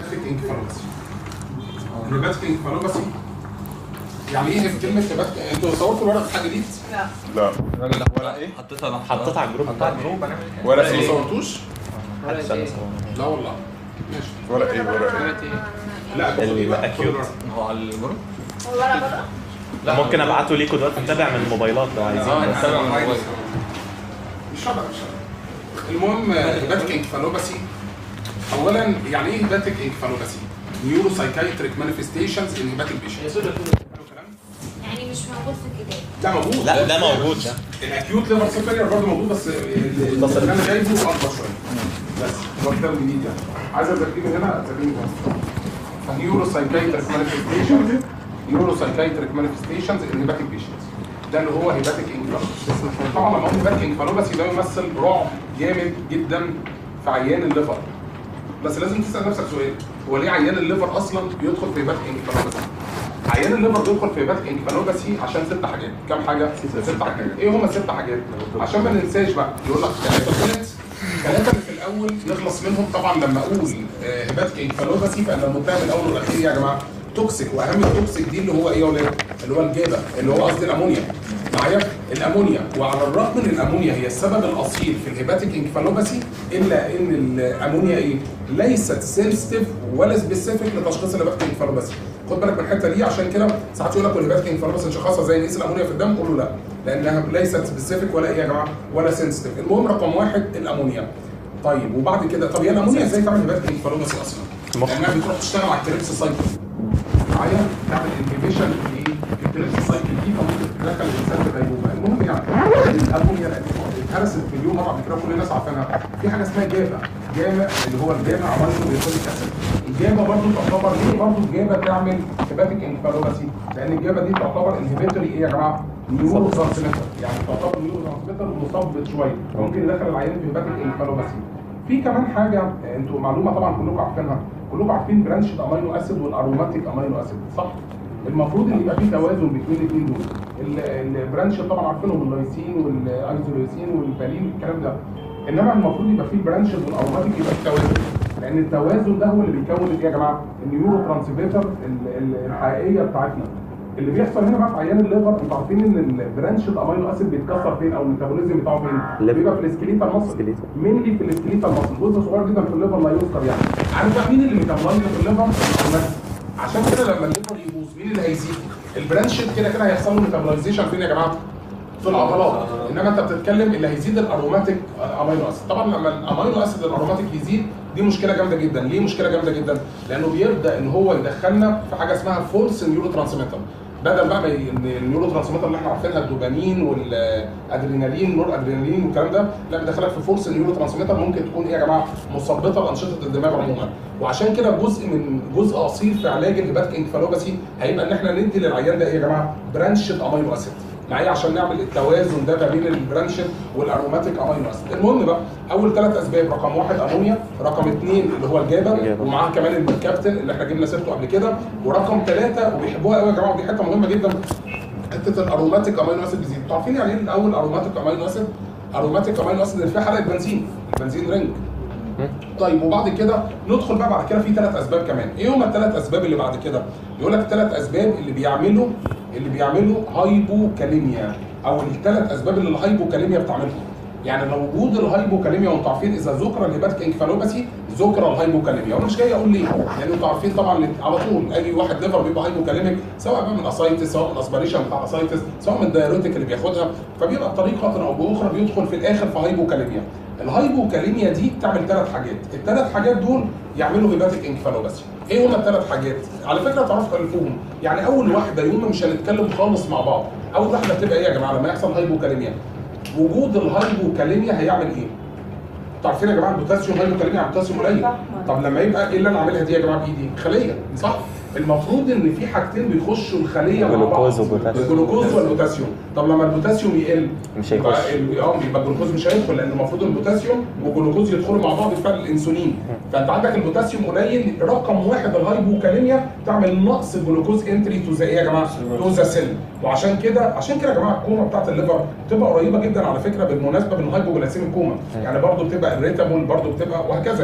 هيباتيك انكفالوباسي الهيباتيك انكفالوباسي يعني ايه في كلمه هيباتيك انتوا صورتوا الورق بتاع جديد؟ لا لا ولا ايه؟ حطيتها حطيتها على الجروب حطيتها على الجروب هنعمل ايه؟ ورق ما ايه؟ صورتوش؟ محدش قال لا والله ماشي ورق ايه ورق ايه؟ لا اللي لا، بقى خد cute. الورق. هو على الجروب؟ هو ورا بره لا ممكن ابعته ليكوا دلوقتي نتابع من الموبايلات لو اه عايزين هنتابع من الموبايل مش شرط مش شرط المهم هيباتيك انكفالوباسي اولا يعني ايه هيباتيك انكفالوباسي؟ نيورو سايكايتريك مانيفستيشنز ان هيباتيك بيشنتس يعني مش موجود في الكتاب ده موجود لا ده موجود ده الاكيوت ليفر سيفيرير برضه موجود بس ال- ال- اللي انا جايبه اكبر شويه بس هو كتاب جديد يعني عايز اترجمه هنا اترجمه هنا نيورو سايكايتريك مانيفستيشنز نيورو سايكايتريك مانيفستيشنز ان هيباتيك بيشنتس ده اللي هو هيباتيك انكفالوباسي طبعا لما قلت هيباتيك انكفالوباسي ده يمثل رعب جامد جدا في عيان الليفر بس لازم تسال نفسك سؤال هو ليه عيان الليفر اصلا بيدخل في هيباتيك انكفالوباسي عيان الليفر بيدخل في هيباتيك انكفالوباسي عشان ست حاجات كام حاجه ست حاجات ايه هما الست حاجات عشان ما ننساش بقى يقول لك ثلاثه ثلاث ثلاثه اللي في الاول نخلص منهم طبعا لما اقول آه، هيباتيك انكفالوباسي فان المتهم الاول والاخير يا جماعه توكسيك واهم التوكسيك دي اللي هو ايه يا ولاد اللي هو الجابه اللي هو قصدي الامونيا معايا الامونيا وعلى الرغم ان الامونيا هي السبب الاصيل في الهيباتيك انكفالوباسي الا ان الامونيا ايه ليست سنسيتيف ولا سبيسيفيك لتشخيص الهيباتيك انكفالوباسي خد بالك من الحته دي عشان كده ساعات يقول لك الهيباتيك انكفالوباسي نشخصها زي نقيس الامونيا في الدم قول له لا لانها ليست سبيسيفيك ولا ايه يا جماعه ولا سنسيتيف المهم رقم واحد الامونيا طيب وبعد كده طب هي الامونيا ازاي تعمل هيباتيك انكفالوباسي اصلا؟ المخ. لانها بتروح تشتغل على الكريبس سايكل معايا تعمل انهبيشن في ايه؟ في الكريبس سايكل دي فممكن تدخل الانسان في غيبوبه المهم يعني الامونيا اتهرست مليون مره قبل كده كل الناس عارفينها في حاجه اسمها جابا جابا اللي هو الجابا عملته بيكونيك اسيد الجابا برضه تعتبر ليه برضه الجابا تعمل هيباتيك انكفالوباسي لان الجابا دي تعتبر انهبيتوري ايه يا جماعه؟ نيورو ترانسميتر يعني تعتبر نيورو ترانسميتر مثبط شويه فممكن يدخل العيان في هيباتيك انكفالوباسي في كمان حاجه آه، انتوا معلومه طبعا كلكم عارفينها كلكم عارفين برانش الامينو اسيد والاروماتيك امينو اسيد صح المفروض ان يبقى في توازن بين الاثنين دول ال- البرانش طبعا عارفينهم اللايسين والايزوليسين والبالين الكلام ده انما المفروض يبقى في برانشز والاروماتيك يبقى في توازن لان التوازن ده هو اللي بيكون ايه يا جماعه النيورو ترانسميتر ال- ال- الحقيقيه بتاعتنا اللي بيحصل هنا بقى في عيان الليفر انتوا عارفين ان البرانش الامينو اسيد بيتكسر فين او الميتابوليزم بتاعه فين؟ الليفر. بيبقى في السكليتال مصل Skeletal. مينلي في السكليتال مصل جزء صغير جدا في الليفر لا يذكر يعني عارف بقى مين اللي ميتابولايز في الليفر؟ الأملاح. عشان كده لما الليفر يبوظ مين اللي هيزيد؟ البرانش كده كده هيحصل له ميتابولايزيشن فين يا جماعه؟ في العضلات انما انت بتتكلم اللي هيزيد الاروماتيك امينو اسيد طبعا لما الامينو اسيد الاروماتيك يزيد دي مشكله جامده جدا ليه مشكله جامده جدا لانه بيبدا ان هو يدخلنا في حاجه اسمها فولس نيورو ترانسميتر بدل بقى ما ي- ان النيورو ترانسميتر اللي احنا عارفينها الدوبامين والادرينالين نور ادرينالين والكلام ده لا بيدخلك في فورس نيورو ترانسميتر ممكن تكون ايه يا جماعه مثبطه لانشطه الدماغ عموما وعشان كده جزء من جزء اصيل في علاج الهيباتيك انكفالوباسي هيبقى ان احنا ندي للعيان ده ايه يا جماعه برانشد امينو اسيد معايا عشان نعمل التوازن ده ما بين البرانشد والاروماتيك امينو اسيد المهم بقى اول ثلاث اسباب رقم واحد امونيا رقم اثنين اللي هو الجابا الجابا. ومعاها كمان الكابتن اللي احنا جبنا سيرته قبل كده ورقم ثلاثه وبيحبوها قوي يا جماعه ودي حته مهمه جدا حته الاروماتيك امينو اسيد بيزيد انتوا عارفين يعني ايه الاول اروماتيك امينو اسيد اروماتيك امينو اسيد اللي فيها حلقه بنزين البنزين رينج طيب وبعد كده ندخل بقى بعد كده في ثلاث اسباب كمان ايه هم الثلاث اسباب اللي بعد كده يقول لك الثلاث اسباب اللي بيعملوا اللي بيعملوا هايبوكاليميا او الثلاث اسباب اللي الهايبوكاليميا بتعملهم يعني لو وجود الهايبوكاليميا وانتوا عارفين اذا ذكر الهيباتيك انكفالوباسي ذكر الهايبوكاليميا وانا مش جاي اقول ليه لان انتوا عارفين طبعا إن على طول اي واحد ليفر بيبقى هايبوكاليميك سواء بقى من اسايتس سواء من اسبريشن بتاع اسايتس سواء من الدايوريتك اللي بياخدها فبيبقى بطريقه او باخرى بيدخل في الاخر في هايبوكاليميا الهايبوكاليميا دي بتعمل ثلاث حاجات الثلاث حاجات دول يعملوا هيباتيك انكفالوباسي ايه هما الثلاث حاجات على فكره تعرفوا تالفوهم يعني اول واحده يوم مش هنتكلم خالص مع بعض اول واحده بتبقى ايه يا جماعه لما يحصل هايبوكاليميا وجود الهايبوكاليميا هيعمل ايه انتوا عارفين يا جماعه البوتاسيوم هايبوكاليميا على البوتاسيوم قليل طب لما يبقى ايه اللي انا عاملها دي يا جماعه بايدي خليه صح المفروض ان في حاجتين بيخشوا الخليه مع بعض جلوكوز وبوتاسيوم. الجلوكوز والبوتاسيوم طب لما البوتاسيوم يقل مش يبقى هيخش. ال- اه يبقى الجلوكوز مش هيدخل لان المفروض البوتاسيوم والجلوكوز يدخلوا مع بعض في فرق الانسولين فانت عندك البوتاسيوم قليل رقم واحد الهايبوكاليميا تعمل نقص الجلوكوز انتري تو ذا ايه يا جماعه؟ تو ذا سيل وعشان كده عشان كده يا جماعه الكوما بتاعت الليفر بتبقى قريبه جدا على فكره بالمناسبه من الهايبوجلاسيميك كوما يعني برضو بتبقى الريتابول برضو بتبقى وهكذا يعني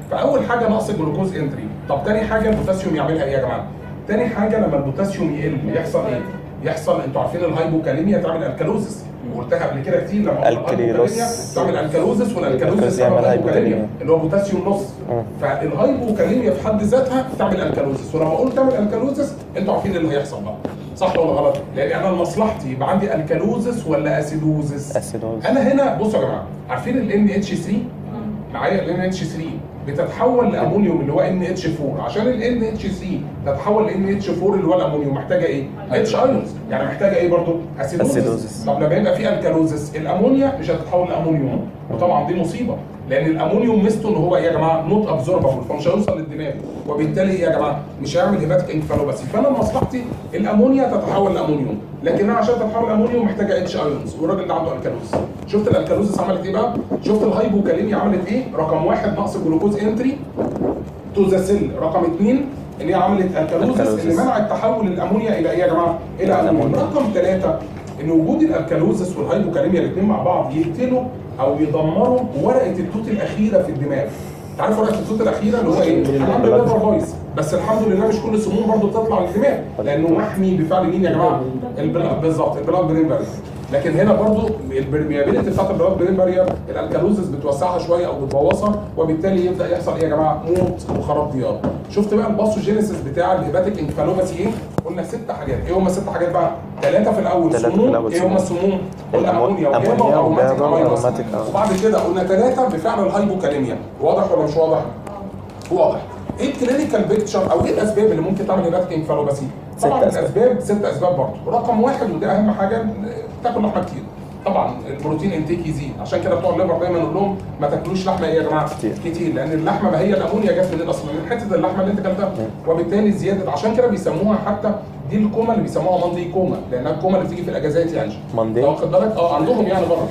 فاول حاجه نقص الجلوكوز انتري طب تاني حاجه البوتاسيوم يعملها ايه يا جماعه تاني حاجه لما البوتاسيوم يقل يحصل ايه يحصل انتوا عارفين الهايبوكاليميا تعمل الكالوزس وقلتها قبل كده كتير لما قلنا الكليروس. الهايبوكاليميا تعمل الكالوزس والالكالوزس الكالوزس تعمل يعمل الهايبوكاليميا هايبوكاليميا. اللي هو بوتاسيوم نص مم. فالهايبوكاليميا في حد ذاتها تعمل الكالوزس ولما اقول تعمل الكالوزس انتوا عارفين اللي هيحصل بقى صح ولا غلط؟ لان انا مصلحتي يبقى عندي الكالوزس ولا اسيدوزس؟ اسيدوز انا هنا بصوا يا جماعه عارفين ال ان اتش 3 معايا ال ان اتش 3 بتتحول لامونيوم اللي هو ان اتش 4 عشان ال ان اتش 3 تتحول ل ان اتش 4 اللي هو الامونيوم محتاجه ايه؟ اتش ايونز يعني محتاجه ايه برضو؟ اسيدوزس أسيدوزس. طب لما يبقى في الكالوزس الامونيا مش هتتحول لامونيوم وطبعا دي مصيبه لان الامونيوم ميزته ان هو ايه يا جماعه نوت ابزوربابل فمش هيوصل للدماغ وبالتالي ايه يا جماعه مش هيعمل هيباتيك انكفالوباسي فانا مصلحتي الامونيا تتحول لامونيوم لكن انا عشان تتحول لامونيوم محتاجه اتش ايونز والراجل ده عنده الكالوزس شفت الالكالوزس عملت ايه بقى؟ شفت الهايبوكاليميا عملت ايه؟ رقم واحد نقص جلوكوز انتري تو ذا سيل رقم اثنين اللي هي عملت الكالوزس الكالوزس. اللي منعت تحول الامونيا الى ايه يا جماعه؟ الى امونيوم الأمونيوم. رقم ثلاثه ان وجود الالكالوزس والهايبوكاليميا الاثنين مع بعض يقتلوا او يدمروا ورقه التوت الاخيره في الدماغ انت عارف ورقه التوت الاخيره اللي هو ايه؟ احنا عندنا الليفر بايظ بس الحمد لله مش كل السموم برضه بتطلع للدماغ لانه محمي بفعل مين يا جماعه؟ البلاد بالظبط البلاد برين بارير لكن هنا برضو البرميابيلتي بتاعت البلاد برين بارير الالكالوزس بتوسعها شويه او بتبوظها وبالتالي يبدا يحصل ايه يا جماعه؟ موت وخراب ديار. شفت بقى الباثوجينيسيس بتاع الهيباتيك انكفالوباسي ايه؟ قلنا ست حاجات، ايه هم الست حاجات بقى؟ ثلاثه في الاول ثلاثة في سموم، الأول ايه هم سموم. السموم؟ قلنا الأمو- امونيا وجاما أمونيا واروماتيك وجاما أمينوس. وأروماتيك، آه. وبعد كده قلنا ثلاثه بفعل الهايبوكاليميا، واضح ولا مش واضح؟ واضح. ايه الكلينيكال بيكتشر او ايه الاسباب اللي ممكن تعمل هيباتيك انكفالوباسي؟ طبعا ست أسباب. الاسباب ست اسباب برضه، رقم واحد وده اهم حاجه تاكل لحمه كتير. طبعا البروتين انتيك يزيد عشان كده بتوع الليفر دايما نقول لهم ما تاكلوش لحمه ايه يا جماعه كتير. كتير لان اللحمه ما هي الامونيا جت منين اصلا من حته اللحمه اللي انت اكلتها وبالتالي زياده عشان كده بيسموها حتى دي الكوما اللي بيسموها ماندي كوما لانها الكوما اللي بتيجي في الاجازات يعني ماندي؟ لو واخد بالك اه عندهم يعني بره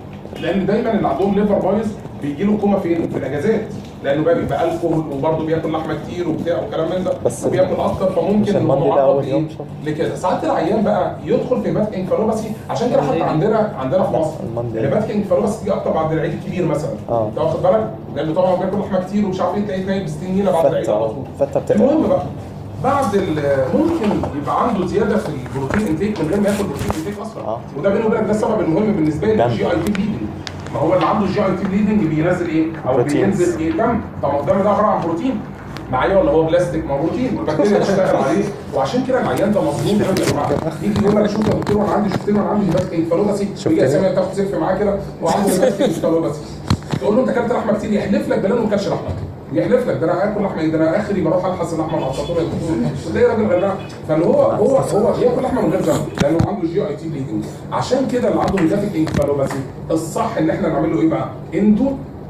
لان دايما اللي عندهم ليفر بايظ بيجي له كوما فين؟ في الاجازات لانه بقى بيبقى الكحول وبرضه بياكل لحمه كتير وبتاع وكلام من ده بس وبياكل اكتر مش فممكن إن هو الماندي ده معرض أول إيه؟ يوم شهر. لكده ساعات العيان بقى يدخل في هيباتيك انكفالوباسي عشان كده حتى عندنا عندنا في مصر الماندي. الهيباتيك انكفالوباسي تيجي اكتر بعد العيد الكبير مثلا آه. انت واخد بالك؟ لانه طبعا بياكل لحمه كتير ومش عارف ايه تلاقيه نايم بستين نيله بعد العيد على فتة طول فتة بتبقى المهم بقى بعد ال- ممكن يبقى عنده زياده في البروتين انتيك من غير ما ياخد بروتين انتيك اصلا آه. وده بيني وبينك ده السبب المهم بالنسبه لي دم. الجي اي تي بليدنج ما هو اللي عنده جي اي تي بليدنج بينزل ايه؟ او بروتينز. بينزل ايه دم طب ما الدم ده عباره عن بروتين معايا ولا هو بلاستيك ما هو بروتين والبكتيريا تشتغل عليه وعشان كده العيان ده مظلوم قوي يا جماعه يجي يقول لك شوف يا دكتور وانا عندي شفتين وانا عندي هيباتيك انفلوباسي ويجي كده؟ سامع تاخد سيلفي معاه كده وعنده هيباتيك انفلوباسي تقول له انت اكلت لحمه كتير يحلف لك بلانه ما كلش لحمه يحلف لك ده انا اكل لحمه ايه ده انا اخري بروح الحس اللحمه مع الفطور تلاقي راجل غلبان فاللي هو هو هو بياكل لحمه من غير ذنب لانه عنده جي اي تي بليدنج عشان كده اللي عنده هيباتيك انفلوباسي الصح ان احنا نعمل له ايه بقى؟ اندو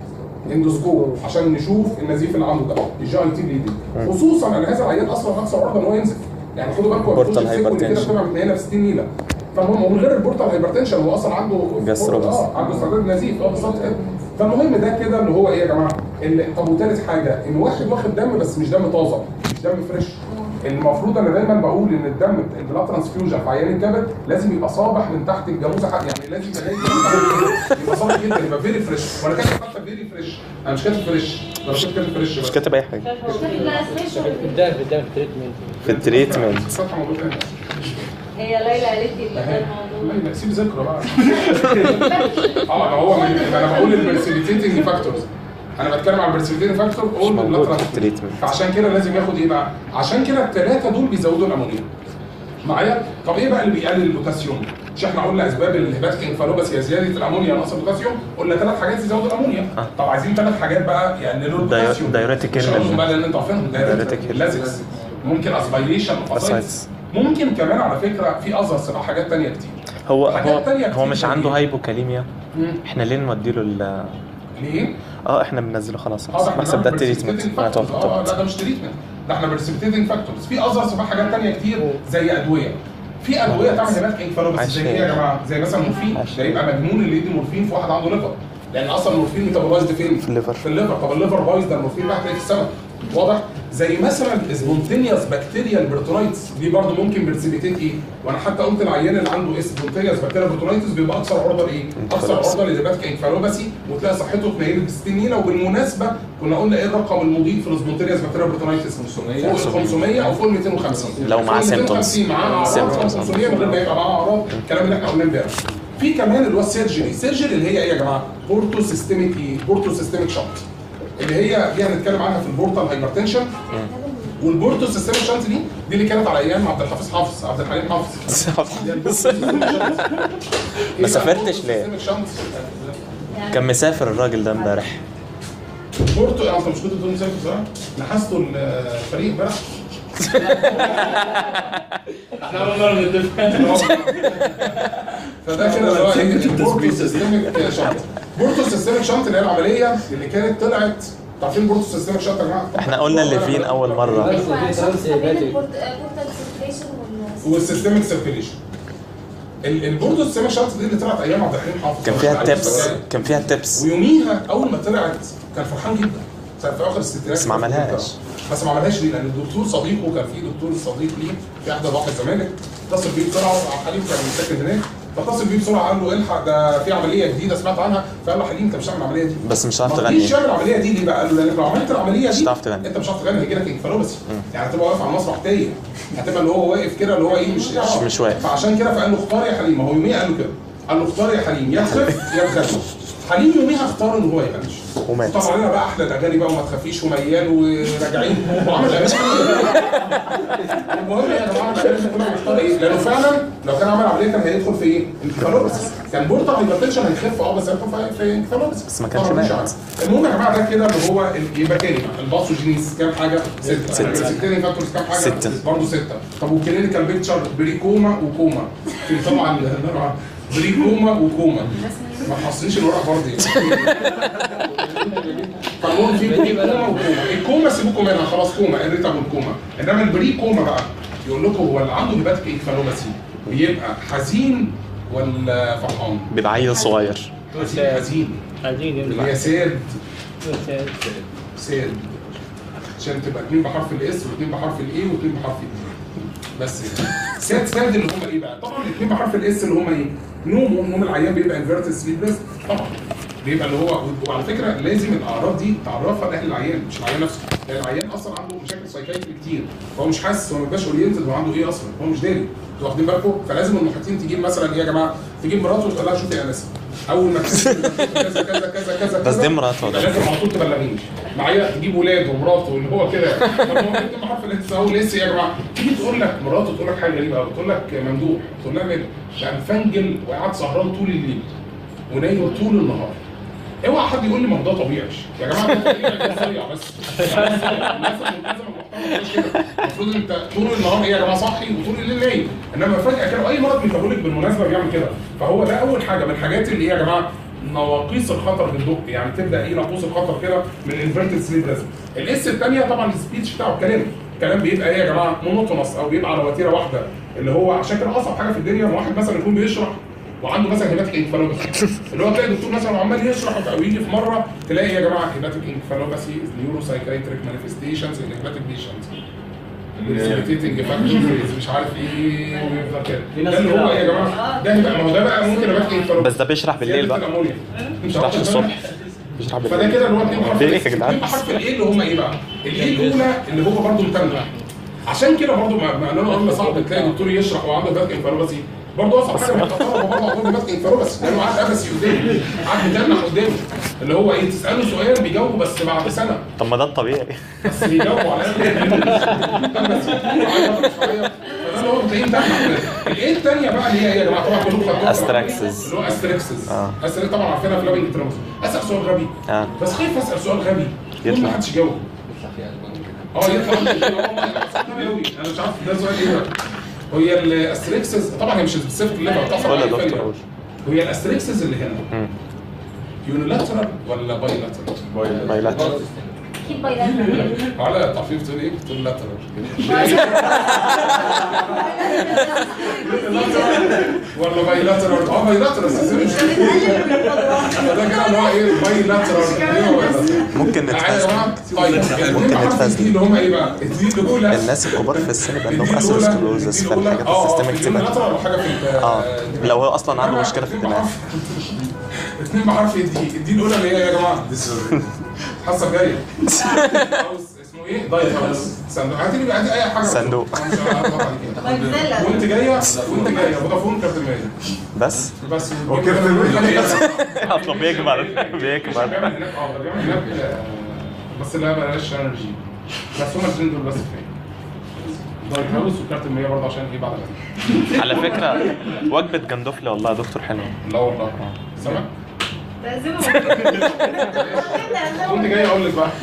اندوسكوب عشان نشوف النزيف اللي عنده ده الجي اي تي بليدنج خصوصا ان هذا العيان اصلا اكثر عرضه ان هو ينزف يعني خدوا بالكم هو Portal بيخش في سيكول كده hypertension. بتبقى متنيله ب 60 نيله فالمهم ومن غير البورتال هايبرتنشن هو اصلا عنده Gastropathy. اه عنده استعداد نزيف اه بالظبط كده فالمهم ده كده اللي هو ايه يا جماعه ال- طب وثالث حاجه ان واحد واخد دم بس مش دم طازه مش دم فريش المفروض انا دايما بقول ان الدم البلاد ترانسفيوجن في عيان الكبد لازم يبقى صابح من تحت الجاموسه حق يعني لازم يبقى جاي كده يبقى صابح جدا يبقى فيري فريش وانا كاتب حتى فيري فريش انا مش كاتب فريش انا مش كاتب فريش مش بس كاتب اي حاجه لا سبيشال قدام قدام التريتمنت في التريتمنت الصفحه موجوده هنا هي ليلى قالت لي ده الموضوع لا، سيب ذكرى بقى اه ما هو من ما انا بقول البرسيليتيتنج فاكتورز انا بتكلم على البرسيليتيتنج فاكتور اول موجود في التريتمنت. فعشان كده لازم ياخد ايه بقى؟ عشان كده الثلاثه دول بيزودوا الامونيا معايا؟ طب ايه بقى اللي بيقلل البوتاسيوم؟ مش احنا قلنا اسباب الهيباتيك انفالوباسي هي زياده الامونيا نقص البوتاسيوم قلنا ثلاث حاجات يزودوا الامونيا آه. طب عايزين ثلاث حاجات بقى يقللوا البوتاسيوم diuretic مش element. هقولهم بقى لان انتوا عارفينهم diuretic diuretic اللازكس ممكن اسبيريشن Ascites. ممكن كمان على فكره في اذرز بقى حاجات ثانيه كتير هو حاجات هو تانية هو كتير مش زي عنده إيه؟ هايبوكاليميا مم. احنا ليه نوديله ال ليه؟ اه احنا بننزله خلاص اه ده احنا بحسب ده بنعمل التريتمنت precipitating انا factors. توقف اه لا ده مش تريتمنت ده احنا برسبتيتنج فاكتورز في اذرز بقى حاجات ثانيه كتير زي ادويه في ادويه تعمل هناك انفلوبس زي ايه يا عشان. جماعه؟ زي مثلا مورفين عشان. ده يبقى مجنون اللي يدي مورفين في واحد عنده ليفر لان اصلا المورفين ميتابولايزد فين؟ في الليفر. في الليفر طب الليفر بايظ ده المورفين بقى هتلاقيه في السمك واضح؟ زي مثلا سبونتينيوس بكتيريال برتونايتس دي برضه ممكن برسبيتيت ايه؟ وانا حتى قلت العيان اللي عنده سبونتينيوس بكتيريال برتونايتس بيبقى اكثر عرضه لايه؟ اكثر عرضه لهيباتيك انفالوباسي وتلاقي صحته اتنيلت ب 60 نيله وبالمناسبه كنا قلنا ايه الرقم المضيف في السبونتينيوس بكتيريال برتونايتس؟ 500. فوق ال 500 او فوق ال 250 لو معاه فوق ال symptoms. 250 معاه اعراض symptoms. 500 من غير ما يبقى معاه اعراض الكلام اللي احنا قلناه امبارح في كمان اللي هو السيرجري السيرجري اللي هي ايه يا جماعه بورتو سيستميك ايه بورتو سيستميك شنط اللي هي دي هنتكلم عنها في البورتال هايبرتنشن والبورتو سيستميك شنط دي دي اللي كانت على ايام عبد الحافظ حافظ عبد الحليم حافظ دي البورتو سيستميك شنط. إيه بقى سافرتش البورتو ليه؟ سيستميك شنط؟ كان مسافر الراجل ده امبارح بورتو انت مش كنت بتقول مسافر صح؟ نحسته الفريق امبارح احنا اول مره نتفق فده كده اللي هو ايه البورتو سيستميك شنط بورتو سيستميك شنط اللي هي العمليه اللي كانت طلعت عارفين بورتو سيستميك شنط يا جماعه؟ احنا قلنا اللي فين اول مره والسيستميك سيركيليشن البورتو سيستميك شنط دي اللي طلعت ايام عبد الحليم حافظ كان فيها تيبس كان فيها تيبس ويوميها اول ما طلعت كان فرحان جدا كان في اخر الستينات بس ما عملهاش. بس ما عملهاش ليه؟ لان الدكتور صديقه كان في دكتور صديق ليه في احدى ضواحي الزمالك اتصل بيه بسرعه عبد الحليم كان ساكن هناك فاتصل بيه بسرعه قال له الحق ده في عمليه جديده سمعت عنها فقال له حليم انت مش هتعمل العمليه دي بس مش هتعرف ما تجيش تغني تعمل العمليه دي ليه بقى؟ قال له لانك لو عملت العمليه مش دي هتعرف تغني. انت مش هتعرف تغني هيجي لك انفلوبسي يعني هتبقى واقف على المسرح تايه هتبقى اللي هو واقف كده اللي هو ايه مش مش- مش واقف. فعشان كده فقال له اختار يا حليم ما هو يوميها قال له كده قال له اختار يا حليم يا تخف يا تغني حليم يوميها اختار ان هو يغنيش ومات. طبعا انا بقى احلى الاغاني بقى وما تخافيش وميال وراجعين وعمل اغاني المهم يا جماعه الاغاني دي كلها مختار ايه؟ لانه فعلا لو كان عمل عمليه كان هيدخل في ايه؟ انكفالوبس كان بورتا هايبرتنشن هيخف اه بس هيدخل في- في انكفالوبس بس ما كانش طبعاً مش مات. عارف. المهم يا جماعه ده كده اللي هو ال- يبقى تاني بقى الباثوجينيس كام حاجه؟ سته ستة. السكتيريان فاكتورز كام حاجه؟ ستة. برضه سته طب والكلينيكال بيكتشر بريكوما وكوما في طبعا طبعا بريكوما وكوما ما تحصليش الورق برضه يعني فالمهم في بري كوما وكوما الكوما سيبوكم منها خلاص كوما الريتابل كوما انما البري كوما بقى يقول لكم هو اللي عنده هيباتيك انفالوباسي بيبقى حزين ولا فرحان؟ بيبقى عيل صغير حزين حزين عايزين اللي هي ساد ساد عشان تبقى اتنين بحرف الاس واثنين بحرف الاي واثنين بحرف الاي بس كده. ساد ساد اللي هم ايه بقى؟ طبعا الاثنين بحرف الاس اللي هم ايه؟ نوم نوم العيان بيبقى انفيرتد سليبلس طبعا بيبقى اللي هو وعلى فكره لازم الاعراض دي تعرفها لاهل العيان مش العيان نفسه لان العيان اصلا عنده مشاكل سايكايتري كتير فهو مش حاسس هو ما بيبقاش اورينتد هو عنده ايه اصلا هو مش داري انتوا واخدين بالكم فلازم المحيطين تجيب مثلا ايه يا جماعه تجيب مراته وتقول لها شوفي يا انسه اول ما تحس إن كذا كذا كذا كذا بس كذا، دي مراته يبقى ده. لازم على طول تبلغيني معايا تجيب ولاده ومراته اللي هو كده طب هو انت حرف الاس هو لسه يا جماعه تيجي تقول لك مراته تقول لك حاجه غريبه قوي تقول لك ممدوح تقول لها ماله يعني فنجل وقاعد سهران طول الليل ونايم طول النهار اوعى حد يقول لي ما هو ده طبيعي يا جماعه ده طبيعي ده صريع بس يعني صريع. الناس الملتزمه المحترمه مش كده المفروض انت طول النهار ايه يا جماعه صاحي وطول الليل نايم انما فجاه كده اي مرض ميتابوليك بالمناسبه بيعمل كده فهو ده اول حاجه من الحاجات اللي ايه يا جماعه نواقيس الخطر بتدق يعني تبدا ايه ناقوس الخطر كده من انفيرتد سليب ريزم الاس الثانيه طبعا السبيتش بتاعه الكلام الكلام بيبقى ايه يا جماعه مونوتونس او بيبقى على وتيره واحده اللي هو عشان كده اصعب حاجه في الدنيا ان واحد مثلا يكون بيشرح وعنده مثلا هيباتيك انكفالوباسي اللي هو تلاقي الدكتور مثلا عمال يشرح او يجي في مره تلاقي يا جماعه هيباتيك انكفالوباسي نيورو سايكايتريك مانيفستيشنز ان هيباتيك بيشنتس الريسبيتيتنج فاكتورز مش عارف ايه ويفضل كده ده اللي هو إيه يا جماعه ده هيبقى ما هو ده بقى ممكن هيباتيك انكفالوباسي بس ده بيشرح بالليل بقى الامونيا ما بيشرحش الصبح بيشرح فده بالليل كده اللي هو اتنين بحرف ليه يا ال- جدعان؟ اتنين بحرف الايه اللي هم ايه بقى؟ الايه الاولى اللي هو برضه متنجح عشان كده برضه ما ما انا قلنا صعب تلاقي دكتور يشرح وعنده باتك انفالوباسي برضه اصعب حاجه من التطور هو برضه عنده باتك انفالوباسي لانه قاعد قفسي قدامه قاعد متنح قدامه اللي هو ايه تساله سؤال بيجاوبه بس بعد سنه طب ما ده الطبيعي بس بيجاوبوا على الاقل بس فده اللي هو بتلاقيه متنح كده. الايه الثانيه بقى اللي هي ايه يا جماعه طبعا كلكم خدتوها في العملية، أستراكسس. اللي هو استريكسس آه. استريكسس طبعا عارفينها في لابنج ترامس اسال سؤال غبي اه بس خايف اسال سؤال غبي يقول ما يطلع. حدش يجاوب اه يطلع مش كده، والله أنا غبي أوي. انا مش عارف ده سؤال ايه ده هي الاستريكسز طبعا هي مش سبيسيفيك الليفر بتحصل قول يا على أي دكتور failure. قول هي الاستريكسز اللي هنا مم. يونيلاترال ولا بايلاترال؟ بايلاترال اكيد بايلاترال على التعفيف بتقول ايه؟ بتقول لاترال ولا بايلاترال اه بايلاترال سيستم ده كده اللي هو ايه بايلاترال ممكن نتفزن طيب ممكن نتفزن. دي اللي هم ايه بقى؟ الدي الاولى الناس الكبار في السن بقى لهم الدي الأولى- اثيروسكلوزس الدي في الأولى- الحاجات اه اه السيستميك في دماغ اللاترال وحاجه في ال- اه الدماغ. لو هو اصلا عنده إنما مشكله في اتنين الدماغ بحرف- اتنين بحرف الدي الدي الاولى اللي هي يا جماعه الحصه الجايه أو اسمه ايه؟ دايت هاوس صندوق هاتي لي بقى دي اي حاجه صندوق. أنا مش هضغط عليك يعني. مجزلة وانت جايه وانت جايه فودافون كابتن ماجد بس بس وكابتن ماجد. اصلا بيكبر بيعمل بيكبر هناك اه ده بيعمل هناك آه، بس لا بلاش انرجي بس هما الاثنين دول بس كفايه دايت هاوس وكابتن ماجد برضه عشان ايه بعد كده على فكره وجبه جندوفلي والله يا دكتور حلوه لا والله سامع؟ تعزمهم كنت جاي اقول لك بقى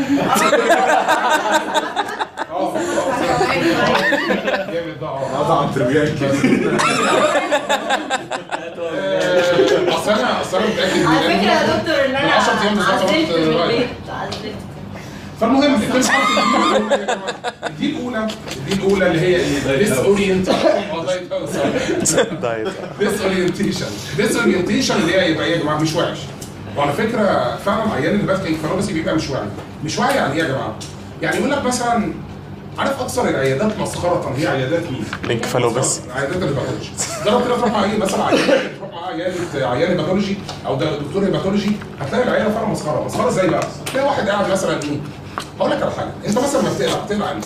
اه جامد ده اه طبعا تربيان كده آه، اصل انا اصل انا متاكد على إن- فكرة يا دكتور ان من انا 10 أيام بالظبط عزلت رحت في رايح. البيت عزلت فالمهم اتنين حرف الدي الاولى الدي الاولى اللي هي ايه؟ ديس اورينت دايت ديس اورينتيشن ديس اورينتيشن اللي هي يبقى ايه يا جماعه مش وحش وعلى فكره فعلا عيان اللي بات انفلونسي بيبقى مش واعي مش واعي يعني ايه يا جماعه؟ يعني يقول لك مثلا عارف اكثر العيادات مسخره هي عيادات مين؟ الانكفالوباس. عيادات الباثولوجي جرب كده تروح مع ايه مثلا عيان تروح مع عياده عيان باثولوجي او ده دكتور باثولوجي هتلاقي العياده فعلا مسخره مسخره ازاي بقى؟ تلاقي واحد قاعد مثلا ايه؟ هقول لك على حاجه انت مثلا ما بتقلع بتقلع امتى؟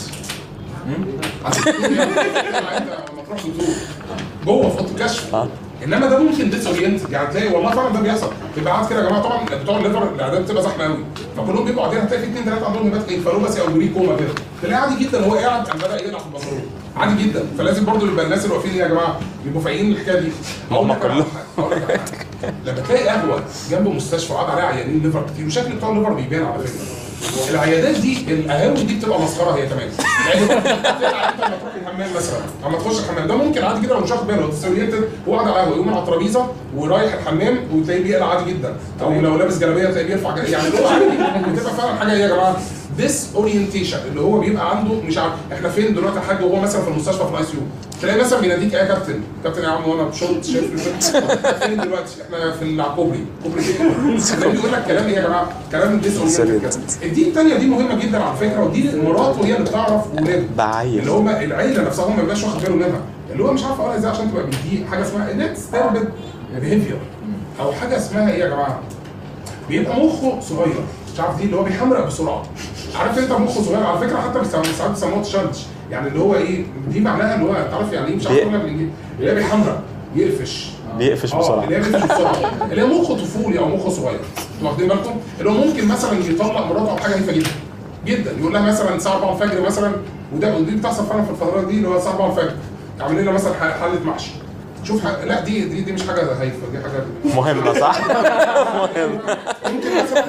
لما تروح دكتور جوه في اوضه الكشف اه. انما ده ممكن ديس اورينت يعني تلاقي والله فعلا ده بيحصل تبقى قاعد كده يا جماعه طبعا بتوع الليفر الاعداد بتبقى زحمه قوي فكلهم بيبقوا قاعدين هتلاقي في اثنين ثلاثه عندهم هبات انفلوباسي او جري كوما كده تلاقي عادي جدا هو قاعد قام بدا يقلع في البنطلون عادي جدا فلازم برضو يبقى الناس اللي واقفين يا جماعه يبقوا فايقين الحكايه دي اقول لك على كلهم. حاجة، اقول لك على حاجة. لما تلاقي قهوه جنب مستشفى وقاعد عليها عيانين ليفر كتير وشكل بتوع الليفر بيبان على فكره العيادات دي القهاوي دي بتبقى مسخره هي كمان يعني بتبقى انت لما تروح الحمام مثلا اما تخش الحمام ده ممكن عادي جدا لو مش واخد باله هو ديسورينتد هو قاعد على القهوه يقوم على الترابيزه ورايح الحمام وتلاقيه بيقلع عادي جدا او لو لابس جلابيه تلاقيه بيرفع جل- يعني اللي هو عادي بتبقى فعلا حاجه ايه يا جماعه ديس اورينتيشن اللي هو بيبقى عنده مش عارف احنا فين دلوقتي يا حاج وهو مثلا في المستشفى في الاي سي يو تلاقي مثلا بيناديك ايه يا كابتن كابتن يا عم وانا بشرط شايف فين دلوقتي احنا في الكوبري كوبري تلاقيه بيقول لك كلام ايه يا جماعه كلام ديس اورينتيشن الدي الثانيه دي مهمه جدا على فكره ودي مراته هي اللي بتعرف ولاده بعيل. اللي هم العيله نفسها هم ما بيبقاش واخد باله منها اللي هو مش عارف اقولها ازاي عشان تبقى بيدي حاجه اسمها نكست تيربد بيهيفير او حاجه اسمها ايه يا جماعه؟ بيبقى مخه صغير مش عارف دي اللي هو بيحمرق بسرعه عارف انت مخه صغير على فكره حتى بيسموه ساعات بيسموه تشالنج يعني اللي هو ايه دي معناها اللي هو انت عارف يعني ايه مش عارف بي- اقولها بالانجليزي اللي هي بيحمرق يقفش بيقفش اه بسرعه اللي هي بيقفش بسرعه اللي هي مخه طفولي او مخه صغير انتوا واخدين بالكم اللي هو ممكن مثلا يطلق مراته او حاجه هيفه جدا جدا يقول لها مثلا الساعه 4 الفجر مثلا وده ودي بتحصل فعلا في الفترات دي اللي هو الساعه 4 الفجر اعمل لنا مثلا ح- حله محشي شوف ح... لا دي دي دي مش حاجه هايفه دي حاجه مهمه صح؟ مهم ممكن مثلا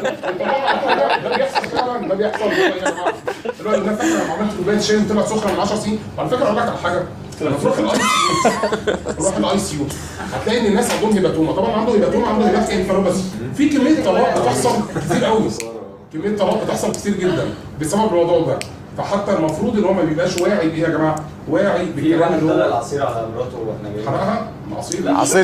ده بيحصل فعلا ده بيحصل اللي هو إيه يا جماعه اللي هو انا فاكر لما عملت كوبايه شاي وطلعت سخنه من 10 سنين وعلى فكره اقول لك على حاجه لما تروح الاي سي يو تروح الاي سي يو هتلاقي ان الناس عندهم هيباتوما طبعا عنده هيباتوما عنده هيبات انفلوباسي في كميه طلاق بتحصل كتير قوي كميه طلاق بتحصل كتير جدا بسبب الموضوع ده فحتى المفروض ان هو ما بيبقاش واعي بيه يا جماعه واعي في بالكلام واحد اللي طلع هو العصير على مراته واحنا جايين حرقها عصير عصير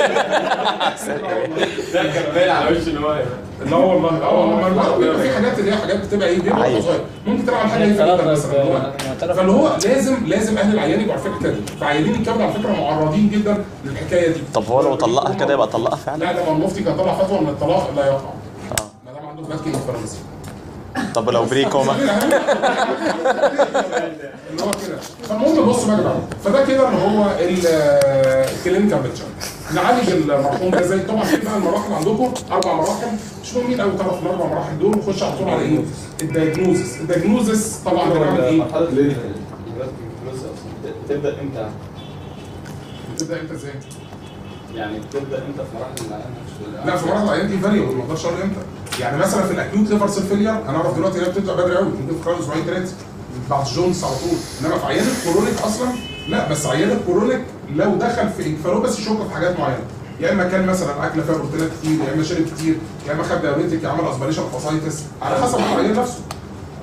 ده كان باين على وش ان هو لا والله اه والله ما الورق بيبقى في حاجات اللي هي حاجات بتبقى ايه بيبقى عيب. صغير ممكن تلعب حاجه هيفه جدا مثلا اللي هو- فاللي هو لازم لازم اهل العيان يبقوا عارفين الحكايه دي فعيانين الكبد على فكره معرضين جدا للحكايه دي طب هو لو طلقها كده يبقى طلقها فعلا؟ لا لما المفتي كان طلع فتوى ان الطلاق لا يقع اه ما دام عنده بلاد كينج فرنسي طب لو بري كوما اللي هو كده فالمهم بصوا بقى يا جماعه فده كده اللي هو الكلينيكال بيكتشر نعالج المرحوم ده ازاي طبعا في بقى المراحل عندكم اربع مراحل مش مهمين قوي تعرف الاربع مراحل دول ونخش على طول على ايه؟ الدايجنوزس الدايجنوزس طبعا يا جماعه ايه؟ مرحلة الفلوس اصلا بتبدا امتى؟ بتبدا انت ازاي؟ يعني بتبدا امتى في مراحل العيان نفسه؟ لا في مراحل العيان دي فاريبل ما اقدرش اقول امتى يعني مثلا في الاكيوت ليفر سيل فيلير هنعرف دلوقتي انها بتبدا بدري قوي ممكن في خلال اسبوعين ثلاثه بعد جونز على طول انما في عيان الكورونيك اصلا لا بس عيان الكورونيك لو دخل في انفلوباس يشك في حاجات معينه يا اما كان مثلا اكل فيها بروتينات كتير يا اما شرب كتير يا اما خد دايوريتك يا عمل اسبريشن فاسايتس على حسب العيان نفسه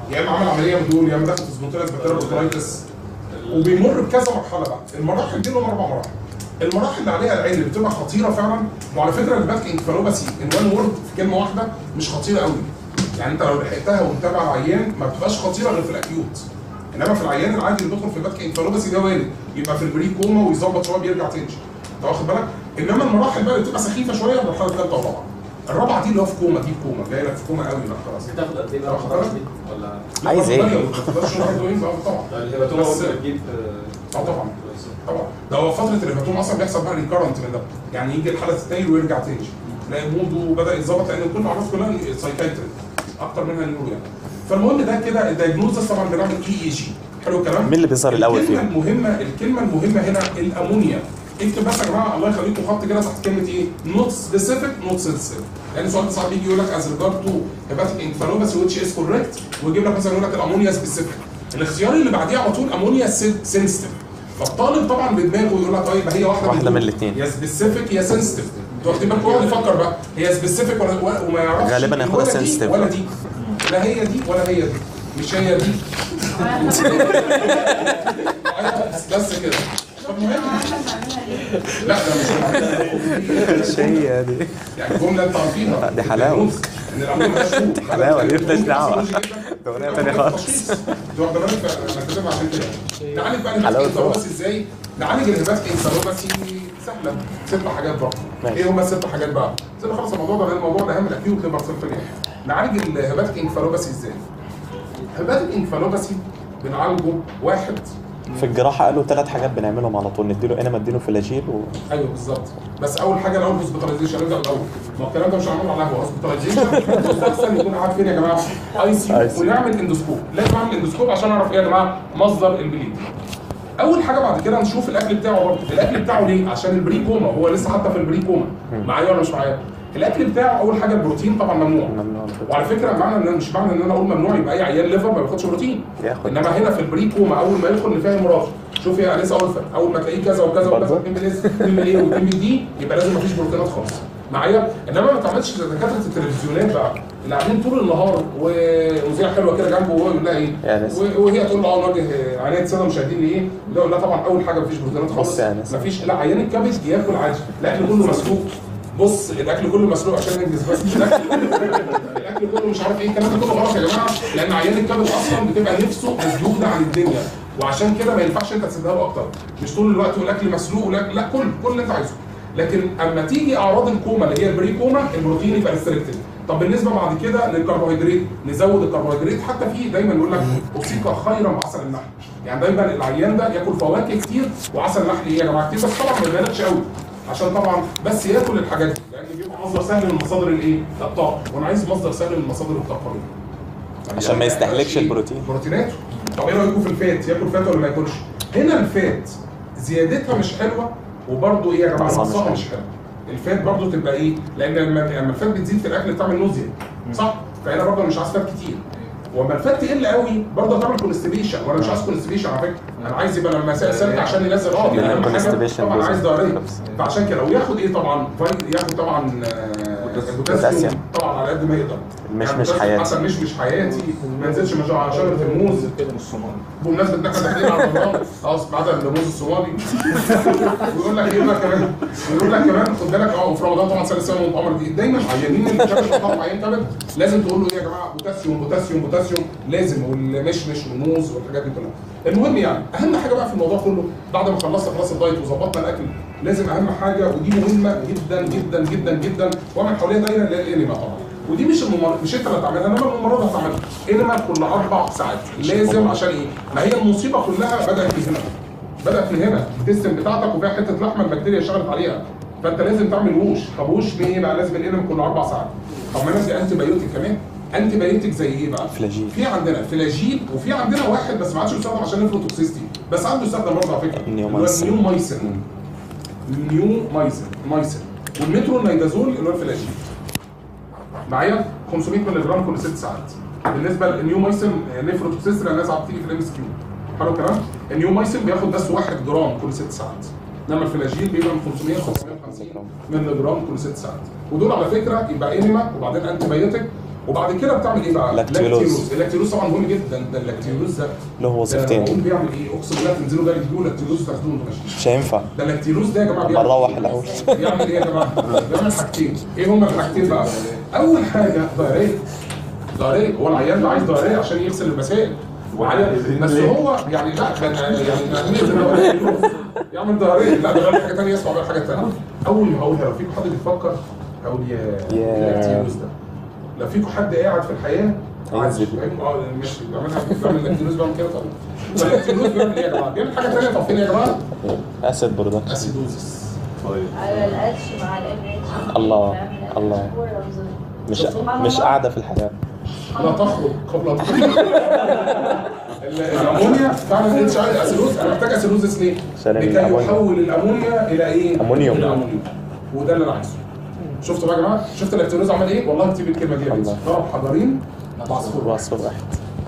يا اما عمل عمليه بدون يا اما دخل في سبونتينس بكتيريا وبيمر بكذا مرحله بقى المراحل دي لهم اربع مراحل المراحل اللي عليها العين اللي بتبقى خطيره فعلا وعلى فكره الباك انكفالوباسي ان وان وورد في كلمه واحده مش خطيره قوي يعني انت لو لحقتها ومتابع العيان ما بتبقاش خطيره غير في الاكيوت انما في العيان العادي اللي بيدخل في الباك انكفالوباسي ده وارد يبقى في البري كوما ويظبط شويه بيرجع تاني انت واخد بالك انما المراحل بقى اللي بتبقى سخيفه شويه المرحله الثالثه والرابعه الرابعه دي اللي هو في كوما دي في كوما جايه لك في كوما قوي بقى خلاص بتاخد قد ايه بقى واخد بالك؟ ولا لا، عايز برضه ايه؟ بالغ، ما تقدرش تروح دوينز، اه طبعا الهيباتوما بس- ممكن تجيب اه طبعا طبعا ده هو فتره الهيباتوم اصلا بيحصل بقى ريكارنت من ده يعني يجي الحاله تتنيل ويرجع تاني تلاقي موده بدا يتظبط لان كل الاعراض كلها سايكايتري اكتر منها نيورو يعني فالمهم ده كده الدايجنوزس طبعا بنعمل اي اي جي حلو الكلام مين اللي بيظهر الأول الكلمه فيهم؟ المهمه الكلمه المهمه هنا الامونيا اكتب بس يا جماعه الله يخليكم خط كده تحت كلمه ايه؟ نوت سبيسيفيك نوت سنسيتيف لان سؤال صعب يجي يقول لك از ريجارد تو هيباتيك انكفالوباثي ويتش از كوريكت ويجيب لك مثلا يقول لك الامونيا سبيسيفيك الاختيار اللي بعديه على طول امونيا سنسيتيف فالطالب طبعا بدماغه يقول لك اه يبقى هي واحده واحدة دول. من الاتنين. يا سبيسيفيك يا سنسيتيف انتوا واخدين بالكم يقعد يفكر بقى هي سبيسيفيك ولا ولا- وما يعرفش غالباً ياخدها ولا دي sensitive. ولا دي لا هي دي ولا هي دي مش هي دي بس كده فالمهم لا ده مش مش هي دي يعني جمله انت عارفينها لا، دي حلاوة. ان الامر مشهور دي حلاوة، دي مالهاش دعوة. ده أغنية تانية خالص. انت واخده بالك انا كاتبها عشان كده نعالج بقى حلاوة الهيباتيك انسالوباسي ازاي؟ نعالج الهيباتيك انسالوباسي سهله ست حاجات برضه ماشي. ايه هما الست حاجات بقى؟ سيبنا خلاص الموضوع ده لان الموضوع ده اهم الاكيوت ليبر سيرفيليا نعالج الهيباتيك انفالوباسي ازاي؟ الهيباتيك انفالوباسي بنعالجه واحد في الجراحة قالوا ثلاث حاجات بنعملهم على طول نديله انما نديله فلاجيل و... ايوه بالظبط بس اول حاجه الاول هوسبيتاليزيشن نبدا الاول ما هو الكلام ده مش هنعمله على القهوه هوسبيتاليزيشن مستحسن يكون قاعد فين يا جماعه اي سي ICU. ونعمل اندوسكوب لازم اعمل اندوسكوب عشان اعرف ايه يا جماعه مصدر البليد اول حاجه بعد كده نشوف الاكل بتاعه برضه الاكل بتاعه ليه عشان البري كوما هو لسه حتى في البري كوما معايا ولا مش معايا الاكل بتاعه اول حاجه البروتين طبعا ممنوع ممنوع البروتين. وعلى فكره معنى ان مش معنى ان انا اقول ممنوع يبقى اي عيان ليفر ما بياخدش بروتين ياخد. انما هنا في البري كوما اول ما يدخل لفهم مراجع شوف يا انسه اولفا اول ما تلاقيه كذا وكذا وكذا برضه. 2 من اس 2 من ايه و2 من دي يبقى لازم مفيش بروتينات خالص معايا انما ما تعملش زي دكاتره التلفزيونات بقى اللي قاعدين طول النهار ومذيعه حلوه كده جنبه وهو يقول لها ايه يا ناس. و- وهي تقول له اه نواجه عنايه الساده مشاهدين ليه؟ لا لا طبعا اول حاجه مفيش بروتينات خالص بص يا ناس. مفيش لا عيان الكبد ياكل عادي الاكل كله مسلوق بص الاكل كله مسلوق عشان ننجز بس الاكل الاكل كله مش عارف ايه الكلام ده كله غلط يا جماعه لان عيان الكبد اصلا بتبقى نفسه مسدوده عن الدنيا وعشان كده ما ينفعش انت تسيبها له اكتر مش طول الوقت والاكل مسلوق ولا لا كل كل اللي انت عايزه لكن اما تيجي اعراض الكوما اللي هي البري كوما البروتين يبقى ريستريكتد طب بالنسبه بعد كده للكربوهيدرات نزود الكربوهيدرات حتى في دايما يقول لك اوصيك خيرا بعسل النحل يعني دايما العيان ده ياكل فواكه كتير وعسل النحل ايه يا جماعه كتير بس طبعا ما يبالغش قوي عشان طبعا بس ياكل الحاجات دي لان بيبقى مصدر سهل من مصادر الايه؟ الطاقه وانا عايز مصدر سهل من مصادر الطاقه دي. عشان ما يستهلكش إيه؟ البروتين. بروتيناته طب ايه رايكم في الفات ياكل فات ولا ما ياكلش هنا الفات زيادتها مش حلوه وبرده ايه يا جماعه نقصها مش نقصها حلو. مش حلو الفات برضه تبقى ايه لان لما لما الفات بتزيد في الاكل بتعمل نوزيا صح فهنا برضه مش عايز فات كتير واما الفات تقل قوي برضه هتعمل كونستيبيشن وانا مش عايز كونستيبيشن على فكره انا عايز يبقى لما سالك عشان ينزل اه دي اهم حاجه constipation طبعا عايز جزء. ضروري فعشان كده وياخد ايه طبعا فاي- ياخد طبعا آه، بوتاسيوم. بوتاسيوم طبعا على قد ما يقدر المشمش يعني بوتاسيوم حياتي. حتى مش مش حياتي ما ينزلش مش على شجره الموز بمناسبه ان احنا داخلين على رمضان خلاص بعد الموز الصومالي ويقول لك ايه بقى كمان ويقول لك كمان خد بالك اه وفي رمضان طبعا سنه سنه ومؤتمر دي دايما عيانين الكبد بتاعهم عيان كبد لازم تقول له ايه يا جماعه بوتاسيوم بوتاسيوم بوتاسيوم لازم والمشمش والموز والحاجات دي كلها المهم يعني اهم حاجه بقى في الموضوع كله بعد ما خلصنا خلاص الدايت وظبطنا الاكل لازم اهم حاجه ودي مهمه جدا جدا جدا جدا واعمل حواليها دايره اللي هي الانيما طبعا ودي مش الممر... مش انت اللي هتعملها انما الممرضه هتعملها انما كل اربع ساعات لازم عشان ايه؟ ما هي المصيبه كلها بدات من هنا بدات من هنا السيستم بتاعتك وفيها حته لحمه البكتيريا اشتغلت عليها فانت لازم تعمل ووش طب ووش بايه بقى لازم الانما كل اربع ساعات طب ما ندي انتي بايوتيك كمان انتي بايوتيك زي ايه بقى؟ فلاجيل. في عندنا فلاجيل وفي عندنا واحد بس ما عادش بيستخدم عشان نفروتوكسيستي بس عنده يستخدم برضه على فكره اللي هو نيومايسين. النيومايسين نيو مايسن مايسن والمترو نيدازول اللي هو الفلاجيل معايا 500 مللي جرام كل ست ساعات بالنسبه للنيو مايسن نيفروتوكسيس لان الناس بتيجي في الام اس كيو حلو الكلام النيو مايسن بياخد بس 1 جرام كل ست ساعات انما الفلاجيل بيبقى من 500 ل 550 مللي جرام كل ست ساعات ودول على فكره يبقى انيما وبعدين انتي بايوتيك وبعد كده بتعمل ايه بقى؟ لاكتيلوز. اللاكتيلوز طبعا مهم جدا ده اللاكتيلوز ده له وظيفتين ده بيعمل ايه؟ اقسم بالله تنزلوا جري تجيبوا لاكتيلوز تاخدوه وانتوا ماشيين مش هينفع ده اللاكتيلوز ده يا جماعه لما بيعمل نروح الاول بيعمل ايه يا جماعه؟ بيعمل حاجتين، ايه هما الحاجتين بقى؟ اول حاجه دايريه دايريه هو العيان ده عايز دايريه عشان يغسل المسائل وعيان بس هو يعني لا كان يعني نعمل إن هو لاكتيلوز. يعمل دايريه لا ده غير حاجه ثانيه اسمع بقى حاجه ثانيه اول ما هقولها لو فيكم حد بيفكر هقول يا يا. اللاكتيلوز ده لو فيكم حد قاعد في الحياه عايز هينزل. فاهم؟ اه مش بيعملها بيعمل اللاكتيلوز بيعمل كده طبعا فاللاكتيلوز بيعمل ايه يا جماعه؟ بيعمل حاجه ثانيه طب فين يا جماعه؟ اسيد برضه اسيدوزس على الاتش مع الام اتش الله الله مش مش قاعده في الحياه لا تخرج قبل ان تخرج. ال- الامونيا فعلا اتش اي اسيلوز انا محتاج اسيلوزس ليه؟ عشان لكي الأمونيا. يحول الامونيا الى ايه؟ أمونيوم. الى امونيوم وده اللي انا عايزه شفتوا بقى يا جماعه؟ شفت الاكتيروز عمل ايه؟ والله اكتب الكلمه دي يا بنتي الله. ضرب حجرين بعصفور وصف واحد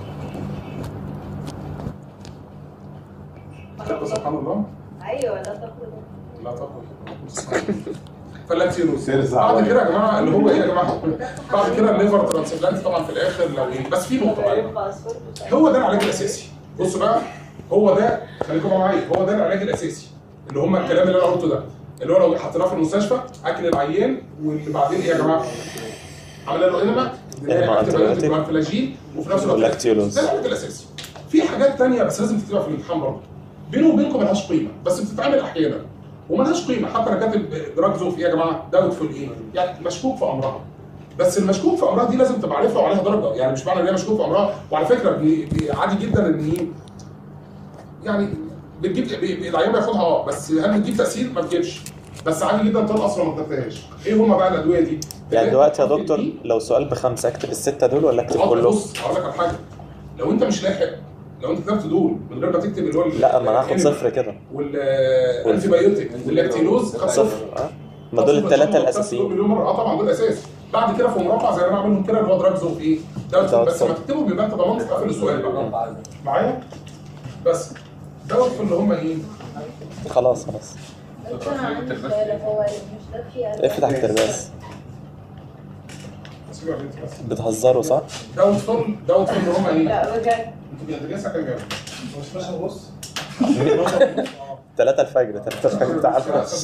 سبحان الله ايوه لا تخرج لا تقل فاللاكتيروز سيرزع بعد عليا. كده يا جماعه اللي هو ايه يا جماعه؟ بعد كده الليفر ترانسبلانت طبعا في الاخر لو ايه بس في نقطه بقى هو ده العلاج الاساسي بصوا بقى هو ده خليكم معايا هو ده العلاج الاساسي اللي هم الكلام اللي انا قلته ده اللي هو لو حطيناه في المستشفى اكل العيان واللي بعدين ايه يا جماعه؟ عملنا له انما إنما أنتيبيوتيك. مع فلاجين وفي نفس الوقت واللاكتيلوز. ده العلاج الاساسي في حاجات تانية بس لازم تكتبها في الامتحان برضه بينه وبينكم ملهاش قيمه بس بتتعمل احيانا وملهاش قيمه حتى انا كاتب دراجز اوف ايه يا جماعه دوت في الايه يعني مشكوك في امرها بس المشكوك في امرها دي لازم تبقى عارفها وعليها درجه يعني مش معنى ان هي مشكوك في امرها وعلى فكره بي بي عادي جدا ان ايه يعني بتجيب بي- بي- العيان بياخدها اه بس هل بتجيب تاثير ما بتجيبش بس عادي جدا تنقص لو ما ادتهاش ايه هما بقى الادويه دي؟ يعني دلوقتي يا دكتور دي لو سؤال بخمسه اكتب السته دول ولا اكتب حاضر، كله؟ بص هقول لك على حاجه لو انت مش لاحق لو انت كتبت دول من غير ما تكتب اللي هو ال- لا ما انا هاخد الانيمال صفر كده والانتي بايوتيك واللاكتيلوز خد صفر اه ما دول الثلاثه دول الاساسيين مليون مره اه طبعا دول اساس بعد كده في مربع زي ما انا بعملهم كده اللي هو دراجز اوف ايه دوت دوت بس ما فول. تكتبهم يبقى انت ضمنت تقفل السؤال بقى معايا بس دوت في اللي هم ايه خلاص خلاص دكتور انا عندي سؤال هو مش ده فيه افتح الترباس سيبها يا بنتي بس بتهزروا صح؟ دوت فول دوت فول اللي هم ايه لا بجد انتوا انت لسه كام جاي مش 12 ونص 3 الفجر 3 الفجر تعال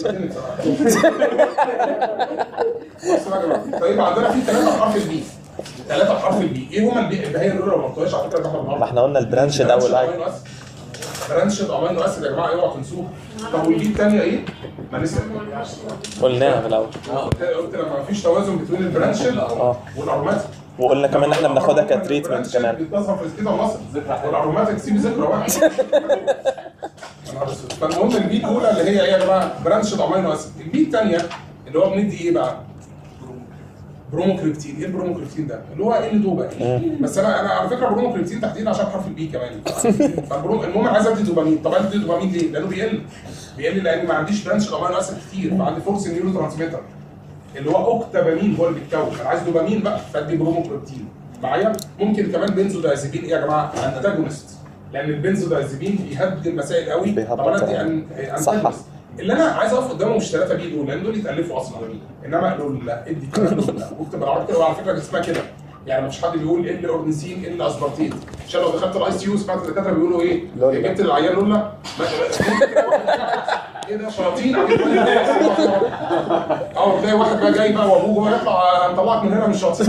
بص بقى يا جماعه طيب عندنا في ثلاثه بحرف البي ثلاثه بحرف البي ايه هما البي اللي هي الرولة ما قلتوهاش على فكره ده احنا ما بنعرف. احنا قلنا البرانش ده اول حاجه برانشد امينو اسيد يا جماعه اوعوا تنسوه طب والبي الثانيه ايه؟ ما لسه قلناها في الاول قلت لما مفيش توازن بين البرانشد اه والاروماتيك وقلنا كمان احنا بناخدها كتريتمنت البرانشد كمان بتظهر في السكيدا والمصر والاروماتيك سيب ذكرى واحد فالمهم البي الاولى اللي هي ايه يا جماعه؟ برانشد امينو اسيد البي الثانيه اللي هو بندي ايه بقى؟ بروموكريبتين ايه البروموكريبتين ده؟ اللي هو ال دوبا بس انا انا على فكره بروموكريبتين تحديدا عشان حرف البي كمان فالبروم المهم عايز ادي دوبامين طب ادي دوبامين ليه؟ لانه بيقل بيقل لان ما عنديش برانش امينو اسيد كتير فعندي فورس نيورو ترانسميتر اللي هو اوكتابامين هو اللي بيتكون انا عايز دوبامين بقى فادي بروموكريبتين معايا ممكن كمان بنزودايزيبين ايه يا جماعه؟ انتاجونست لان البنزودايزيبين بيهدي المسائل قوي بيهبط طب انا ادي طبعاً. أن- صح. انتاجونست اللي انا عايز اقف قدامه مش ثلاثه بي دول لان دول يتالفوا اصلا انما قالوا لا ادي كمان دول واكتب بالعربي كده وعلى فكره اسمها كده يعني مفيش حد بيقول ال اورنسين ال اسبرتيت عشان لو دخلت الاي سي يو سمعت الدكاتره بيقولوا ايه؟ لولا. جبت العيان لولا ما- ايه ده شياطين اه تلاقي واحد بقى جاي بقى وابوه جوه يطلع هنطلعك من هنا من الشياطين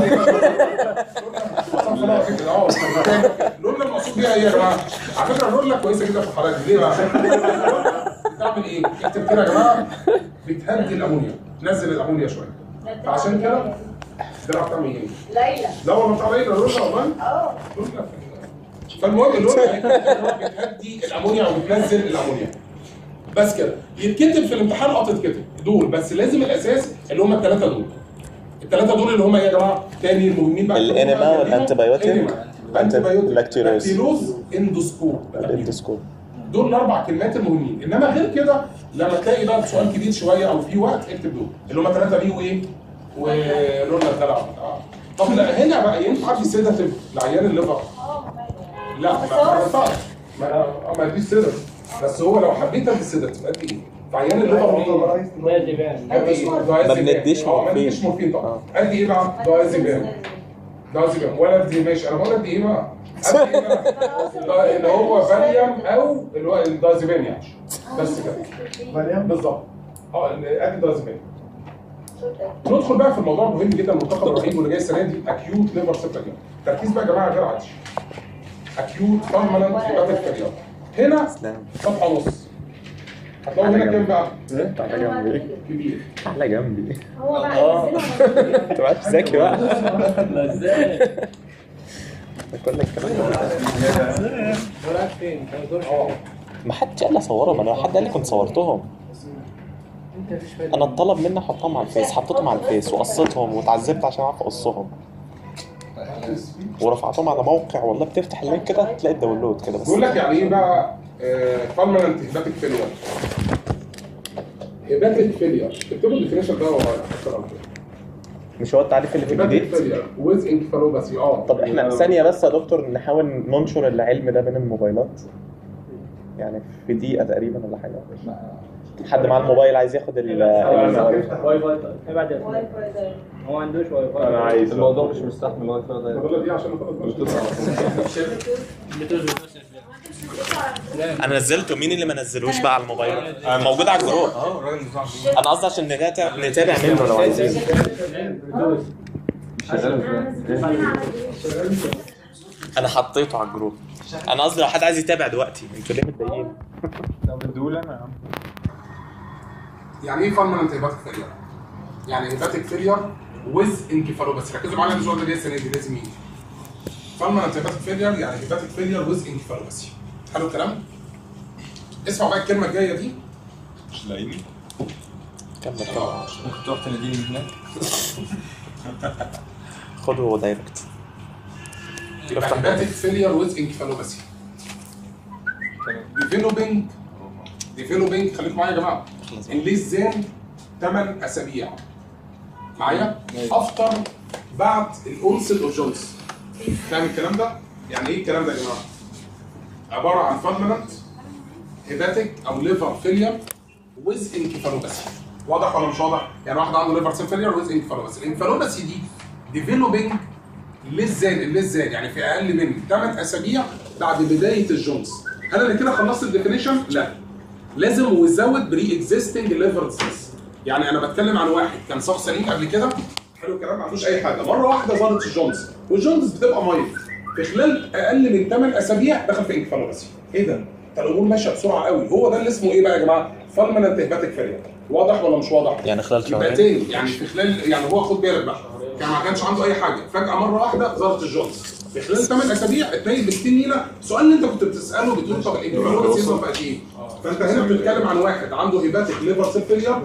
اه لولا المقصود بيها ايه يا جماعه؟ على فكره لولا كويسه جدا في الحالات دي ليه بقى؟ بتعمل ايه؟ اكتب كده يا جماعه بتهدي الامونيا تنزل الامونيا شويه فعشان كده ده بتعمل ايه؟ ليلى لا والله بتاع ليلى لولا والله اه لولا فالمهم اللولا بتهدي الامونيا وبتنزل الامونيا بس كده يتكتب في الامتحان اه تتكتب دول بس لازم الاساس اللي هم الثلاثه دول الثلاثه دول اللي هم ايه يا جماعه؟ تاني المهمين بقى الانيما والانتيبيوتيك انتيبيوتيك لاكتيلوز. لاكتيلوز اندوسكوب الاندوسكوب دول الاربع كلمات المهمين انما غير كده لما تلاقي بقى سؤال كبير شويه او في وقت اكتب دول اللي هم ثلاثه بي وايه؟ ولولا الدلع اه طب لا هنا بقى ينفع ادي سيداتيف لعيان الليفر اه لا ما ما ينفعش ما آه، ما اديش سيداتيف بس هو لو حبيت ادي سيداتيف ادي ايه؟ في عيان الليفر ايه؟ ادي دايزيبام. ما بنديش اه ما مورفين. نديش مورفين طبعا آه. ادي ايه بقى؟ دايزيبام دازيبين ولا دي ماشي انا بقول لك دي ايه بقى؟ قد ايه بقى؟ اللي هو فاليوم او اللي هو الدازيبين يعني بس كده مريم بالظبط اه ادي دازيبين ندخل بقى في الموضوع المهم جدا المنتخب الرهيب واللي جاي السنه دي اكيوت ليفر سيبريا تركيز بقى يا جماعه غير عادي اكيوت بيرمننت هيباتيك فيلير هنا سلام صفحه ونص هتلاقوا هنا كام بقى؟ تعالى جنبي كبير تعالى جنبي هو بقى ينزلها انت معاش ذكي بقى ازاي؟ كل الكلام ده. رايح فين؟ كان دور اه ما حدش قال لي اصورهم انا حد قال لي كنت صورتهم انت مفيش فايده انا اتطلب مني احطهم على الفيس حطيتهم على الفيس وقصيتهم واتعذبت عشان اعرف اقصهم ورفعتهم على موقع والله بتفتح اللينك كده تلاقي الداونلود كده بس بيقول لك يعني ايه بقى بيرمننت هيباتيك فيلير هيباتيك فيلير اكتبوا الديفينيشن ده ورايا هكتبها على فكرة. مش هو التعريف اللي في هيباتيك الجديد فيلير ويز انكفالوباسي اه طب احنا ثانية بس يا دكتور نحاول ننشر العلم ده بين الموبايلات يعني في دقيقة تقريبا ولا حاجة حد مع الموبايل عايز ياخد ال افتح واي فاي طيب ابعد يا واي أخوي. فاي ده هو ما عندوش واي فاي انا عايز الموضوع مش مستحمل واي فاي ده الفضيلة دي عشان نخلص انا نزلته مين اللي ما نزلوش بقى على الموبايل موجود على الجروب اه الراجل بتاع انا قصدي عشان نتابع نتابع منه لو عايزين انا حطيته على الجروب انا قصدي لو حد عايز يتابع دلوقتي انتوا ليه متضايقين لو بدول انا يا عم يعني ايه بيرمننت هيباتيك فيلير؟ يعني هيباتيك فيلير ويز انكفالوباسي ركزوا معايا السؤال ده جاي السنه دي لازم يجي بيرمننت هيباتيك فيلير يعني هيباتيك فيلير ويز انكفالوباسي حلو الكلام؟ اسمعوا بقى الكلمه الجايه دي مش لاقيني كمل كمل ممكن تروح تناديني من هناك خده دايركت يبقى هيباتيك فيلير ويز انكفالوباسي ديفلوبينج ديفلوبينج خليكم معايا يا جماعه ان ليس ذان 8 اسابيع معايا افتر بعد الاونسل اوف جونز فاهم الكلام ده؟ يعني ايه الكلام ده يا جماعه؟ عباره عن فالمنت هيباتيك او ليفر فيلير ويز انكفالوباسي واضح ولا مش واضح؟ يعني واحد عنده ليفر سيل فيلير ويز انكفالوباسي الانكفالوباسي دي ديفلوبينج للزان اللزان يعني في اقل من 8 اسابيع بعد بدايه الجونز هل انا كده خلصت الديفينيشن؟ لا لازم وزود بري اكزيستنج ليفر ديزيز يعني انا بتكلم عن واحد كان شخص سليم قبل كده حلو الكلام ما عندوش اي حاجه مره واحده ظهرت الجونز والجونز بتبقى مايل في خلال اقل من 8 اسابيع دخل في انكفالوباسي ايه ده؟ ده الامور ماشيه بسرعه قوي هو ده اللي اسمه ايه بقى يا جماعه؟ فالمنت هيباتيك فيلير واضح ولا مش واضح؟ يعني خلال يبقى شهرين تاني يعني في خلال يعني هو خد بالك بقى كان ما كانش عنده اي حاجه فجاه مره واحده ظهرت الجونز في خلال 8 اسابيع اتنقل ب 60 نيله السؤال اللي انت كنت بتساله بتقول طب الانكفالوباسي يظهر في قد ايه؟ فانت هنا بتتكلم عن واحد عنده هيباتيك ليفر سيل فيلير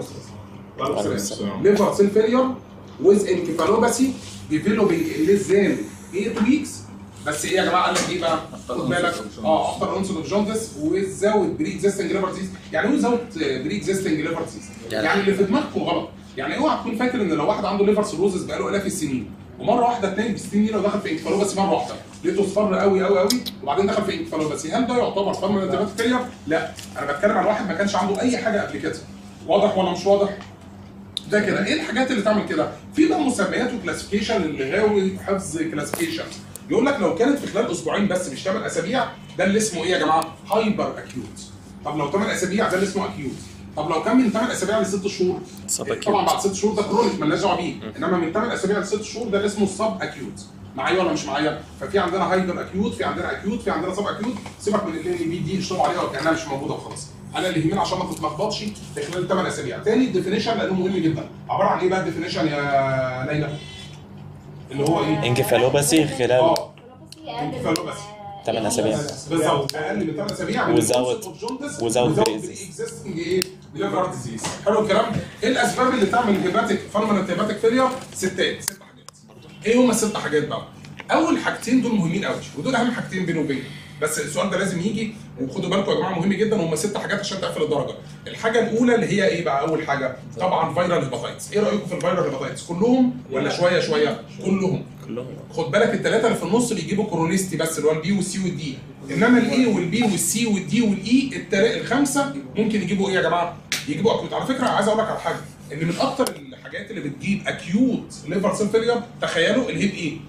ليفر سيل فيلير ويز انكفالوباسي ديفلوبينج ليس ذان 8 ويكس بس ايه يا جماعه قال لك ايه بقى؟ خد بالك اه افتر اونسل اوف جوندس وزود بري اكزيستنج ليفر ديزيز يعني ايه زود بري اكزيستنج ليفر ديزيز؟ يعني اللي في دماغكم غلط يعني اوعى تكون فاكر ان لو واحد عنده ليفر سيروزس بقاله الاف السنين ومره واحده اتنين ب 60 نيله ودخل في انكفالوباسي مره واحده لقيته اصفر قوي قوي قوي وبعدين دخل في انكفالوباسي هل ده يعتبر فارما انتباتيك فيلير؟ لا انا بتكلم عن واحد ما كانش عنده اي حاجه قبل كده واضح ولا مش واضح؟ ده كده ايه الحاجات اللي تعمل كده؟ في بقى مسميات وكلاسيفيكيشن اللي غاوي حفظ كلاسيفيكيشن يقول لك لو كانت في خلال اسبوعين بس مش 8 اسابيع ده اللي اسمه ايه يا جماعه؟ هايبر اكيوت طب لو 8 اسابيع ده اللي اسمه اكيوت طب لو كان من 8 اسابيع ل 6 شهور سب طبعا acute. بعد 6 شهور ده كرونيك مالناش دعوه بيه انما من 8 اسابيع ل 6 شهور ده اللي اسمه سب اكيوت معايا ولا مش معايا؟ ففي عندنا هايبر اكيوت في عندنا اكيوت في عندنا سب اكيوت سيبك من ال بي دي اشتغلوا عليها وكانها مش موجوده وخلاص انا اللي يهمني عشان ما تتلخبطش في خلال 8 اسابيع تاني الديفينيشن لانه مهم جدا عباره عن ايه بقى الديفينيشن يا ليلى؟ اللي هو ايه؟ انكفالوباسي خلال اه انكفالوباسي 8 اسابيع بالظبط اقل من 8 اسابيع وزود- وزود بريزيز. اكزيستنج ايه ليفر ديزيز حلو الكلام ايه الاسباب اللي تعمل هيباتيك فالمنت هيباتيك فيلير ستات ست حاجات ايه هما الست حاجات بقى اول حاجتين دول مهمين قوي ودول اهم حاجتين بيني وبينك بس السؤال ده لازم يجي وخدوا بالكم يا جماعه مهم جدا هم ست حاجات عشان تقفل الدرجه الحاجه الاولى اللي هي ايه بقى اول حاجه طبعا فيرال هيباتايتس ايه رايكم في الفيرال هيباتايتس كلهم ولا شويه شويه كلهم كلهم خد بالك الثلاثه اللي في النص بيجيبوا كورونيستي بس اللي هو البي والسي والدي انما الاي والبي والسي والدي والاي التلا- الخمسه ممكن يجيبوا ايه يا جماعه؟ يجيبوا اكيوت على فكره عايز اقول لك على حاجه ان من اكتر الحاجات اللي بتجيب اكيوت ليفر سيل فيلير تخيلوا الهيب ايه؟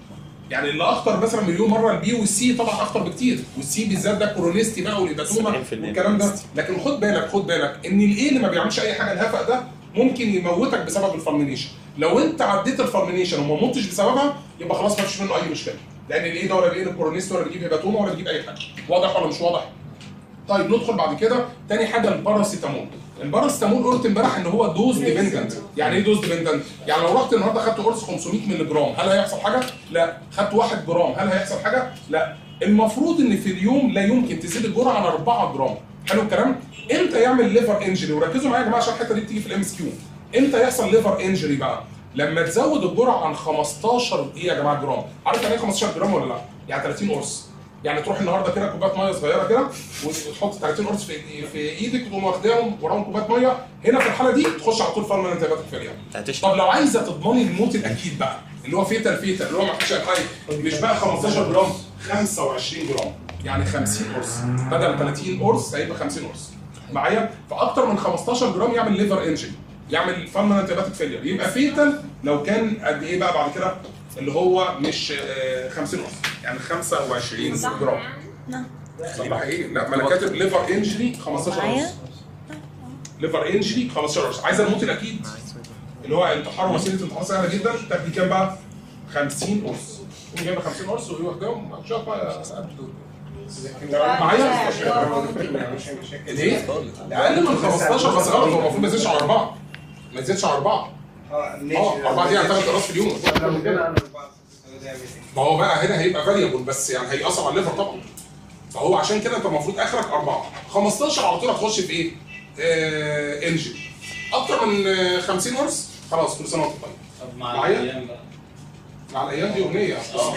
يعني اللي اخطر مثلا مليون مره البي والسي طبعا اخطر بكتير والسي بالذات ده كورونيستي بقى والهيباتوما 70% والكلام ده لكن خد بالك خد بالك ان الايه اللي ما بيعملش اي حاجه الهفق ده ممكن يموتك بسبب الفالمينيشن لو انت عديت الفالمينيشن وما متش بسببها يبقى خلاص ما فيش منه اي مشكله لان الايه ده ولا بيقلب كورونيستي ولا بيجيب هيباتوما ولا بيجيب اي حاجه واضح ولا مش واضح؟ طيب ندخل بعد كده تاني حاجه الباراسيتامول الباراسيتامول قلت امبارح ان هو دوز ديبندنت يعني ايه دوز ديبندنت يعني لو رحت النهارده خدت قرص 500 مللي جرام هل هيحصل حاجه لا خدت 1 جرام هل هيحصل حاجه لا المفروض ان في اليوم لا يمكن تزيد الجرعه عن 4 جرام حلو الكلام امتى يعمل ليفر انجري وركزوا معايا يا جماعه عشان الحته دي بتيجي في الام اس كيو امتى يحصل ليفر انجري بقى لما تزود الجرعه عن 15 ايه يا جماعه جرام عارف يعني ايه 15 جرام ولا لا يعني 30 قرص يعني تروح النهارده كده كوبايه ميه صغيره كده وتحط 30 قرص في في ايدك وتقوم واخداهم وراهم كوبايه ميه هنا في الحاله دي تخش على طول فارما انتباتيك فيلير هتشرب. طب لو عايزه تضمني الموت الاكيد بقى اللي هو فيتال فيتال اللي هو ما فيش حاجه مش بقى 15 جرام 25 جرام يعني 50 قرص بدل 30 قرص هيبقى 50 قرص معايا فاكتر من 15 جرام يعمل ليفر انجري يعمل فارما انتباتيك فيلير يبقى فيتال لو كان قد ايه بقى بعد كده اللي هو مش آه، 50 قرص يعني 25 جرام صح ايه لا ما انا كاتب ليفر انجري 15 قرص ليفر انجري 15 قرص عايز الموت الاكيد اللي هو انتحار وسيله انتحار سهله جدا تاخدي كام بقى 50 قرص تقوم جايبه 50 قرص ويوحدهم شوف بقى معايا ليه؟ اقل من 15 بس غلط هو المفروض ما يزيدش على اربعه ما يزيدش على اربعه اه اربعه دي يعني ثلاث اقراص في اليوم ما هو بقى هنا هيبقى فاريبل بس يعني هيأثر على الليفر طبعا فهو عشان كده انت المفروض اخرك اربعه 15 على طول هتخش في ايه؟ آه انجن اكتر من آه، 50 قرص خلاص كل سنه وانت طيب طب مع معايا؟ الايام بقى مع الايام دي اغنيه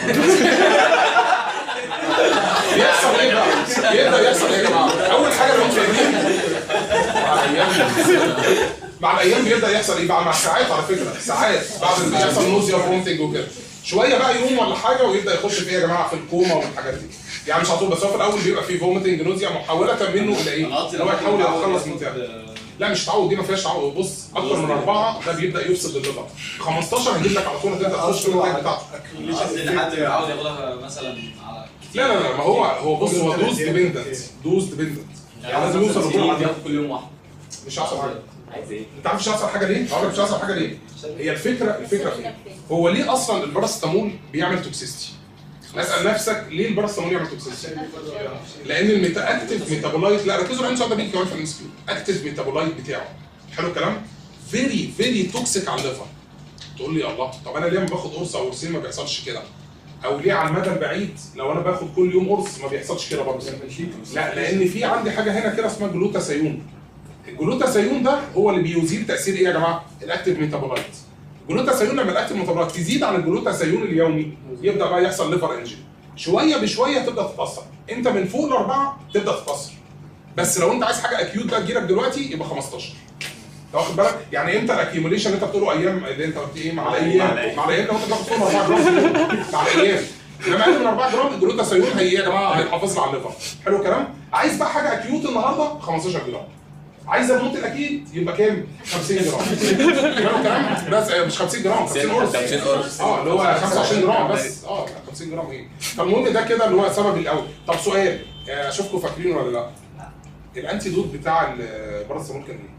يحصل ايه بقى؟ يقدر يحصل ايه يا جماعه؟ اول حاجه لو انتوا فاهمين مع الايام مع الايام بيبدا يحصل ايه بقى؟ مع ساعات على فكره ساعات بعد ما يحصل نوزيا فرومتنج وكده شويه بقى يوم ولا حاجه ويبدا يخش في ايه يا جماعه في الكوما والحاجات دي يعني مش على طول بس هو في الاول بيبقى فيه فومتنج نوزيا محاوله منه الى ايه؟ انا قصدي ان هو يحاول يتخلص من تعب تعب لا مش تعود دي ما فيهاش تعود بص اكتر من اربعه ده بيبدا يفسد الليفر 15 هيجيب لك على طول هتبدا تخش في النتائج بتاعته قصدي ان حد يتعود ياخدها مثلا على لا لا لا ما هو هو بص هو دوز ديبندنت دوز ديبندنت يعني لازم يوصل للجرعه دي ياخد كل يوم واحده مش هيحصل حاجه انت عارف مش هيحصل حاجه ليه؟ هقول لك مش هيحصل حاجه ليه؟ هي الفكره الفكره في ايه؟ هو ليه اصلا الباراسيتامول بيعمل توكسيستي؟ اسال نفسك ليه الباراسيتامول يعمل توكسيستي؟ لان الميتا اكتف ميتابولايت لا ركزوا على السؤال ده بيجي كمان في الانسكيو اكتف ميتابولايت بتاعه حلو الكلام؟ فيري فيري توكسيك على الليفر تقول لي الله طب انا ليه لما باخد قرص او قرصين ما بيحصلش كده؟ او ليه على المدى البعيد لو انا باخد كل يوم قرص ما بيحصلش كده برضه؟ لا لان في عندي حاجه هنا كده اسمها جلوتاثيون الجلوتاثيون ده هو اللي بيزيل تاثير ايه يا جماعه؟ الاكتيف ميتابولايت. الجلوتاثيون لما الاكتيف ميتابولايت تزيد عن الجلوتاثيون اليومي يبدا بقى يحصل ليفر انجري. شويه بشويه تبدا تتاثر، انت من فوق الاربعه تبدا تتاثر. بس لو انت عايز حاجه اكيوت بقى تجيلك دلوقتي يبقى 15. انت واخد بالك؟ يعني امتى الاكيوميليشن اللي انت بتقوله ايام اللي انت قلت ايه مع الايام مع الايام لو انت بتاخد فوق 4 جرام في اليوم، مع الايام لما اقل من 4 جرام الجلوتاثيون هي يا جماعه هيحافظ لي على الليفر. حلو الكلام؟ عايز بقى حاجه اكيوت النهارده 15 جرام. عايز الموت الاكيد يبقى كام؟ 50 جرام حلو الكلام؟ بس آه، مش 50 جرام 50 قرص 50 قرص. اه اللي هو 25 جرام بس اه 50 جرام ايه فالمهم ده كده اللي هو السبب الاول طب سؤال آه، اشوفكم فاكرين ولا لا؟ الانتي دوت بتاع الباراسيتامول كان ايه؟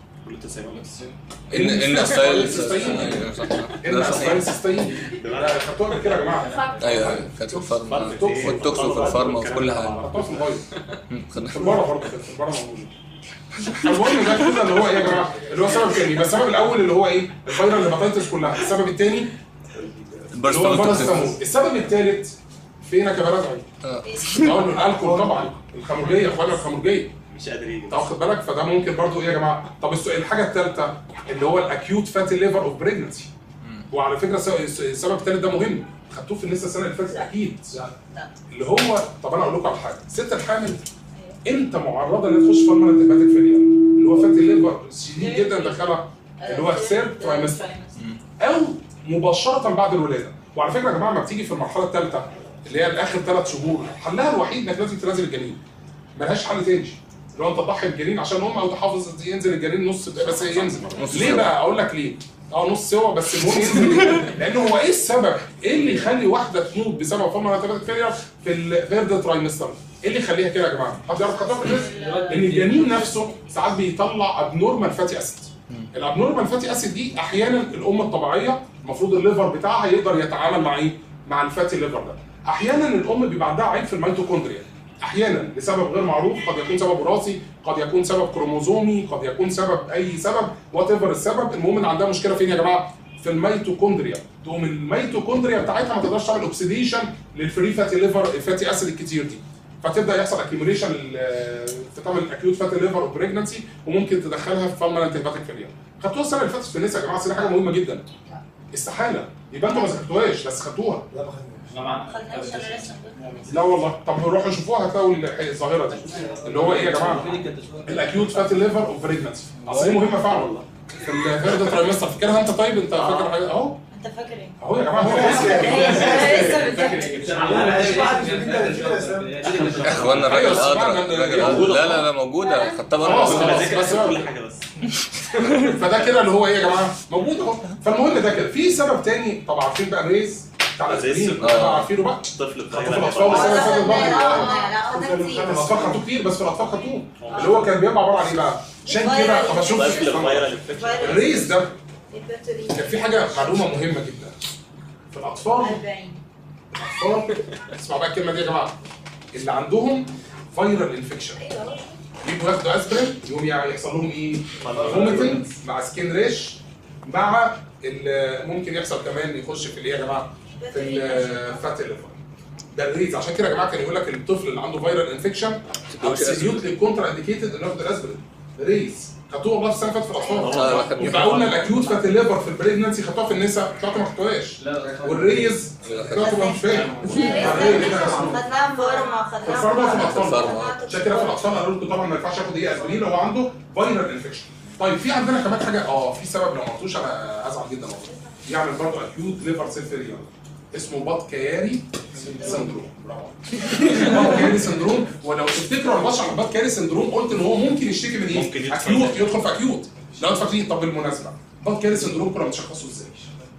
ان ان ستايل السيستين ان ستايل السيستين خدتوها قبل كده يا جماعه ايوه ايوه كانت في الفارما والتوكس وفي الفارما وفي كل حاجه خدتوها في الموبايل خدنا- في البره برضه في البره موجود المهم ده كده اللي هو ايه يا جماعه اللي هو سبب تاني بس السبب الاول اللي هو ايه الفيرال هيباتيتس كلها السبب الثاني اللي هو البارستامول الباراسيتامول السبب الثالث فينك يا بلد آه. اقول الالكول طبعا الخمرجيه يا اخوانا الخمرجيه مش قادرين انت واخد بالك فده ممكن برضو ايه يا جماعه طب السؤال الحاجه الثالثه اللي هو الاكيوت فاتي ليفر اوف بريجنسي وعلى فكره الس- السبب الثالث ده مهم خدتوه في النساء السنه اللي فاتت اكيد اللي هو طب انا اقول لكم على حاجه الست الحامل امتى معرضه انها تخش فارما انتباتيك فيلير اللي هو فاتي ليفر شديد جدا دخلها اللي هو الثيرد ترايمستر او مباشره بعد الولاده وعلى فكره يا جماعه لما بتيجي في المرحله الثالثه اللي هي الاخر ثلاث شهور حلها الوحيد انك لازم تنزل الجنين ملهاش حل تاني لو انت تضحي بجنين عشان هم او تحافظ ينزل الجنين نص بس ينزل نص ليه ساعة. بقى اقول لك ليه اه نص سوا بس المهم ينزل لان هو ايه السبب؟ ايه اللي يخلي واحده تموت بسبب فورمال انتيباتيك فيلير في الثيرد ترايمستر؟ ايه اللي يخليها كده يا جماعه؟ حد يعرف خطوات الريسك؟ ان الجنين نفسه ساعات بيطلع ابنورمال فاتي اسيد الابنورمال فاتي اسيد دي احيانا الام الطبيعيه المفروض الليفر بتاعها يقدر يتعامل مع ايه؟ مع الفاتي ليفر ده احيانا الام بيبقى عندها عيب في الميتوكوندريا احيانا لسبب غير معروف قد يكون سبب وراثي قد يكون سبب كروموزومي قد يكون سبب اي سبب وات ايفر السبب المهم ان عندها مشكله فين يا جماعه في الميتوكوندريا تقوم الميتوكوندريا بتاعتها ما تقدرش تعمل اوكسيديشن للفري فاتي ليفر الفاتي اسيد الكتير دي فتبدا يحصل اكيوميليشن تعمل اكيوت فاتي ليفر اوف بريجنسي وممكن تدخلها في فالمنت هيباتيك فيلير خدتوها السنه اللي فاتت في النساء يا جماعه دي حاجه مهمه جدا استحاله يبقى انتوا ما ذاكرتوهاش بس خدتوها خدناش انا لسه لا والله طب روحوا شوفوها هتلاقوا الظاهره دي اللي هو ايه يا جماعه الاكيوت فاتي ليفر اوف بريجنسي اصل دي مهمه فعلا في الثيرد ترايمستر فاكرها انت طيب انت فاكر حاجه اهو انت فاكر ايه؟ اهو يا جماعه هو لسه اخوانا الراجل أيوة، بس ادرى معنى إن الراجل هي أدرى. موجودة. لا لا لا موجوده خدتها خلاص بره خلاص بس كل حاجه بس فده كده اللي هو ايه يا جماعه موجود اهو فالمهم ده كده في سبب تاني طبعا عارفين بقى الريز بتاع الاسبرين الريز. طبعا عارفينه بقى الطفل خدتوه في الاطفال السنه اللي فاتت برضه الاطفال خدوه كتير بس في الاطفال خدوه اللي هو كان بيبقى عباره عن ايه بقى؟ عشان كده طب اشوف طفل فايرال انفكشن الريز ده كان في حاجه معلومه مهمه جدا في الاطفال 40 الاطفال اسمعوا بقى الكلمه دي يا جماعه اللي عندهم فايرال انفكشن يجوا ياخدوا اسبرين يقوم يعني يحصل لهم ايه؟ فوميتنج مع سكين ريش مع ال- ممكن يحصل كمان يخش في الايه يا جماعه؟ في الفات ليفر ده الريز عشان كده يا جماعه كان يقول لك الطفل اللي عنده فايرال انفكشن ابسوليوتلي كونترا انديكيتد انه ياخد الاسبرين ريز خدوه والله في السنه اللي فاتت في آه، الاطفال ما خدناش. يبقى قلنا الاكيوت فات ليفر في البريجنسي خدوها في النساء طلعتوا ما خدتوهاش والريز طلعتوا ما مش فاهم خدناها فورما في الفارما في الاطفال الفارما. عشان كده في الاطفال قالوا لكم طبعا ما ينفعش ياخد ايه اسبرين لو عنده فايرال انفكشن طيب في عندنا كمان حاجه اه في سبب لو ما قلتوش انا هزعل جدا والله يعمل برضه اكيوت ليفر سيل فيلير اسمه بات كياري سندروم برافو بات كياري سندروم ولو تفتكروا انا بشرح بات كياري سندروم قلت ان هو ممكن يشتكي من ممكن ايه؟ يدخل اكيوت في يدخل في اكيوت لو انتوا فاكرين طب بالمناسبه بات كياري سندروم كنا بنشخصه ازاي؟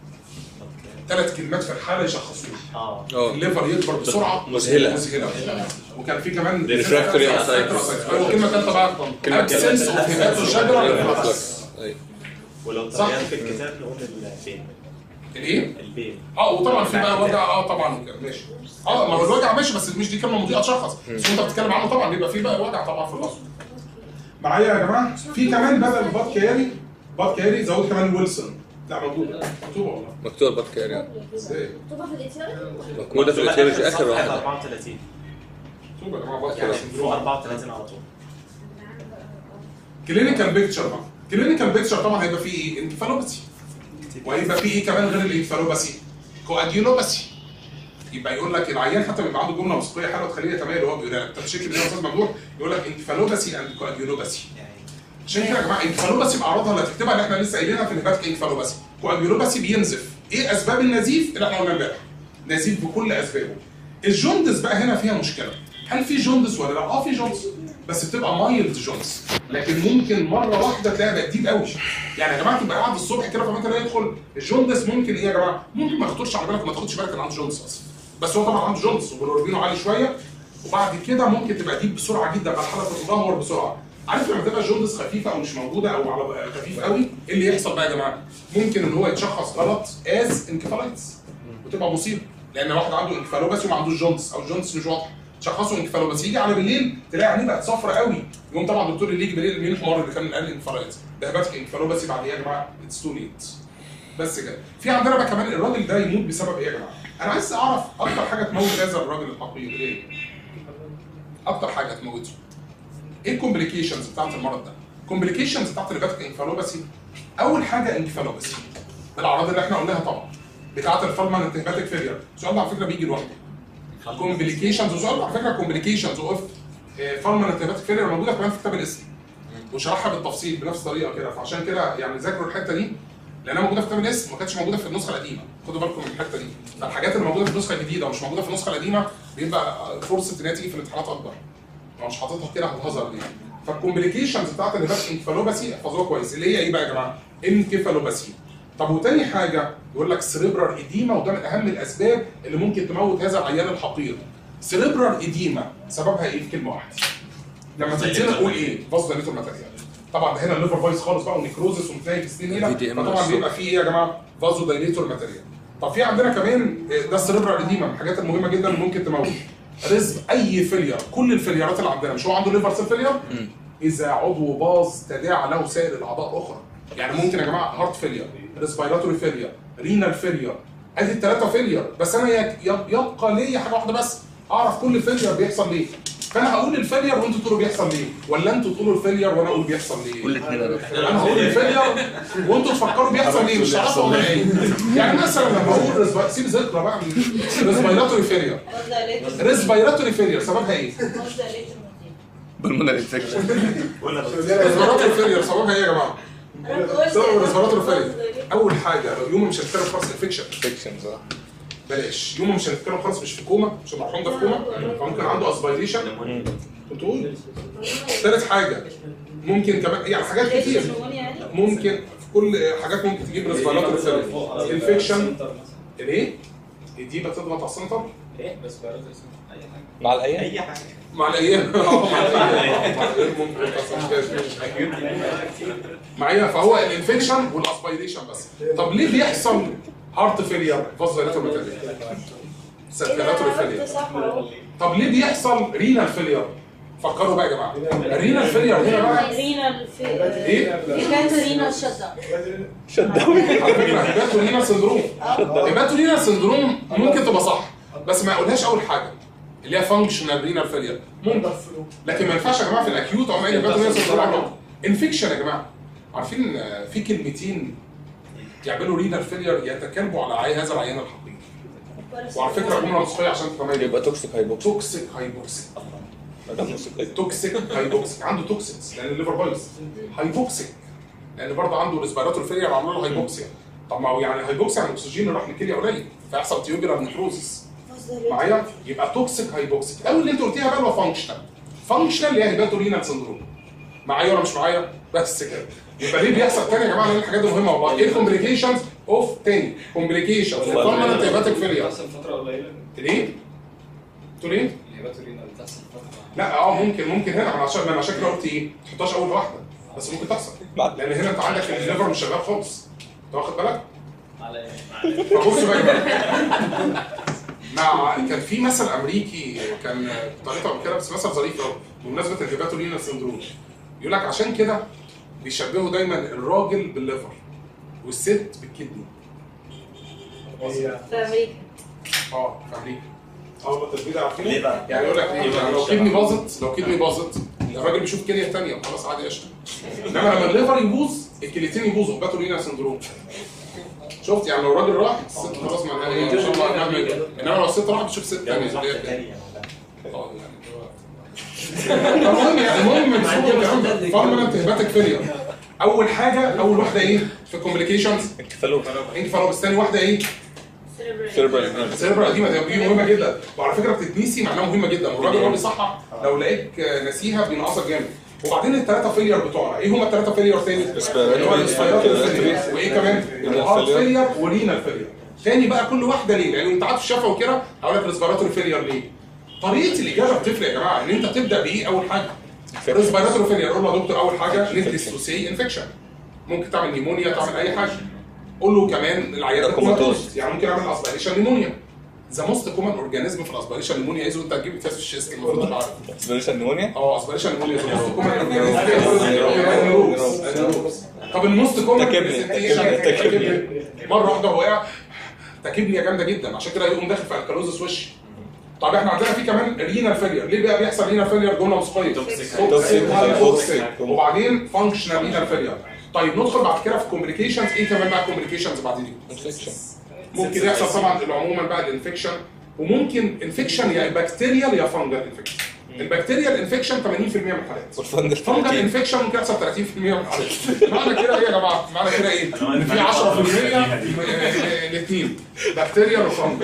ثلاث كلمات في الحاله يشخصوه اه اه الليفر يكبر بسرعه مذهلة. مذهله وكان في كمان Refractory وكلمه ثالثه بقى كلمة absence of hepatocellular reflux. أيوة. ولو صح. طريقة في الكتاب نقول البين الايه؟ البين اه وطبعا في بقى وجع اه طبعا وكده، ماشي اه ما هو الوجع ماشي بس مش دي كلمه مضيئه تشخص بس انت بتتكلم عنه طبعا بيبقى في بقى وجع طبعا في الاصل معايا يا جماعه في كمان بدل بات كياري بات كياري زود كمان ويلسون لا موجوده مكتوبه والله مكتوب بكتيريا ازاي؟ مكتوبة في الاتيار مكتوبة في الاتيولوجي اخر واحده 34 مكتوبه يا جماعه بات يعني كياري فوق 34 على طول كلينيكال بيكتشر بقى كلينيكال بيكتشر طبعا هيبقى فيه ايه؟ انكفالوباسي وهيبقى فيه ايه كمان غير الانكفالوباسي؟ كواجيولوباسي يبقى يقول لك العيان حتى بيبقى عنده جمله موسيقيه حلوه تخليه يتميل اللي هو بيقولها لك انت بتشكي من ايه يا استاذ ممدوح؟ يقول لك انكفالوباسي اند كواجيولوباسي عشان كده يا جماعه انكفالوباسي باعراضها اللي هتكتبها اللي احنا لسه قايلينها في الهيباتيك انكفالوباسي كواجيولوباسي بينزف ايه اسباب النزيف اللي احنا قلنا امبارح؟ نزيف بكل اسبابه الجوندس بقى هنا فيها مشكله هل في جوندس ولا لا؟ اه في جوندس بس بتبقى مايلد جوندس لكن ممكن مره واحده تلاقيها بقت ديب قوي يعني يا جماعه تبقى قاعد الصبح كده فممكن تلاقي يدخل الجوندس ممكن ايه يا جماعه؟ ممكن ما يخطرش على بالك وما تاخدش بالك ان عنده جوندس اصلا بس هو طبعا عنده جوندس وبالوربينو عالي شويه وبعد كده ممكن تبقى ديب بسرعه جدا بعد حاله تتدهور بسرعه عارف لما تبقى جوندس خفيفه او مش موجوده او على خفيف قوي ايه اللي يحصل بقى يا جماعه؟ ممكن ان هو يتشخص غلط از انكفالايتس وتبقى مصيبه لان واحد عنده انكفالوباسي وما عندوش جونز او جونز مش واضح شخصه انكفالوباسي يجي على بالليل تلاقي عينيه بقت صفرا قوي يقوم طبعا الدكتور اللي يجي بالليل مين الحمار اللي كان قال انكفالوباسي ده هباتك انكفالوباسي بعد ايه يا جماعه؟ اتس تو ليت بس كده في عندنا بقى كمان الراجل ده يموت بسبب ايه يا جماعه؟ انا عايز اعرف اكتر حاجه تموت هذا الراجل الحقير ايه؟ اكتر حاجه تموته ايه الكومبليكيشنز بتاعت المرض ده؟ الكومبليكيشنز بتاعت الهباتيك انكفالوباسي اول حاجه انكفالوباسي بالاعراض اللي احنا قلناها طبعا بتاعت الفالمانت هيباتيك فيلير السؤال ده على فكره بيجي لوحده كومبليكيشنز وسؤال على فكره كومبليكيشنز اوف فالمانت هيباتيك فيلير موجوده كمان في كتاب الاسم وشرحها بالتفصيل بنفس الطريقه كده فعشان كده يعني ذاكروا الحته دي لانها موجوده في كتاب الاسم ما كانتش موجوده في النسخه القديمه خدوا بالكم من الحته دي فالحاجات اللي موجوده في النسخه الجديده ومش موجوده في النسخه القديمه بيبقى فرصه ان هي تيجي في الامتحانات اكبر لو مش حاططها كده هتهزر دي فالكومبليكيشنز بتاعت الهبات انكفالوباسي احفظوها كويس اللي هي ايه بقى يا جماعه؟ انكفالوباسي طب وتاني حاجه يقول لك سريبرال ايديما وده من اهم الاسباب اللي ممكن تموت هذا العيان الحقير سريبرال ايديما سببها ايه في كلمه واحده لما تتسال قول ايه فاز دايليتور ماتيريال طبعا ده هنا الليفر بايظ خالص بقى ونيكروزس ومتلاقي في السنين هنا VDM فطبعا بالظبط. بيبقى فيه ايه يا جماعه فازو دايليتور ماتيريال طب في عندنا كمان آه، ده السريبرال ايديما من الحاجات المهمه جدا اللي ممكن تموت رزق اي فيلير كل الفيليرات اللي عندنا مش هو عنده ليفر سيل فيلير اذا عضو باظ تداعى له سائر الاعضاء الاخرى يعني ممكن يا جماعه هارت فيلير ريسبيراتوري فيلير رينال فيلير ادي الثلاثه فيلير بس انا يك- يب- يبقى ليا حاجه واحده بس اعرف كل فيلير بيحصل ليه فانا هقول الفيلير وانتوا تقولوا بيحصل ليه ولا انتوا تقولوا الفيلير وانا اقول بيحصل ليه كل اتنين يا دكتور انا هقول الفيلير وانتوا تفكروا بيحصل ليه مش هتعرفوا ولا ايه يعني مثلا لما اقول ريسبي- سيب ذكرى بقى من ريسبيراتوري فيلير فاز دايليتور ريسبيراتوري فيلير سببها ايه؟ فاز دايليتور بالمونر انفكشن ريسبيراتوري فيلير سببها ايه يا جماعه؟ انا قلت سبب ريسبيراتوري فيلير اول حاجه لو يوم مش هنتكلم خالص انفكشن انفكشن صح بلاش يوم مش هنتكلم خالص مش في كوما مش المرحوم ده في كوما فممكن عنده اسبيريشن بتقول ثالث حاجه ممكن كمان يعني حاجات كتير ممكن في كل حاجات ممكن تجيب ريسبيراتوري فيلير انفكشن الايه؟ دي بتضغط على السنتر مع الايام اي حاجه مع الايام آه، مع الايام مع الأيام ممكن بس مش كده. معايا فهو الانفكشن والاسبيريشن بس طب ليه بيحصل هارت فيلير فازوليتور ماتيريال سيركيلاتوري فيلير طب ليه بيحصل رينال فيلير فكروا بقى يا جماعه الرينال فيلير هنا بقى رينال في ايه كانت رينال شت داون على فكره هيباتولينا سندروم هيباتولينا سندروم ممكن تبقى صح بس ما اقولهاش اول حاجه اللي هي فانكشنال رينال فيلير ممكن لكن ما ينفعش يا جماعه في الاكيوت او هيباتولينا سندروم انفكشن يا جماعه عارفين آه، في كلمتين يعملوا رينال فيلير يتكلموا على عي- هذا العيان الحقيقي وعلى فكره جمله نصيه عشان تفهمها يبقى توكسيك هايبوكس توكسيك هايبوكسيك توكسيك هايبوكسيك عنده توكسيكس لان الليفر بايظ هايبوكسيك لان برضه عنده ريسبيراتوري فيلير عملوا له هايبوكسيا طب ما هو يعني هايبوكسيا يعني الاكسجين اللي راح للكليه قليل فيحصل تيوبيلار نيكروزس معايا يبقى توكسيك هايبوكسيك اول اللي انت قلتيها بقى اللي هو فانكشنال فانكشنال اللي هي هيباتورينال سندروم معايا ولا مش معايا بس كده يبقى ليه بيحصل تاني يا جماعه لان الحاجات دي مهمه والله ايه الكومبليكيشنز اوف تاني كومبليكيشنز فورمالنت هيباتيك فيلير بتحصل فترة قليلة ليه؟ تقول ايه؟ الهيباتورينا بتحصل فترة لا اه ممكن ممكن هنا انا عشان ما انا عشان كده قلت ايه؟ ما تحطهاش اول واحده بس ممكن تحصل لان هنا انت عندك الليفر مش شغال خالص انت واخد بالك؟ على فبص بقى يا جماعة. مع كان في مثل امريكي كان طريقه قبل كده بس مثل ظريف قوي بمناسبه الهيباتولينا سندروم يقول لك عشان كده بيشبهوا دايما الراجل بالليفر والست بالكدني في امريكا اه في امريكا اول ما التثبيت عارفين ليه بقى؟ يعني يقول لك ايه ليه بقى؟ يعني لو كدني باظت لو كدني باظت الراجل بيشوف كليه ثانيه وخلاص عادي قشطه انما لما الليفر يبوظ الكليتين يبوظوا هيباتولينا سندروم شفت يعني لو الراجل راح الست خلاص معناها ايه ان شاء الله مهما يكن. انما لو الست راحت تشوف ست ثانيه اللي هي كده. اه يعني المهم يعني المهم من فوق الكلام ده فارمنت هيباتيك فيلير اول حاجه اول واحده ايه في الكومبليكيشنز انكفالوب انكفالوبس ثاني واحده ايه سيربرال السيربرا دي دي مهمه جدا وعلى فكره بتتنسي معناها مهمه جدا والراجل هو بيصحح لو لقيت ناسيها بينقصك جامد وبعدين الثلاثه فيلير بتوعنا ايه هم الثلاثه فيلير تاني؟ اللي هو الريسبيراتوري فيلير وايه كمان؟ الهارت فيلير ورينال فيلير تاني بقى كل واحده ليه؟ لان انت قعدت في الشفا وكده هقول لك ريسبيراتوري فيلير ليه؟ طريقه الاجابه بتفرق يا جماعه ان انت تبدا بايه اول حاجه؟ ريسبيراتوري فيلير قول له يا دكتور اول حاجه نيدلس تو سي انفكشن ممكن تعمل نيمونيا تعمل اي حاجه قول له كمان العيان ده كوماتوز. كوماتوز يعني ممكن اعمل اسبيريشن نيمونيا ذا موست كومن اورجانيزم في الاسبيريشن نيمونيا ايه انت هتجيب تيست في الشيست المفروض تبقى عارف اسبريشن نيمونيا اه اسبيريشن نيمونيا ذا موست كومن اورجانيزم طب الموست كومن تكبني. تكبني. مره واحده هو وقع تكبنيا جامده جدا عشان كده يقوم داخل في الكالوزس وش طب احنا عندنا في كمان رينال فيلير ليه بقى بيحصل رينال فيلير جمله مصريه توكسيك. توكسيك توكسيك. توكسيك وبعدين فانكشنال رينال فيلير طيب ندخل بعد كده في كومبليكيشنز ايه كمان بقى كومبليكيشنز بعد دي انفكشن ممكن يحصل طبعا عموما بقى الانفكشن وممكن انفكشن يا بكتيريال يا فانجل انفكشن البكتيريال انفكشن 80% من الحالات والفنجل فانجل انفكشن ممكن يحصل 30% من الحالات معنى كده ايه يا جماعه معنى كده ايه إن في 10% الاثنين بكتيريال وفانجل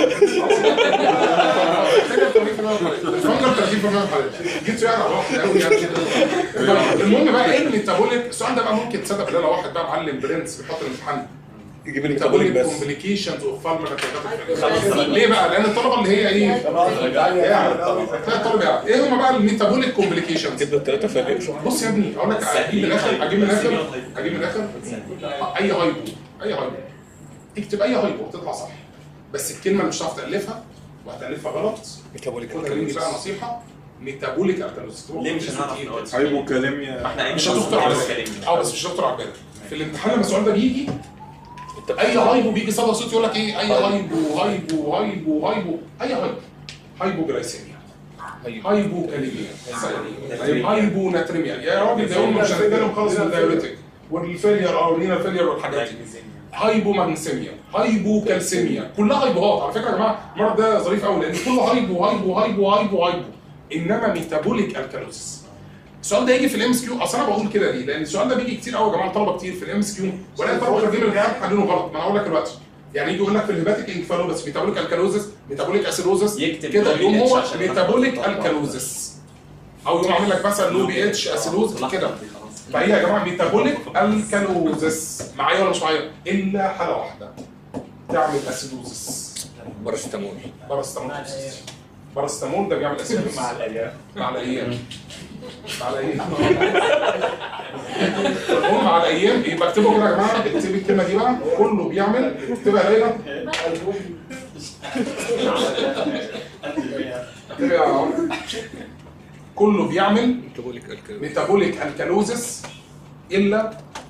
الفانجل 30% من الحالات جيت يعني على واحد قوي يعني كده طيب، المهم بقى ايه الميتابوليك السؤال ده بقى ممكن تصدق بالله لو واحد بقى معلم برنس بيحط الامتحان يجيب لي ميتابوليك ميتابوليك بس كومبليكيشنز اوف ليه بقى؟ لان الطلبه اللي هي ايه؟ تلاقي الطالب يعني ايه هم بقى الميتابوليك كومبليكيشنز؟ كده الثلاثه فاهم بص يا ابني اقول لك اجيب من الاخر اجيب من الاخر اجيب من الاخر اي هايبو اي هايبو اكتب اي هايبو هتطلع صح بس الكلمه اللي مش هتعرف تالفها وهتالفها غلط ميتابوليك خد مني بقى نصيحه ميتابوليك الكالوز ليه مش هنعرف نقول هايبوكاليميا احنا قايلين مش هتخطر على بالك اه بس مش هتخطر على بالك في الامتحان لما السؤال ده بيجي اي هايبو بيجي صدى صوت يقول لك ايه اي هايبو هايبو هايبو هايبو اي هايبو هايبو جلايسيميا هايبو كاليميا هايبو ناتريميا يا راجل ده يوم مش هنتكلم خالص من الدايوريتك والفيلير او الرينا فيلير والحاجات دي هايبو ماغنيسيميا هايبو كالسيميا كلها هايبوهات على فكره يا جماعه المرض ده ظريف قوي لان كله هايبو هايبو هايبو هايبو هايبو انما ميتابوليك الكالوسيس السؤال ده يجي في الام اس كيو اصل انا بقول كده ليه؟ لان السؤال ده بيجي كتير قوي يا جماعه طلبه كتير في الام اس كيو ولا طلبه خارجين من الامتحان حلينه غلط ما انا هقول لك دلوقتي يعني يجي يقول لك في الهيباتيك انكفالوباث ميتابوليك الكالوزس ميتابوليك اسيروزس يكتب كده لو يقوم BH هو عشان ميتابوليك ناخد الكالوزس او يقوم عامل لك مثلا لو بي اتش اسيروز كده فهي يا جماعه ميتابوليك الكالوزس معايا ولا مش معايا؟ الا حاله واحده تعمل اسيدوزس بارستامول باراستامول باراستامول ده بيعمل اسيدوزس مع الايام مع الايام مع الايام هم على الايام يبقى اكتبوا كده يا جماعه اكتبي الكلمه دي بقى كله بيعمل اكتبها يا ليلى اكتبها يا عمرو كله بيعمل ميتابوليك الكالوري ميتابوليك الكالوزس الا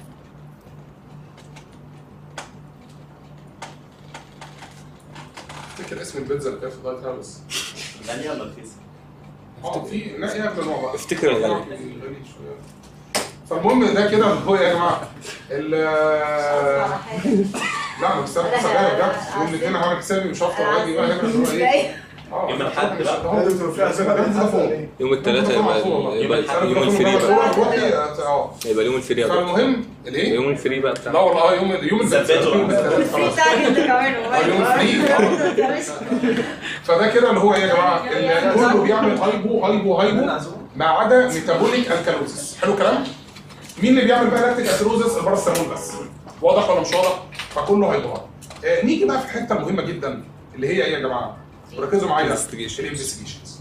افتكر اسم البيتزا اللي كانت في دايت هاوس يعني يلا رخيص اه في لا يا ابن بقى افتكر الغالي. غريب شوية. فالمهم ده كده هو يا جماعه ال لا بس انا حاسس بجد يوم الاثنين هعمل حسابي مش هفطر واجي بقى هنا اللي هو ايه اه يوم الأحد مش بقى. هتقعد في التليفون. يوم الثلاثاء يوم يبقى يبقى الأحد. يوم الفري بقى روحي اه يبقى اليوم الفري يا دكتور فالمهم الايه؟ يوم الفري بقى لا بتاع والله اه يوم يوم الثلاث ثبته يوم الثلاث في خلاص تاني انت كمان اه يوم فري فده كده اللي هو ايه يا جماعه اللي كله بيعمل هايبو هايبو هايبو ما عدا ميتابوليك الكالوزس حلو الكلام مين اللي بيعمل بقى لاكتيك اسيروزس الباراسيتامول بس واضح ولا مش واضح فكله هايبوهات آه نيجي بقى في الحته المهمه جدا اللي هي ايه يا جماعه ركزوا معايا Investigation. الانفستيجيشنز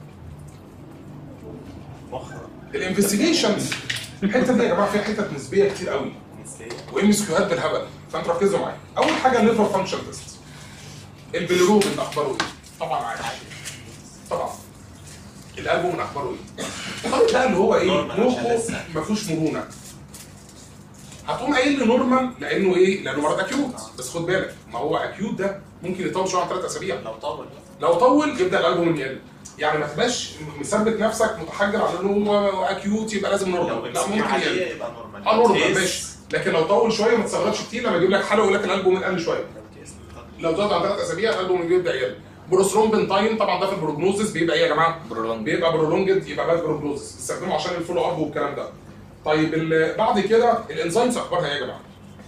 الانفستيجيشنز الحته دي يا جماعه فيها حتت نسبيه كتير قوي وام اس كيوهات بالهبل فانتوا ركزوا معايا اول حاجه الليفر فانكشن تيست البيليروبين اخباره ايه طبعا عادي طبعا الالبوم اخباره ايه الخط ده اللي هو ايه نورمال عشان مخه لسه. ما فيهوش مرونه هتقوم قايل لي نورمال لانه ايه لانه مرض اكيوت بس خد بالك ما هو اكيوت ده ممكن يطول شويه عن ثلاث اسابيع لو طول لو طول يبدا الالبوم يقل يعني ما تبقاش مثبت نفسك متحجر على انه هو اكيوت يبقى لازم لو نورمال لا امسكي ممكن يقل عادية يبقى نورمال اه نورمال كيس- ماشي لكن لو طول شويه ما تستغربش كتير لما يجيب لك حاله يقول لك الالبوم قل شويه لو كيس. لو زاد عن ثلاث اسابيع الالبوم بيبدا يقل بروسترومبين تايم طبعا ده في البروجنوزس بيبقى ايه يا جماعه؟ برولونج بيبقى برولونجد يبقى باد بروجنوزس بيستخدمه عشان الفولو اب والكلام ده طيب ال- بعد كده الانزيمز اخبارها ايه يا جماعه؟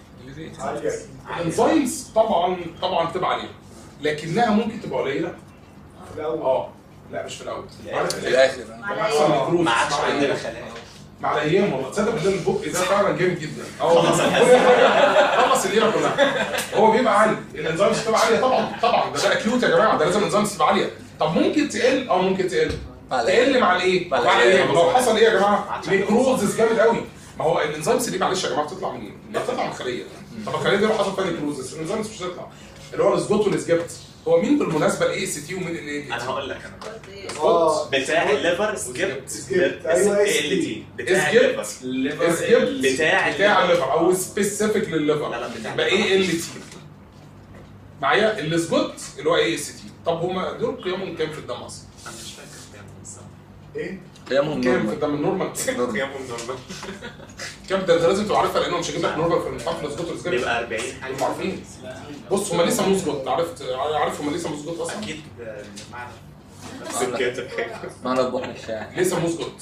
الانزيمز طبعا طبعا تبقى عاليه لكنها ممكن تبقى قليله اه لا مش في الاول عارف في الاخر بيحصل نكروز ما عادش مع عندنا الأيام. خلايا مع الايام والله تصدق بالله البق ده فعلا جامد جدا اه والله خلص الليله كلها هو بيبقى عالي الانزيمز بتبقى عاليه طبعا طبعا ده ده اكيوت يا جماعه ده لازم الانزيمز تبقى عاليه طب ممكن تقل اه ممكن تقل مع الأيام. تقل مع الايه؟ مع مع الأيام. الايام لو حصل ايه يا جماعه؟ عادش نيكروزس جامد قوي ما هو الانزيمز دي معلش يا جماعه بتطلع منين؟ ما بتطلع من الخليه طب الخليه دي لو حصل فيها نيكروزس الانزيمز مش هتطلع اللي هو الاسجوت والاسجبت هو مين بالمناسبه الاي اس تي ومين الاي انا هقول لك انا اه بتاع الليفر سكيبت سكيبت. أيوة، ال تي بتاع اسجبت الليفر اسجبت بتاع بتاع الليفر. الليفر او سبيسيفيك للليفر لا، لا، بتاع يبقى ايه ال تي معايا الاسجوت اللي هو اي اس تي طب هما دول قيمهم كام في الدم اصلا؟ انا مش فاكر كام بالظبط ايه قيامهم كام في نورمال الدم النورمال قيامهم نورمال كام ده انت لازم تبقى عارفها لانه مش هجيب لك نورمال في الامتحان في الاسجوت والاسجبت بيبقى 40 حاجه هم عارفين بص هما لسه مسجوت عرفت عارف هما لسه مسجوت اصلا اكيد معنى بس الكاتب حاجه معنا بطن الشاعر لسه مسجوت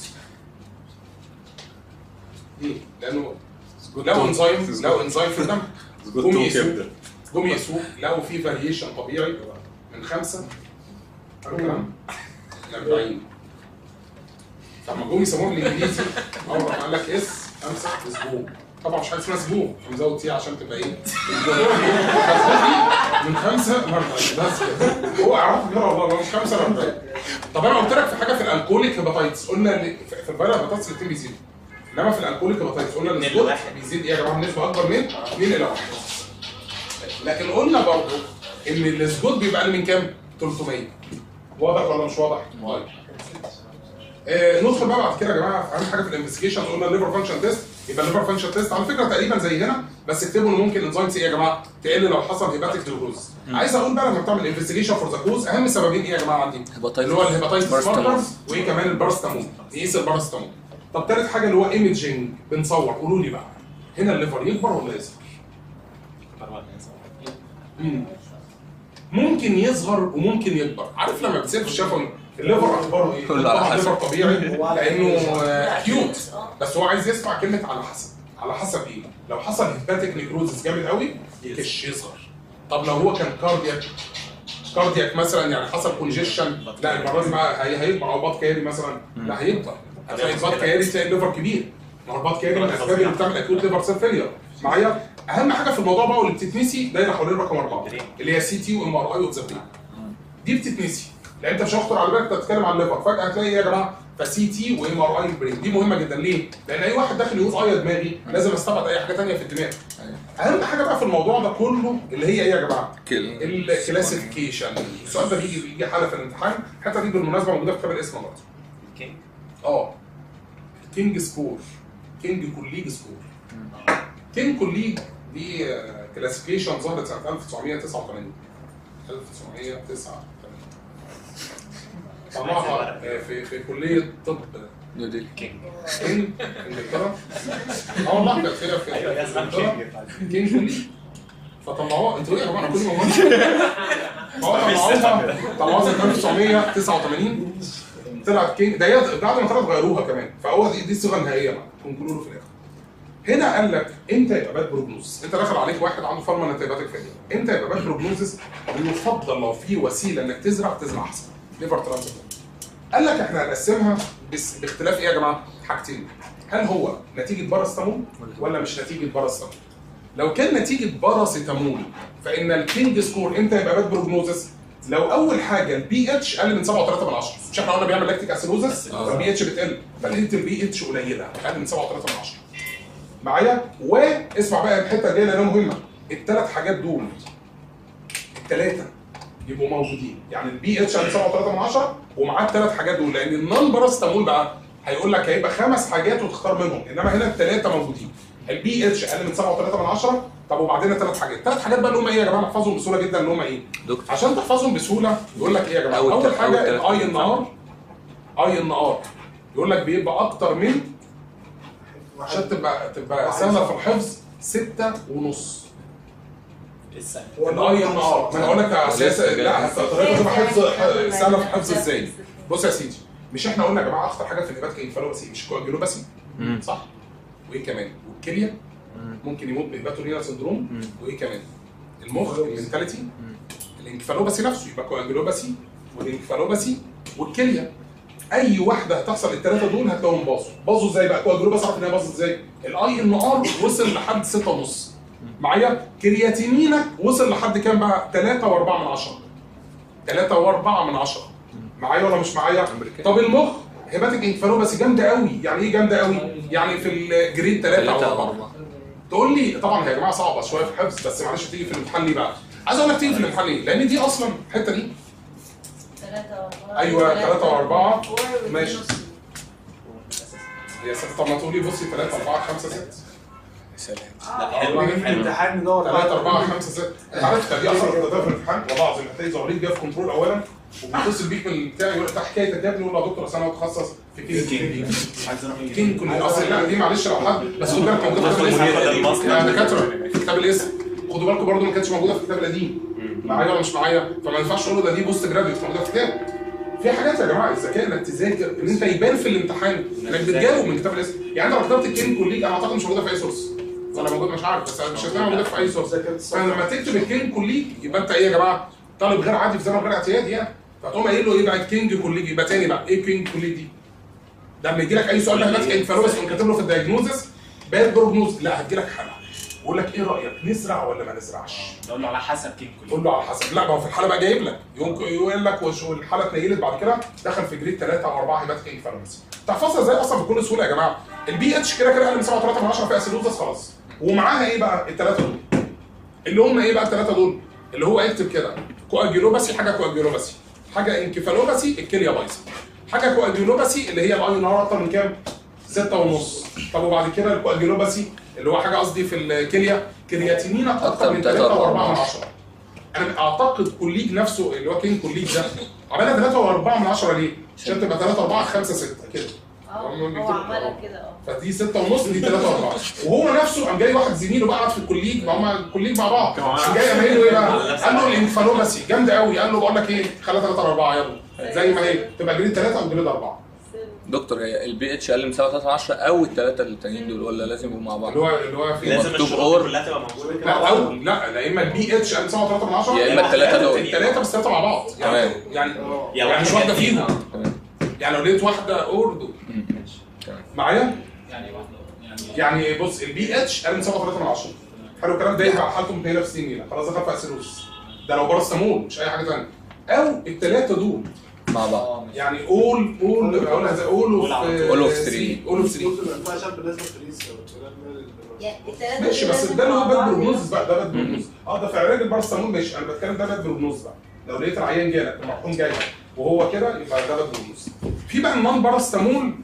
ليه؟ لانه لو انزيم لو انزيم في الدم جم يقيسوه جم يقيسوه لقوا في فاريشن طبيعي من خمسه حلو الكلام؟ ل 40 لما جم يسموه بالانجليزي اول ما قال لك اس خمسه اسبوع طبعا مش حاجه اسمها سبوع مزود تي عشان تبقى ايه من خمسه ل 40 بس كده هو اعرف كده والله مش خمسه ل 40 طب انا قلت لك في حاجه في الالكوليك هيباتايتس قلنا ان في في الفيروس هيباتايتس الاثنين بيزيدوا انما في الالكوليك هيباتايتس قلنا ان السبوت بيزيد ايه يا جماعه بنسبه اكبر من 2 الى 1 لكن قلنا برضه ان السبوت بيبقى اقل من كام؟ 300 واضح ولا مش واضح؟ طيب آه ندخل بقى بعد كده يا جماعه في اهم حاجه في الانفستيجيشن قلنا الليفر فانكشن تيست يبقى الليفر فانكشن تيست على فكره تقريبا زي هنا بس اكتبوا ان ممكن انزيم سي يا جماعه تقل لو حصل هيباتيك نيوروز عايز اقول بقى لما بتعمل انفستيجيشن فور ذا كوز اهم سببين ايه يا جماعه عندي؟ اللي هو الهيباتيتس بارستامول. ماركرز وايه كمان البارستامول نقيس البارستامول طب تالت حاجه اللي هو ايمجنج بنصور قولوا لي بقى هنا الليفر يكبر ولا يصغر؟ مم. ممكن يصغر وممكن يكبر عارف لما بتسيب الشفوي الليفر اخباره ايه؟ كله على طبعاً حسب. الليفر طبيعي لانه كيوت بس هو عايز يسمع كلمه على حسب على حسب ايه؟ لو حصل هيباتيك نيكروزس جامد قوي يكش يصغر طب لو هو كان كاردياك كاردياك مثلا يعني حصل كونجيشن لا المره دي بقى هي- هيكبر او بات كاري مثلا لا هيكبر هتلاقي بات كاري تلاقي الليفر كبير ما هو البات كاري من الاسباب اللي بتعمل اكيوت ليفر سيل فيلير معايا اهم حاجه في الموضوع بقى واللي بتتنسي دايره حوالين رقم اربعه اللي هي سي تي وام ار اي وتزابين دي بتتنسي لان انت مش هتخطر على بالك انت بتتكلم عن الليفر فجاه هتلاقي ايه يا جماعه فسي تي وام ار اي برين دي مهمه جدا ليه؟ لان اي واحد داخل يقول اه يا دماغي لازم استبعد اي حاجه ثانيه في الدماغ اهم حاجه بقى في الموضوع ده كله اللي هي ايه يا جماعه؟ كل الكلاسيفيكيشن السؤال ده بيجي بيجي حاله في الامتحان الحته دي بالمناسبه موجوده في كتاب الاسم برضه كينج اه كينج سكور كينج كوليج سكور كينج كوليج دي كلاسيفيكيشن ظهرت سنه 1989 1989 طلعها آه، في في كليه طب نيو ديلي كينج كينج انجلترا اه والله كانت كده في ايوه يا زلمه انجلترا كينج كينج كوليج فطلعوها انتوا ايه يا جماعه كل ما هو طلعوها طلعوها سنه 1989 طلعت كينج ده هي بعد ما طلعت غيروها كمان فهو دي, دي الصيغه النهائيه بقى كونكلورو في الاخر هنا قال لك امتى يبقى باد بروجنوز انت داخل عليك واحد عنده فارما انتيباتيك فيلير امتى يبقى باد بروجنوزس ويفضل لو في وسيله انك تزرع تزرع احسن ليفر ترانسبلانت قال لك احنا هنقسمها بس باختلاف ايه يا جماعه حاجتين هل هو نتيجه باراستامول ولا مش نتيجه باراستامول لو كان نتيجه باراسيتامول فان الكينج سكور امتى يبقى باد بروجنوزس لو اول حاجه البي اتش اقل من 7.3 من 10 مش احنا قلنا بيعمل لاكتيك اسيدوزس فالبي اتش بتقل فلقيت البي اتش قليله اقل من 7.3 من 10 معايا واسمع بقى الحته الجايه لانها مهمه الثلاث حاجات دول الثلاثه يبقوا موجودين يعني البي اتش اقل من 7.3 من 10 ومعاه الثلاث حاجات دول لان النون باراستامول بقى هيقول لك هيبقى خمس حاجات وتختار منهم انما هنا الثلاثه موجودين البي اتش اقل من 7.3 من 10 طب وبعدين الثلاث حاجات الثلاث حاجات بقى اللي هم ايه يا جماعه نحفظهم بسهوله جدا اللي هم ايه دكتور عشان تحفظهم بسهوله يقول لك ايه يا جماعه أول اول تلات- أول حاجه تلات الاي ان ار اي ان ار يقول لك بيبقى اكتر من عشان تبقى تبقى سهله في الحفظ ستة ونص الاي ان ار ما انا اقول لك اساسا لا طريقه تبقى حفظ ح- سهله في الحفظ ازاي بص يا سيدي مش احنا قلنا يا جماعه اخطر حاجه في الهبات كانفالوباسي مش كواجيلوباسي صح وايه كمان والكليه ممكن يموت بهباتورينا سندروم وايه كمان المخ المنتاليتي الانكفالوباسي نفسه يبقى كواجيلوباسي والانكفالوباسي والكليه اي واحده هتحصل الثلاثه دول هتلاقيهم باظوا باظوا ازاي بقى كواجيلوباسي عارف ان هي باظت ازاي الاي ان ار وصل لحد 6 ونص معايا كرياتينينك وصل لحد كام بقى 3 و4 من 10 3 و4 من 10 معايا ولا مش معايا طب المخ هيباتيك انكفالوباسي جامده قوي يعني ايه جامده قوي يعني في الجريد 3 او 4 تقول لي طبعا يا جماعه صعبه شويه في الحفظ بس معلش تيجي في الامتحان ليه بقى عايز اقول لك تيجي في الامتحان ليه لان دي اصلا الحته دي ثلاثة وأربعة ايوه 3 و4 فور ماشي ونص. يا ستة طب ما تقولي بصي 3 4 5 6 سلام حلو في الامتحان ندور 3 4 5 6 انت عارف دي اصلا ده في الامتحان والله العظيم هتلاقي زهريت جايه في كنترول اولا وبيتصل بيك من البتاع يقول لك ده حكايتك يا ابني يقول له يا دكتور اصل انا متخصص في كينج كينج عايز اروح كينج كل اصل لا دي معلش لو حد بس خد بالك موجوده في كتاب الاسم يا دكاتره في كتاب الاسم خدوا بالكم برضه ما كانتش موجوده في الكتاب القديم معايا ولا مش معايا فما ينفعش تقول له ده دي بوست جرافيك موجوده في الكتاب في حاجات يا جماعه الذكاء انك تذاكر ان انت يبان في الامتحان انك بتجاوب من كتاب الاسم يعني انت لو كتبت الكينج كوليج انا اعتقد مش موجوده في اي سورس ولا موجود مش عارف بس مش هتلاقيها موجوده في اي سورس فلما تكتب الكينج كوليج يبقى انت ايه يا جماعه طالب غير عادي في زمن غير اعتيادي يعني فتقوم قايل له ايه بقى الكينج كوليج يبقى تاني بقى ايه كينج كوليج دي؟ لما يجي لك اي سؤال بقى هناك انفلونس تقوم كاتب له في الدايجنوزس باد بروجنوز لا هتجيلك حاله بقول لك ايه رايك نزرع ولا ما نزرعش نقول له على حسب كين كل قول له على حسب لا ما هو في الحاله بقى جايب لك يمكن يقول لك وشو الحاله اتنيلت بعد كده دخل في جريد 3 او 4 هيبات كينج فارماسي تحفظها ازاي اصلا بكل سهوله يا جماعه البي اتش كده كده اقل من 7.3 من 10 في اسيدوزس خلاص ومعاها ايه بقى الثلاثه دول اللي هم ايه بقى الثلاثه دول اللي هو اكتب كده كواجيولوباسي حاجه كواجيولوباسي حاجه انكفالوباسي الكليه بايظه حاجه كواجيولوباسي اللي هي الاي نار اكتر من كام؟ ستة ونص طب وبعد كده الكواجيولوباسي اللي هو حاجه قصدي في الكليه كرياتينين اكتر من 3 و4 من 10 انا اعتقد كوليج نفسه اللي هو كين كوليج ده عملها 3 و4 من 10 ليه؟ عشان تبقى 3 4 5 6 كده اه هم هو بيكتبوا- عملها كده اه فدي 6 ونص دي 3 و4 وهو نفسه قام جاي واحد زميله بقى قعد في الكوليج ما هم الكوليج مع بعض قام جاي قام قايل له ايه بقى؟ قال له الانفالوباسي جامده قوي قال له بقول لك ايه خليها 3 4 يلا زي ما هي تبقى جريد 3 او جريد 4 دكتور هي البي اتش اقل من 7 10 او الثلاثه التانيين دول ولا لازم يبقوا مع بعض؟ اللي هو اللي هو في لازم مكتوب الشروط اور. كلها تبقى موجوده لا او لا لا اما البي اتش قال 7 3 من 10 يا إما التلاتة دول. الثلاثه بس ثلاثه مع بعض يعني تمام. يعني يا يعني مش واحده فيهم تمام يعني لو لقيت واحده اور دول تمام معايا يعني واحده يعني يعني بص البي اتش قال من 7 3 من 10 حلو الكلام ده يبقى حالته متهيئه في سنين خلاص دخل في اسيروس ده لو بارستامول مش اي حاجه ثانيه او الثلاثه دول مع بعض يعني اول اول اقولها زي اول اوف All of three. اول اوف 3 ما ينفعش بالنسبه للفريز يعني التلاتة ماشي دول بس لازم ده اللي هو مع باد بعض بروجنوز بقى ده باد بروجنوز اه ده في علاج البارستامول ماشي انا بتكلم ده باد بروجنوز بقى لو لقيت العيان جالك المرحوم جاي لك وهو كده يبقى ده باد بروجنوز في بقى النون بارستامول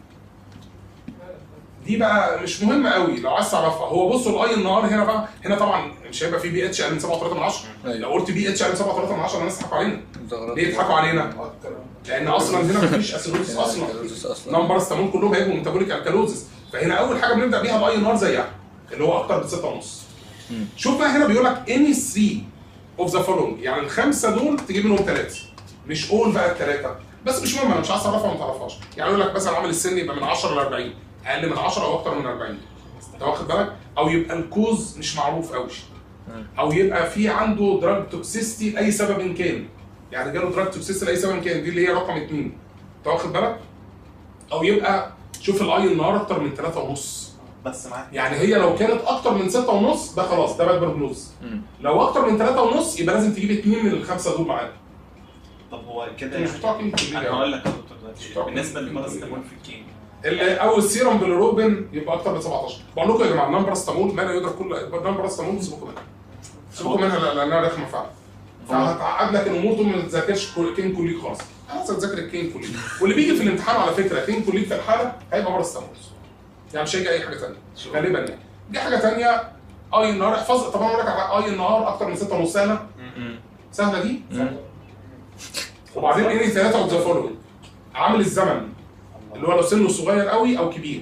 دي بقى مش مهمه قوي لو عايز تعرفها هو بصوا الاي النهار هنا بقى هنا طبعا مش هيبقى في بي اتش اقل من 7.3 من 10 أيوة. لو قلت بي اتش اقل من 7.3 من 10 الناس تضحكوا علينا زغرات. ليه يضحكوا علينا؟ لان اصلا هنا مفيش اسيدوز اصلا الكالوزيس أصلاً. نون بارستامول كلهم هيبقوا ميتابوليك الكالوزس فهنا اول حاجه بنبدا بيها الاي نار زيها اللي هو اكتر من 6 ونص شوف بقى هنا بيقول لك اني 3 اوف ذا فولوينج يعني الخمسه دول تجيب منهم ثلاثه مش اول بقى الثلاثه بس مش مهم انا مش عايز اعرفها وما تعرفهاش يعني يقول لك مثلا عامل السن يبقى من 10 ل 40 اقل من 10 او اكتر من 40 انت واخد بالك او يبقى الكوز مش معروف قوي او يبقى في عنده دراج توكسيستي لاي سبب إن كان يعني جاله دراج توكسيستي لاي سبب إن كان دي اللي هي رقم اثنين انت واخد بالك او يبقى شوف الاي النهار اكتر من 3 ونص بس معاك يعني هي لو كانت اكتر من 6 ونص ده خلاص ده باد بروجنوز مم. لو اكتر من 3 ونص يبقى لازم تجيب اثنين من الخمسه دول معاك طب هو كده مش يعني بتوع كينج كلية. انا هقول لك يا دكتور مش دلوقتي بتوع بالنسبه كينج للبارستامول كلية. في الكينج ال- او السيرم بالروبين يبقى اكتر من 17 بقول لكم يا جماعه نمبرستامول ما لا يدرك كل نمبرستامول سيبكم منها سيبكم منها لأ- لانها رخمه فعلا فهتعقد لك الامور دول ما تذاكرش كل- كين كوليك خالص خلاص هتذاكر الكين كوليك واللي بيجي في الامتحان على فكره كين كوليك في الحاله هيبقى بارستامول يعني مش هيجي اي حاجه ثانيه غالبا يعني دي حاجه ثانيه اي النهار احفظ طبعا اقول لك على اي النهار اكتر من 6 ونص سهله سهله دي وبعدين اني ثلاثه اوف ذا فولوينج عامل الزمن اللي هو لو سنه صغير قوي او كبير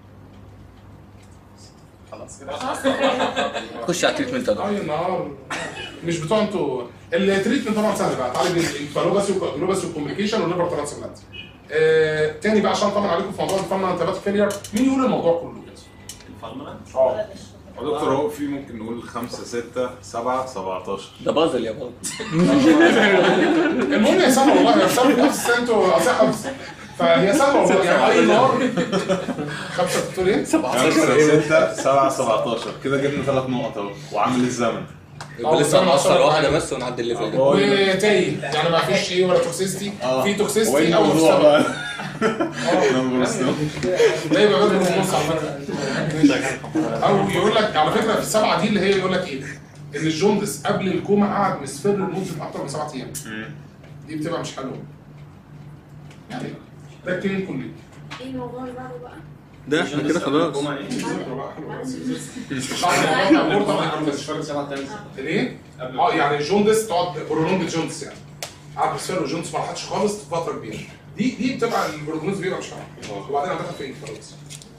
خلاص كده خش على التريتمنت يا دكتور اي النهار مش بتوع انتوا التريتمنت طبعا سهل بقى تعالج الانفالوباسي والجلوباسي والكومبليكيشن والليفر ترانسبلانت آه تاني بقى عشان اطمن عليكم في موضوع الفن انتبات فيلير مين يقول الموضوع كله كده؟ الفالمنت اه يا دكتور هو في ممكن نقول 5 6 7 17 ده بازل يا بابا المهم هي سهله والله هي سهله بس انتوا اصل حفظ فهي سهله والله يعني اي نهار خمسه بتقول ايه؟ 5 6 7 17 كده جبنا ثلاث نقط اهو وعامل الزمن يبقى لسه هنوصل واحده بس ونعدي الليفل ده وتايه يعني ما فيش ايه ولا توكسيستي في توكسيستي او الموضوع مستوى بقى نمبر ستون. ده يبقى بدل النص على فكره او يقول لك على فكره في السبعه دي اللي هي يقول لك ايه؟ ان الجوندس قبل الكوما قعد مصفر لمده اكتر من سبعة ايام. دي بتبقى مش حلوه. يعني ده الكلين كلي. ايه الموضوع اللي بعده بقى؟ ده احنا كده خلاص ذكرى بقى حلوه بس. بعد الموضوع بتاع البورتال هايبرتنشن. الايه؟ اه يعني الجوندس تقعد برولونج جوندس يعني. قعد مصفر وجوندس ما راحتش خالص فتره كبيره. دي دي بتبقى البروجنوز بيبقى مش حلو. وبعدين هتدخل في ايه خلاص.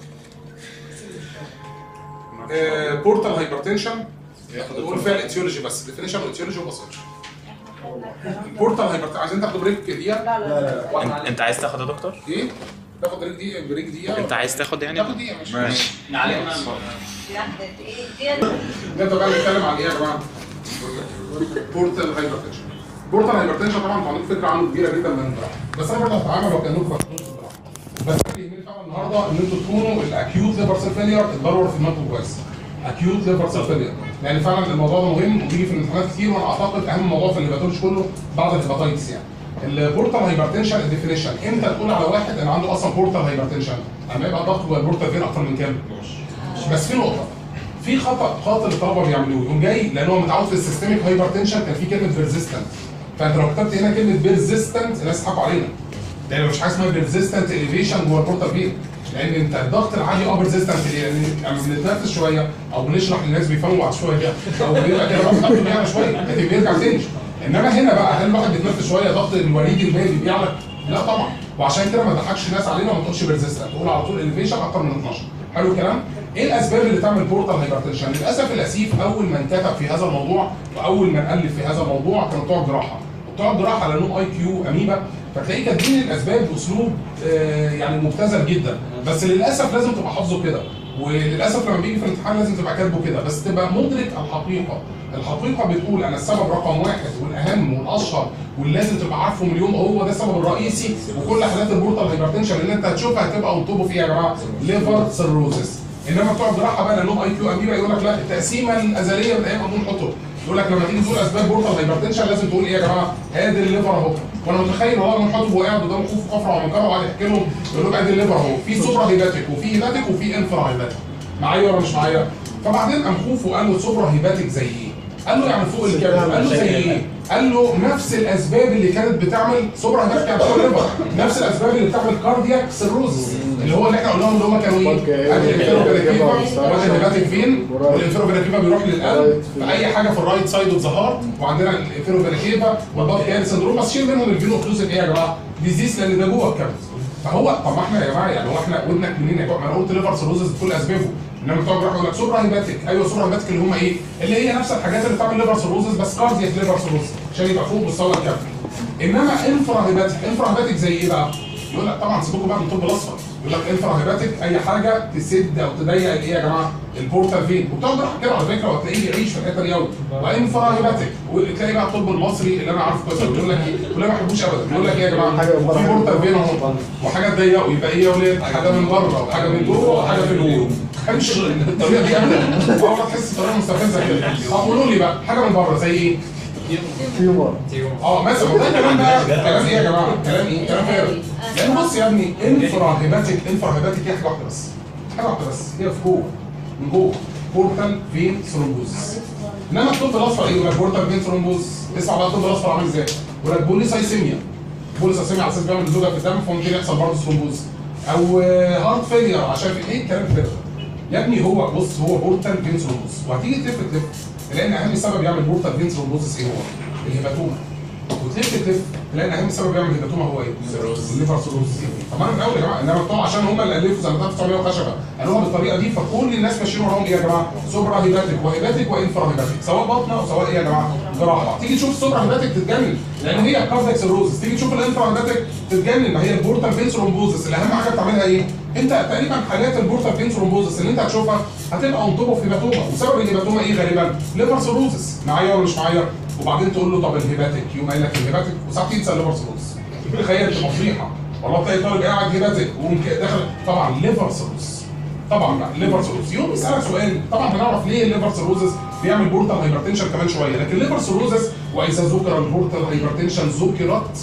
بورتال هايبرتنشن نقول فيها الاتيولوجي بس ديفينيشن واتيولوجي وبساطه بورتال هايبرتنشن عايزين تاخدوا بريك دقيقه لا لا لا انت عايز تاخد يا دكتور؟ ايه تاخد بريك دقيقه بريك دقيقه انت عايز تاخد يعني؟ تاخد دقيقه ماشي ماشي نعلمنا لا ايه دي نبدا بقى نتكلم عن ايه يا جماعه بورتال هايبرتنشن بورتال هايبرتنشن طبعا انتوا عندكم فكره عنه كبيره جدا من الجراحه بس انا برضه هتعامل وكانكم فاهمين الجراحه بس اللي يهمني في فعلا النهارده ان انتوا تكونوا الاكيوت ليفر سيل فيلير اتدور في دماغكم كويس اكيوت ليفر سيل فيلير لان فعلا الموضوع ده مهم وبيجي في الامتحانات كتير وانا اعتقد اهم موضوع في الهيباتولوجي كله بعد الهيباتايتس يعني البورتال هايبرتنشن الديفينيشن امتى تقول على واحد ان عنده اصلا بورتال هايبرتنشن اما يبقى الضغط جوه البورتال فين اكتر من كام بس في نقطه في خطا قاتل الطلبه بيعملوه يقوم جاي لان هو متعود في السيستميك هايبرتنشن كان في كلمه بيرزيستنت فانت لو كتبت هنا كلمه بيرزيستنت الناس يضحكوا علينا لان مفيش حاجه اسمها بيرزيستنت اليفيشن جوه البورتال فين لان انت الضغط العالي اه بيرزيستنت لان لما بنتنفس شويه او بنشرح للناس بيفهموا بعد شويه كده او بيبقى كده الضغط بيعلى شويه لكن بيرجع تاني انما هنا بقى هل الواحد بيتنفس شويه ضغط الوريد المالي بيعلى؟ لا طبعا وعشان كده ما تضحكش الناس علينا وما تقولش بيرزيستنت تقول على طول اليفيشن اكتر من 12 حلو الكلام؟ ايه الاسباب اللي تعمل بورتال هايبرتنشن؟ للاسف الاسيف اول من كتب في هذا الموضوع واول من الف في هذا الموضوع كانوا بتوع الجراحه بتوع الجراحه على لهم اي كيو اميبا فتلاقيه كاتبين الاسباب باسلوب آه، يعني مبتذل جدا بس للاسف لازم تبقى حافظه كده وللاسف لما بيجي في الامتحان لازم تبقى كاتبه كده بس تبقى مدرك الحقيقه الحقيقه بتقول ان السبب رقم واحد والاهم والاشهر واللي لازم تبقى عارفه مليون هو ده السبب الرئيسي وكل حالات البورتال هايبرتنشن اللي انت هتشوفها هتبقى انطبوا فيها يا جماعه ليفر سيروزس انما بتوع الجراحه بقى لانهم اي كيو اميبا يقول لك لا التقسيمه الازليه من ايام ابو حطب يقول لك لما تيجي تقول اسباب بورتال هايبرتنشن لازم تقول ايه يا جماعه ادي الليفر اهو وانا متخيل والله من حاطب وقاعد قدام خوف كفر ومنكره وقاعد يحكي لهم يقول لهم ادي الليفر اهو في سوبرا هيباتيك وفي هيباتيك وفي انفرا هيباتيك معايا ولا مش معايا فبعدين قام خوفو قال له سوبرا هيباتيك زي ايه قال له يعني فوق الكام قال له زي ايه قال له نفس الاسباب اللي كانت بتعمل سوبرا هيباتيك يعني فوق الليفر نفس الاسباب اللي بتعمل كاردياك سيروز اللي هو اللي احنا قلناهم اللي هم كانوا ايه ادي الانفيروجرافيفا وادي الهيباتيك فين والانفيروجرافيفا بيروح للقلب في اي حاجه في الرايت سايد اوف ذا هارت وعندنا الانفيروجرافيفا والباد كان سندروم بس شيل منهم الفينو اوكلوسيف ايه يا جماعه ديزيز لان ده جوه الكبد فهو طب ما احنا يا جماعه يعني هو احنا ودنك منين يا جماعه ما انا قلت ليفر سيروزس بكل اسبابه انما بتوع الجراحه يقول لك سوبرا هيباتيك ايوه سوبرا هيباتيك اللي هم ايه؟ اللي هي نفس الحاجات اللي بتعمل ليفر سيروزس بس كاردياك ليفر سيروزس عشان يبقى فوق مستوى الكبد انما انفرا هيباتيك انفرا هيباتيك زي ايه بقى؟ يقول لك طبعا سيبكم بقى من الطب الاصفر يقول لك انفرا هيباتيك اي حاجه تسد او تضيق الايه يا جماعه البورتال فين وبتوع الجراحه كده على فكره وهتلاقيه يعيش في الحته دي قوي وانفرا هيباتيك وتلاقي بقى الطب المصري اللي انا عارفه كويس يقول لك ايه ولا ما بحبوش ابدا يقول لك ايه يا جماعه في بورتال فين اهو وحاجه تضيقه يبقى ايه يا ولاد حاجه من بره وحاجه من جوه وحاجه في الجوه مش الطريقه دي ابدا اول ما تحس الطريقه مستفزه كده طب قولوا لي بقى حاجه من بره زي ايه؟ اه مثلا ده كلام بقى كلام ايه يا جماعه؟ كلام ايه؟ كلام فارغ لان بص يا ابني انفرا هيباتيك انفرا هيباتيك هي حاجه واحده بس حاجه واحده بس هي في جوه من جوه بورتال فين ثرومبوز انما الطب الاصفر ايه؟ يقول لك بورتال فين ثرومبوز اسمع بقى الطب الاصفر عامل ازاي؟ يقول لك بوليسايسيميا بوليسايسيميا على اساس بيعمل زوجه في الدم فممكن يحصل برضه ثرومبوز او هارت فيلير عشان في ايه الكلام الفارغ يا ابني هو بص هو بورتال فين ثرومبوز وهتيجي تلف تلف لان اهم سبب يعمل بورتال فين ثرومبوزس ايه هو؟ الهيباتوما وتلف تلف لان اهم سبب يعمل هيباتوما هو ايه؟ الليفر سيروز طب انا من الاول يا جماعه انما بتوع عشان هم اللي الفوا سنه 1900 وخشبه قالوها بالطريقه دي فكل الناس ماشيين وراهم ايه يا جماعه؟ سوبرا هيباتيك وهيباتيك وانفرا هيباتيك سواء بطنه او سواء ايه يا جماعه؟ جراحه تيجي تشوف السوبرا هيباتيك تتجنن لان هي كاردياك سيروزس تيجي تشوف الانفرا هيباتيك تتجنن ما هي البورتال فين ثرومبوزس اللي اهم حاجه بتعملها ايه؟ انت تقريبا حالات البورتال فين ثرومبوزس اللي انت هتشوفها هتبقى انطبه في هيباتوما وسبب الهيباتوما ايه غالبا؟ ليفر سيروزس معايا ولا مش معايا؟ وبعدين تقول له طب الهيباتيك يقوم قايل لك الهيباتيك وساعات ينسى الليفر سيروزس تخيل تبقى فضيحه والله تلاقي طالب قاعد هيباتيك وقوم كده داخل طبعا ليفر سيروزس طبعا بقى ليفر سيروزس يوم يسالك سؤال طبعا هنعرف ليه الليفر سيروزس بيعمل بورتال هايبرتنشن كمان شويه لكن الليفر سيروزس واذا ذكر البورتال هايبرتنشن ذكرت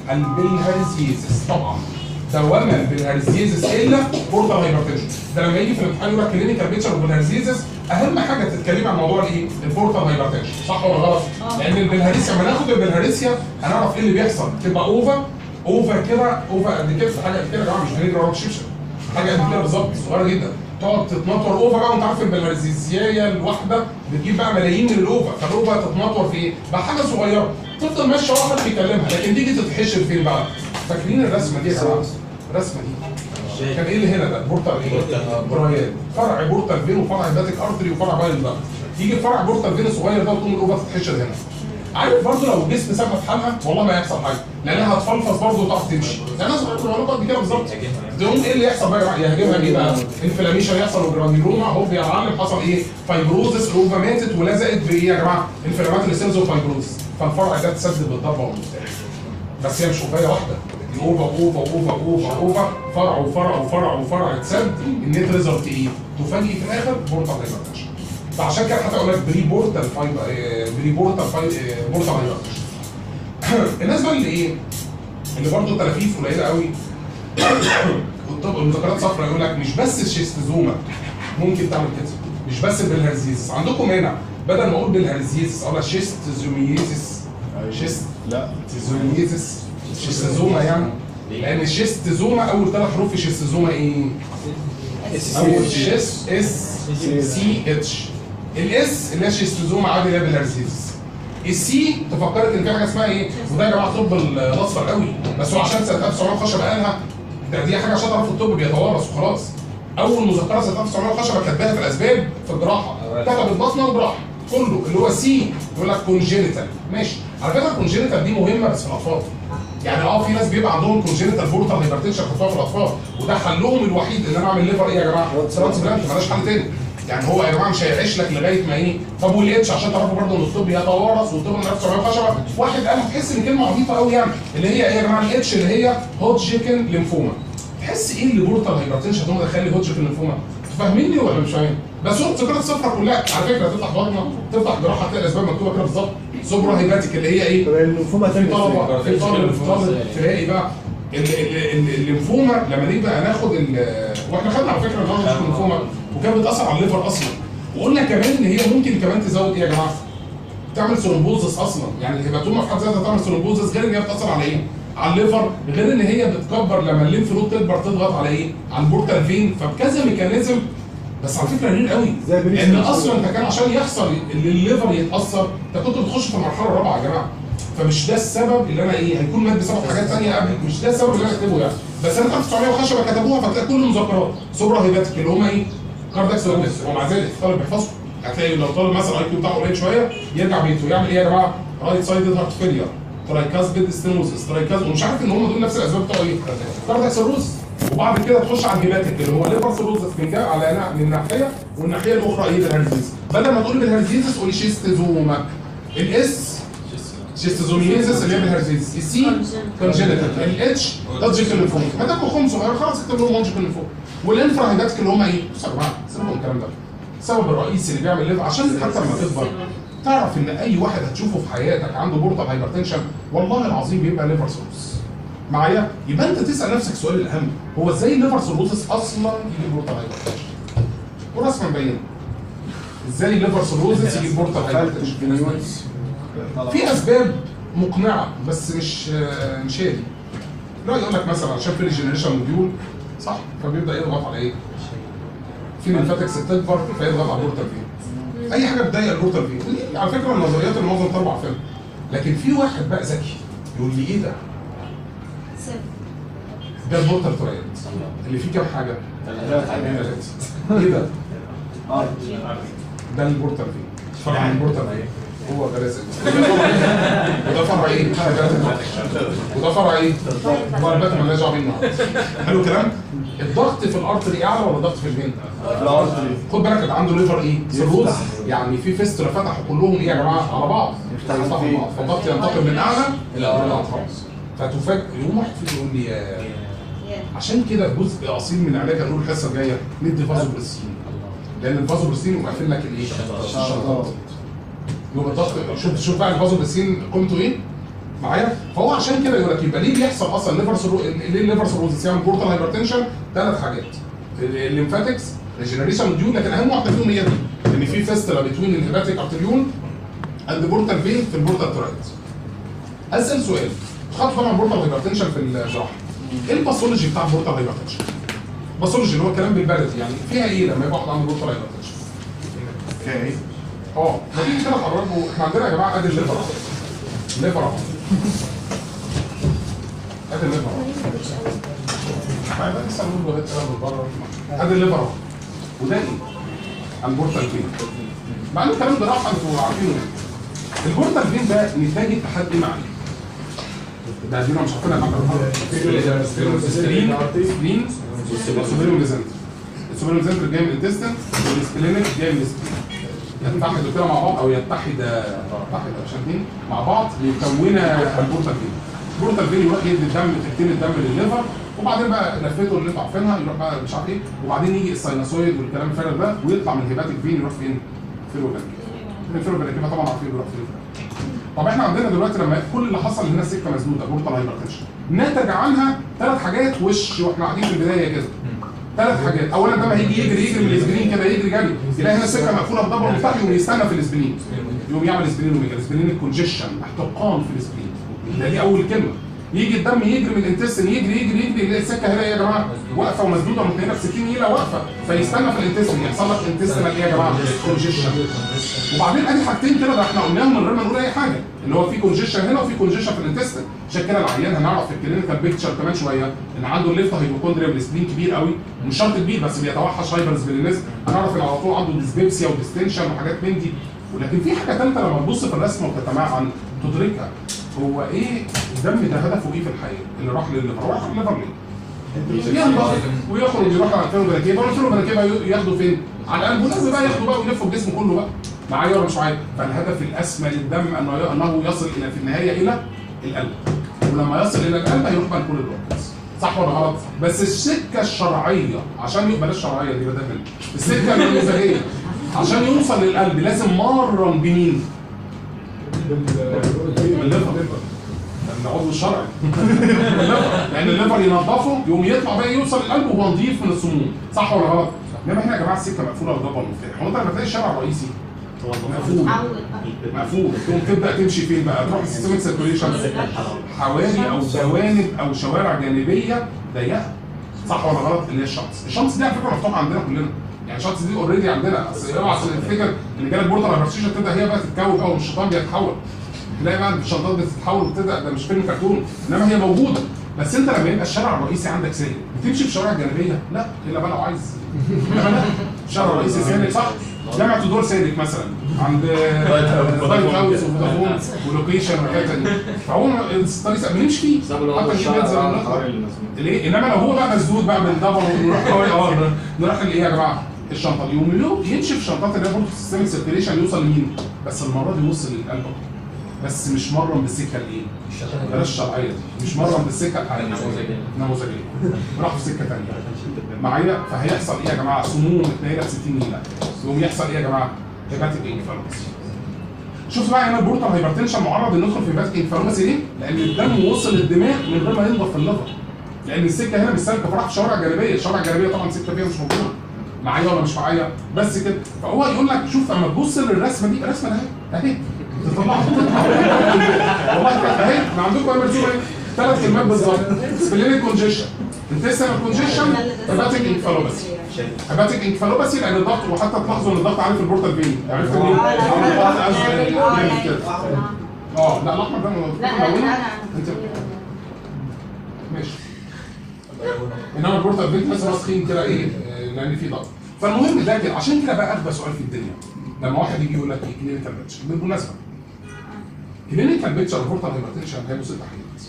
البلهارزيزس طبعا دوما البلهارزيزس الا بورتال هايبرتنشن ده لما يجي في الامتحان يقول لك كلينيكال بيتشر بالهارزيزس اهم حاجه تتكلمي عن موضوع الايه؟ البورتال هايبرتنشن صح ولا غلط؟ لان البلهارسيا لما ناخد البلهارسيا هنعرف ايه اللي بيحصل تبقى اوفا اوفا كده اوفا قد كده حاجه قد كده يا جماعه مش هنجري ورا الشبشب حاجه قد كده بالظبط صغيره جدا تقعد تتنطور اوفا بقى وانت عارف البلهارزيزيايه الواحده بتجيب بقى ملايين من الاوفا فالاوفا تتنطور في ايه؟ بقى حاجه صغيره تفضل ماشيه واحد بيكلمها لكن تيجي تتحشر فين بقى؟ فاكرين الرسمه دي يا جماعه؟ الرسمه دي كان ايه اللي هنا ده؟ بورتال ايه؟ برايات فرع بورتال فين وفرع هيباتيك ارتري وفرع بايل ده يجي فرع بورتال فين الصغير ده وتقوم الاوفا تتحشر هنا عارف برضه لو الجسم سابها في حالها والله ما هيحصل حاجه لانها هتفلفص برضه وتعرف تمشي زي الناس بتقول العلاقات دي كده بالظبط تقوم ايه اللي يحصل بقى يا جماعه يهاجمها ايه بقى؟ انفلاميشن يحصل وجرانيلوما هوب يا معلم حصل ايه؟ فايبروزس الاوفا ماتت ولزقت بايه يا جماعه؟ انفلامات السيلز وفايبروزس فالفرع ده اتسدد بالضربه والمفتاح بس هي مش اوفايه واحده الاوفر اوفر اوفر اوفر اوفر فرع وفرع وفرع وفرع اتسد النت ريزلت ايه؟ تفاجئ في الاخر بورتال هايبرتنشن فعشان كده حتى اقول لك بري بورتال فايبر بري بورتال فاي- بورتال هايبرتنشن الناس بقى اللي ايه؟ اللي برضه تلافيف قليله قوي والطب المذكرات صفراء يقول لك مش بس الشيستوزوما ممكن تعمل كده مش بس بالهرزيزس عندكم هنا بدل ما اقول بالهرزيزس اقول شيستوزوميزيس شيست لا شيستوزوميزيس شيستوزوما يعني لان الشيستوزوما اول ثلاث حروف في شيستوزوما ايه؟ اول شيست اس سي اتش الاس اللي هي شيستوزوما عادي اللي هي بالهرزيزس السي تفكرت ان في حاجه اسمها ايه؟ وده يا جماعه الطب الاصفر قوي بس هو عشان سنه 1910 قالها ده دي حاجه شاطره في الطب بيتوارث وخلاص اول مذكره سنه 1910 كاتباها في الاسباب في الجراحه كتبت بطنه وجراحه كله اللي هو سي يقول لك كونجينيتال ماشي على فكره الكونجينيتال دي مهمه بس في الاطفال يعني اه في ناس بيبقى عندهم كونجينيتال بورتال هايبرتنشن خطوه في الاطفال وده حلهم الوحيد ان انا اعمل ليفر ايه يا جماعه؟ ترانسبلانت مالهاش حل تاني يعني هو يا جماعه مش هيعيش لك لغايه ما ايه طب والاتش عشان تعرفوا برضه ان الطب يتوارث والطب من 1910 واحد قال هتحس ان كلمه عبيطه قوي يعني اللي هي ايه يا جماعه الاتش اللي هي هوتجيكن ليمفوما تحس ايه اللي بورتال هايبرتنشن ده دخل لي هوتجيكن ليمفوما فاهميني ولا مش فاهمين؟ بس هو الذكريات الصفراء كلها على فكره تفتح بطنه تفتح جراحه تلاقي الاسباب مكتوبه كده بالظبط سوبرا هيباتيك اللي هي ايه؟ الليمفوما في طلبه في طالب في طالب تلاقي بقى ال- ال- ال- الليمفوما لما نيجي بقى ناخد ال- واحنا خدنا على فكره نظره الليمفوما وكانت بتاثر على الليفر اصلا وقلنا كمان ان هي ممكن كمان تزود ايه يا جماعه؟ تعمل ثرومبوزس اصلا يعني الهيباتوما في حد ذاتها تعمل ثرومبوزس غير ان هي بتاثر على ايه؟ على الليفر غير ان هي بتكبر لما الليمف نود تكبر تضغط على ايه؟ على البورتال فين فبكذا ميكانيزم بس على فكره قليل قوي زي بريس لان نفسه. اصلا انت كان عشان يحصل ان الليفر يتاثر انت كنت بتخش في المرحله الرابعه يا جماعه فمش ده السبب اللي انا ايه هيكون مات بسبب حاجات ثانيه قبل مش ده السبب اللي انا اكتبه يعني بس انا 1910 كتبوها فتلاقي كل المذكرات سوبرا هيباتيك اللي هم ايه كاردياك سيروس ومع ذلك الطالب بيحفظه هتلاقي لو طالب مثلا اي كيو بتاعه قليل شويه يرجع بيته يعمل ايه يا جماعه رايت سايد هارت فيلير ترايكاسبيد ستينوزس ترايكاز ومش عارف ان هم دول نفس الاسباب بتوع ايه كاردياك سيروس وبعد كده تخش على الهيباتيك اللي هو ليفر سيروزس من جا على نا- من ناحيه والناحيه الاخرى ايه بالهرزيز بدل ما تقول بالهرزيز قولي شيستوزوما الاس شيستوزوميزس اللي هي بالهرزيز السي كونجينيتال الاتش لوجيكال لينفوما هتاخدوا خمس صغير خلاص اكتب لهم لوجيكال لينفوما والانفرا هيباتيك اللي هم ايه؟ بصوا يا جماعه سيبوا الكلام ده السبب الرئيسي اللي بيعمل ليفر عشان حتى لما تكبر تعرف ان اي واحد هتشوفه في حياتك عنده بورتال هايبرتنشن والله العظيم بيبقى ليفر سيروس معايا يبقى انت تسال نفسك السؤال الاهم هو ازاي الليفر سيروسس اصلا يجيب بورتال هايبرتنشن ورسما مبينه ازاي الليفر سيروسس يجيب بورتال هايبرتنشن في اسباب مقنعه بس مش آه، مش هي دي لا يقول لك مثلا عشان في ريجنريشن موديول صح فبيبدا يضغط على ايه؟ في ليمفاتكس تكبر فيضغط على البورتال فين اي حاجه بتضايق البورتال فين دي على فكره النظريات اللي معظم طلبع فيها لكن في واحد بقى ذكي يقول لي ايه ده؟ ده البورتال ترايد اللي فيه كام حاجه؟ ثلاثه ايه ده؟ ده البورتال فين؟ فرع من البورتال فين؟ هو ده لازم وده فرع ايه؟ وده فرع ايه؟ ضربات مالناش دعوه بيه النهارده حلو الكلام؟ الضغط في الارتري اعلى ولا الضغط في الفين؟ خد بالك ده عنده ليفر ايه؟ سيروز يعني في فيستولا فتحوا كلهم ايه يا جماعه؟ على بعض فتحوا بعض فالضغط ينتقل من اعلى الى اطراف فتفاجئ يقوم واحد فيكم يقول لي يا عشان كده جزء اصيل من العلاج هنقول الحصه الجايه ندي فازوبريسين لان الفازوبريسين يقوم قافل لك الايه؟ الشنطات يبقى الضغط شوف شوف بقى الفازوبريسين قيمته ايه؟ معايا؟ فهو عشان كده يقول لك يبقى ليه بيحصل اصلا ليفر سرو... ليه الليفر سيروزس يعمل بورتال هايبرتنشن؟ ثلاث حاجات الليمفاتكس ريجنريشن موديول لكن اهم واحده فيهم هي دي ان في فيستلا بتوين الهيباتيك ارتريول اند بورتال فين في البورتال ترايت اسال سؤال خدت طبعا بورتال هايبرتنشن في الجراحه ايه الباثولوجي بتاع البورتال هايبرتنشن؟ الباثولوجي اللي هو الكلام بالبلدي يعني فيها ايه لما يبقى واحد عنده بورتال هايبرتنشن؟ اوكي اه ما تيجي كده قربوا احنا عندنا يا جماعه ادي الليفر اهو الليفر اهو ادي الليفر اهو ما يبقى لسه نقول لغايه كده من بره ادي الليفر اهو وده ايه؟ البورتال فين مع ان الكلام ده راح انتوا عارفينه البورتال فين ده نتاج اتحاد ايه معاه؟ ده دي مش عارفينها يا جماعه سبلين سبلين والسوبريوم ليزنتر السوبريوم ليزنتر جاي من الانتستين والسبلينك جاي من السبلين يتحدوا كده مع بعض او يتحد يتحد عشان اثنين مع بعض يكون البورتال فين بورتال فين يروح يدي الدم تكتين الدم للليفر وبعدين بقى لفته اللي انتوا عارفينها يروح بقى مش عارف ايه وبعدين يجي السايناسويد والكلام الفارغ ده ويطلع من الهيباتيك فين يروح فين؟ فيروبانكيما الفيروبانكيما طبعا عارفين بيروح فين طب احنا عندنا دلوقتي لما كل اللي حصل هنا السكه مسدوده بورتال هايبرتنشن نتج عنها ثلاث حاجات وش واحنا قاعدين في البدايه كده ثلاث حاجات اولا الدم هيجي يجري يجري من الاسبرين كده يجري جري يلاقي هنا السكه مقفوله بدبر مفتاح يقوم يستنى في الاسبرين يقوم يعمل اسبرين وميجا الاسبرين الكونجيشن احتقان في الاسبرين ده دي اول كلمه يجي الدم يجري من الانتستين يجري يجري يجري يلاقي السكه هنا ايه يا جماعه واقفه ومسدوده متنينه ب 60 نيله واقفه فيستنى في الانتستين يحصل لك انتستين ايه يا جماعه كونجيشن وبعدين ادي حاجتين كده ده احنا قلناهم من غير ما نقول اي حاجه اللي هو في كونجيشن هنا وفي كونجيشن في الانتستين عشان كده العيان هنعرف في الكلينيكال بيكتشر كمان شويه ان عنده الليفت هيبوكوندريا بالسبلين كبير قوي مش شرط كبير بس بيتوحش هايبر سبلينيزم هنعرف ان على طول عنده ديسبيبسيا وديستنشن وحاجات من دي ولكن في حاجه ثالثه لما تبص في الرسمه وتتمعن تدركها هو ايه الدم ده هدفه ايه في الحياه اللي راح للليفر راح للليفر ليه؟ ينضغط ويخرج يروح على الفيروبراكيبا والفيروبراكيبا ياخده فين؟ على القلب والقلب بقى ياخده بقى ويلفه الجسم كله بقى معايا ولا مش معايا؟ فالهدف الاسمى للدم انه انه يصل الى في النهايه الى القلب ولما يصل الى القلب هيروح بقى لكل البروكس صح ولا غلط؟ بس السكه الشرعيه عشان يبقى بلاش الشرعيه دي بدل منها السكه النموذجيه عشان يوصل للقلب لازم مرا بمين؟ بالليفر العضو الشرعي الليفر لان الليفر ينظفه يقوم يطلع بقى يوصل القلب وهو نظيف من السموم صح ولا غلط؟ انما احنا يا جماعه السكه مقفوله وضربه المفتاح هو انت لما تلاقي الشارع الرئيسي مقفول مقفول تقوم تبدا تمشي فين بقى؟ تروح السيستمك سيركوليشن حوالي او جوانب او شوارع جانبيه ضيقه صح ولا غلط اللي هي الشمس الشمس دي على فكره مفتوحه عندنا كلنا يعني الشمس دي اوريدي عندنا اصل اوعى تفتكر ان جالك بورتال هايبرتيشن تبدا هي بقى تتكون بقى والشيطان بيتحول تلاقي بقى الشنطات بتتحول وبتبدا ده مش فيلم كرتون انما هي موجوده بس انت لما يبقى الشارع الرئيسي عندك سالك بتمشي في شوارع جانبيه لا الا بقى لو عايز انما لا الشارع الرئيسي سالك صح جامعة دور سالك مثلا عند وايت هاوس وفودافون ولوكيشن وحاجات تانية فهو الطريق بنمشي فيه حتى نجيب بيتزا ونطلع ليه؟ انما لو هو بقى مسدود بقى من دبر ونروح اه نروح لايه يا جماعه؟ الشنطه دي يقوم يمشي في الشنطات اللي هي برضه في السيستم سيركيليشن يوصل لمين؟ بس المره دي يوصل للقلب بس مش مرم بالسكه الايه؟ بلاش الشرعيه دي مش مرم بالسكه الحقيقيه نموذجيه راح في سكه ثانيه معايا فهيحصل ايه يا جماعه؟ سموم متنيله ب 60 نيله يقوم يحصل ايه يا جماعه؟ هيباتيك انفلاماسي شوف بقى هنا البورتال هايبرتنشن معرض انه يدخل في هيباتيك انفلاماسي ليه؟ لان الدم وصل للدماغ من غير ما ينضف في الليفر لان السكه هنا مش سالكه فراح في شوارع جانبيه الشوارع الجانبيه طبعا السكه فيها مش موجوده معايا ولا مش معايا بس كده فهو يقول لك شوف اما تبص للرسمه دي الرسمه ده اهي اهي تطلعها والله اهي ما عندكم ايه مرسومه ايه ثلاث كلمات بالظبط سبلينيك كونجيشن انتستينال كونجيشن هيباتيك انفالوباسي هيباتيك انفالوباسي لان الضغط وحتى تلاحظوا ان الضغط عارف البورتال فين عرفت منين؟ الضغط ازرق جامد كده اه لا الاحمر ده ملونه انت ماشي انما البورتال فين تحس راسخين كده ايه آه، لان في ضغط فالمهم ده كده عشان كده بقى اغبى سؤال في الدنيا لما واحد يجي يقول لك ايه كلينيكال بيتشر بالمناسبه كلينيكال بيتشر البورتال هايبرتنشن هيبقوا ست حاجات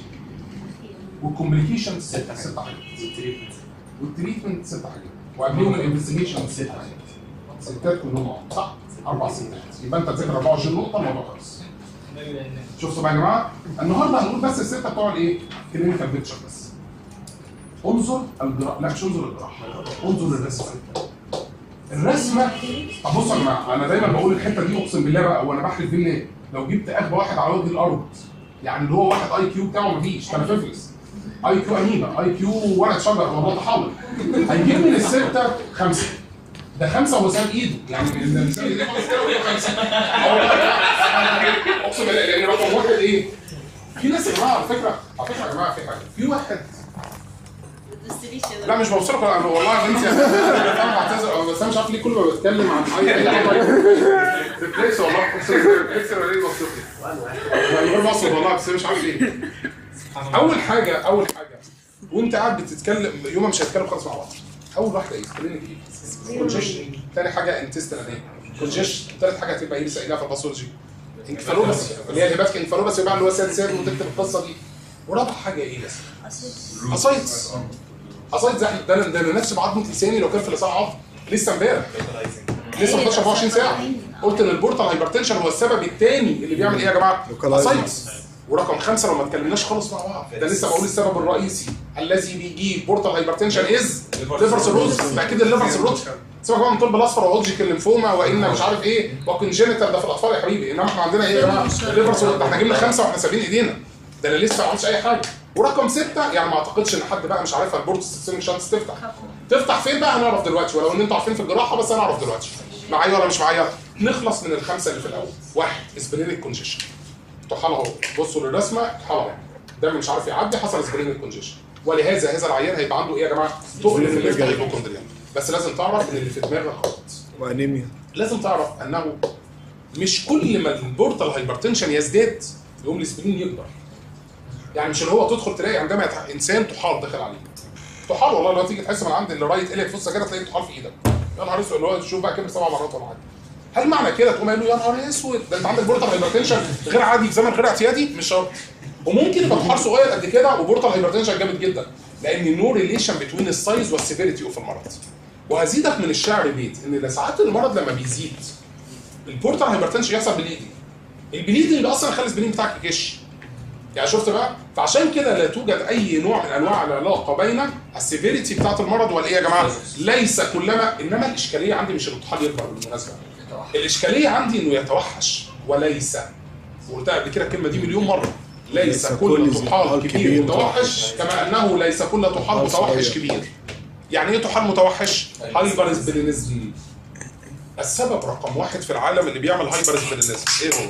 والكومبليكيشن ست ست حاجات والتريتمنت ست حاجات وقبليهم الانفستيجيشن ست حاجات ستات كلهم أهو، صح؟ اربع ستات يبقى انت تذاكر 24 نقطه الموضوع خلص شفتوا بقى يا جماعه النهارده هنقول بس السته بتوع الايه؟ كلينيكال بيتشر بس انظر الجراح لا مش انظر الجراح انظر الرسمه الرسمه طب بصوا يا جماعه انا دايما بقول الحته دي اقسم بالله بقى وانا بحلف بالله لو جبت اغبى واحد على وجه الارض يعني اللي هو واحد اي كيو بتاعه مفيش تنففلس اي كيو اميبا اي كيو ورقه شجر والله طحالب هيجيب من السته خمسه ده خمسه وهو ساب ايده يعني من الانسان اللي خلاص كده وهي خمسه آه والله. اقسم بالله لان رقم واحد ايه؟ في ناس يا جماعه على فكره على فكره يا جماعه في حاجه في واحد لا مش بوصلك انا والله يا بنتي انا بعتذر بس انا مش عارف ليه كل ما بتكلم عن اي اي حاجه ريفلكس والله اقسم بالله ريفلكس ولا ايه بوصف لي من غير ما اقصد والله بس أنا مش عارف ليه اول حاجه اول حاجه وانت قاعد بتتكلم يوم مش هتتكلم خالص مع بعض اول واحده ايه؟ كلينيك ايه؟ كونجيشن تاني حاجه انتستنال ايه؟ كونجيشن تالت حاجه هتبقى ايه لسه قايلها في الباثولوجي انفالوباسي اللي هي الهيباتيك انفالوباسي بقى اللي هو ساد ساد وتكتب القصه دي ورابع حاجه ايه بس؟ اسايتس اسايتس ده ده ده انا نفسي بعضمه لساني لو كان في لسان عظم لسه امبارح لسه ما 24 ساعه قلت ان البورتال هايبرتنشن هو السبب الثاني اللي بيعمل ايه يا جماعه؟ اسايتس ورقم خمسه لو ما اتكلمناش خالص مع بعض ده لسه بقول السبب الرئيسي الذي بيجيب بورتال هايبرتنشن از ليفر سيروز اكيد الليفر سيروز سيبك بقى من الطب الاصفر وهودجيك الليمفوما وان مش عارف ايه وكونجينيتال ده في الاطفال يا حبيبي انما احنا عندنا ايه يا جماعه الليفر سيروز ده احنا جبنا خمسه واحنا سابين ايدينا ده انا لسه ما عملتش اي حاجه ورقم سته يعني ما اعتقدش ان حد بقى مش عارفها البورت سيستمك شانس تفتح تفتح فين بقى هنعرف دلوقتي ولو ان انتوا عارفين في الجراحه بس انا اعرف دلوقتي معايا ولا مش معايا نخلص من الخمسه اللي في الاول واحد اسبرينيك كونجيشن طحال اهو بصوا للرسمه طحال اهو دم مش عارف يعدي حصل اسبرينيك كونجيشن ولهذا هذا العيان هيبقى عنده ايه يا جماعه؟ تقل في الليفت هايبوكوندريان بس لازم تعرف ان اللي في دماغك غلط وانيميا لازم تعرف انه مش كل ما البورتال هايبرتنشن يزداد يقوم الاسبرين يكبر يعني مش اللي هو تدخل تلاقي عندما يتح... انسان طحال داخل عليه طحال والله لو تيجي تحس من عند اللي رايت اليك فصه كده تلاقي طحال في ايدك يا نهار اسود اللي هو تشوف بقى كده سبع مرات ولا حاجه هل معنى كده تقوم قايل له يا نهار اسود ده انت عندك بورتال هايبرتنشن غير عادي في زمن غير اعتيادي مش شرط وممكن يبقى طحال صغير قد كده وبورتال هايبرتنشن جامد جدا لان نو ريليشن بين السايز والسيفيريتي اوف المرض وهزيدك من الشعر بيت ان ساعات المرض لما بيزيد البورتال هايبرتنشن يحصل بليدنج البليدنج اللي اصلا يخلي السبرين بتاعك يكش يعني شفت بقى فعشان كده لا توجد اي نوع من انواع العلاقه بين السيفيريتي بتاعت المرض والايه يا جماعه ليس كلما انما الاشكاليه عندي مش الطحال يكبر بالمناسبه الاشكاليه عندي انه يتوحش وليس وقلتها قبل كده الكلمه دي مليون مره ليس كل طحال كبير متوحش كما انه ليس كل طحال متوحش كبير يعني ايه طحال متوحش هايبر سبلينيزم السبب رقم واحد في العالم اللي بيعمل هايبر سبلينيزم ايه هو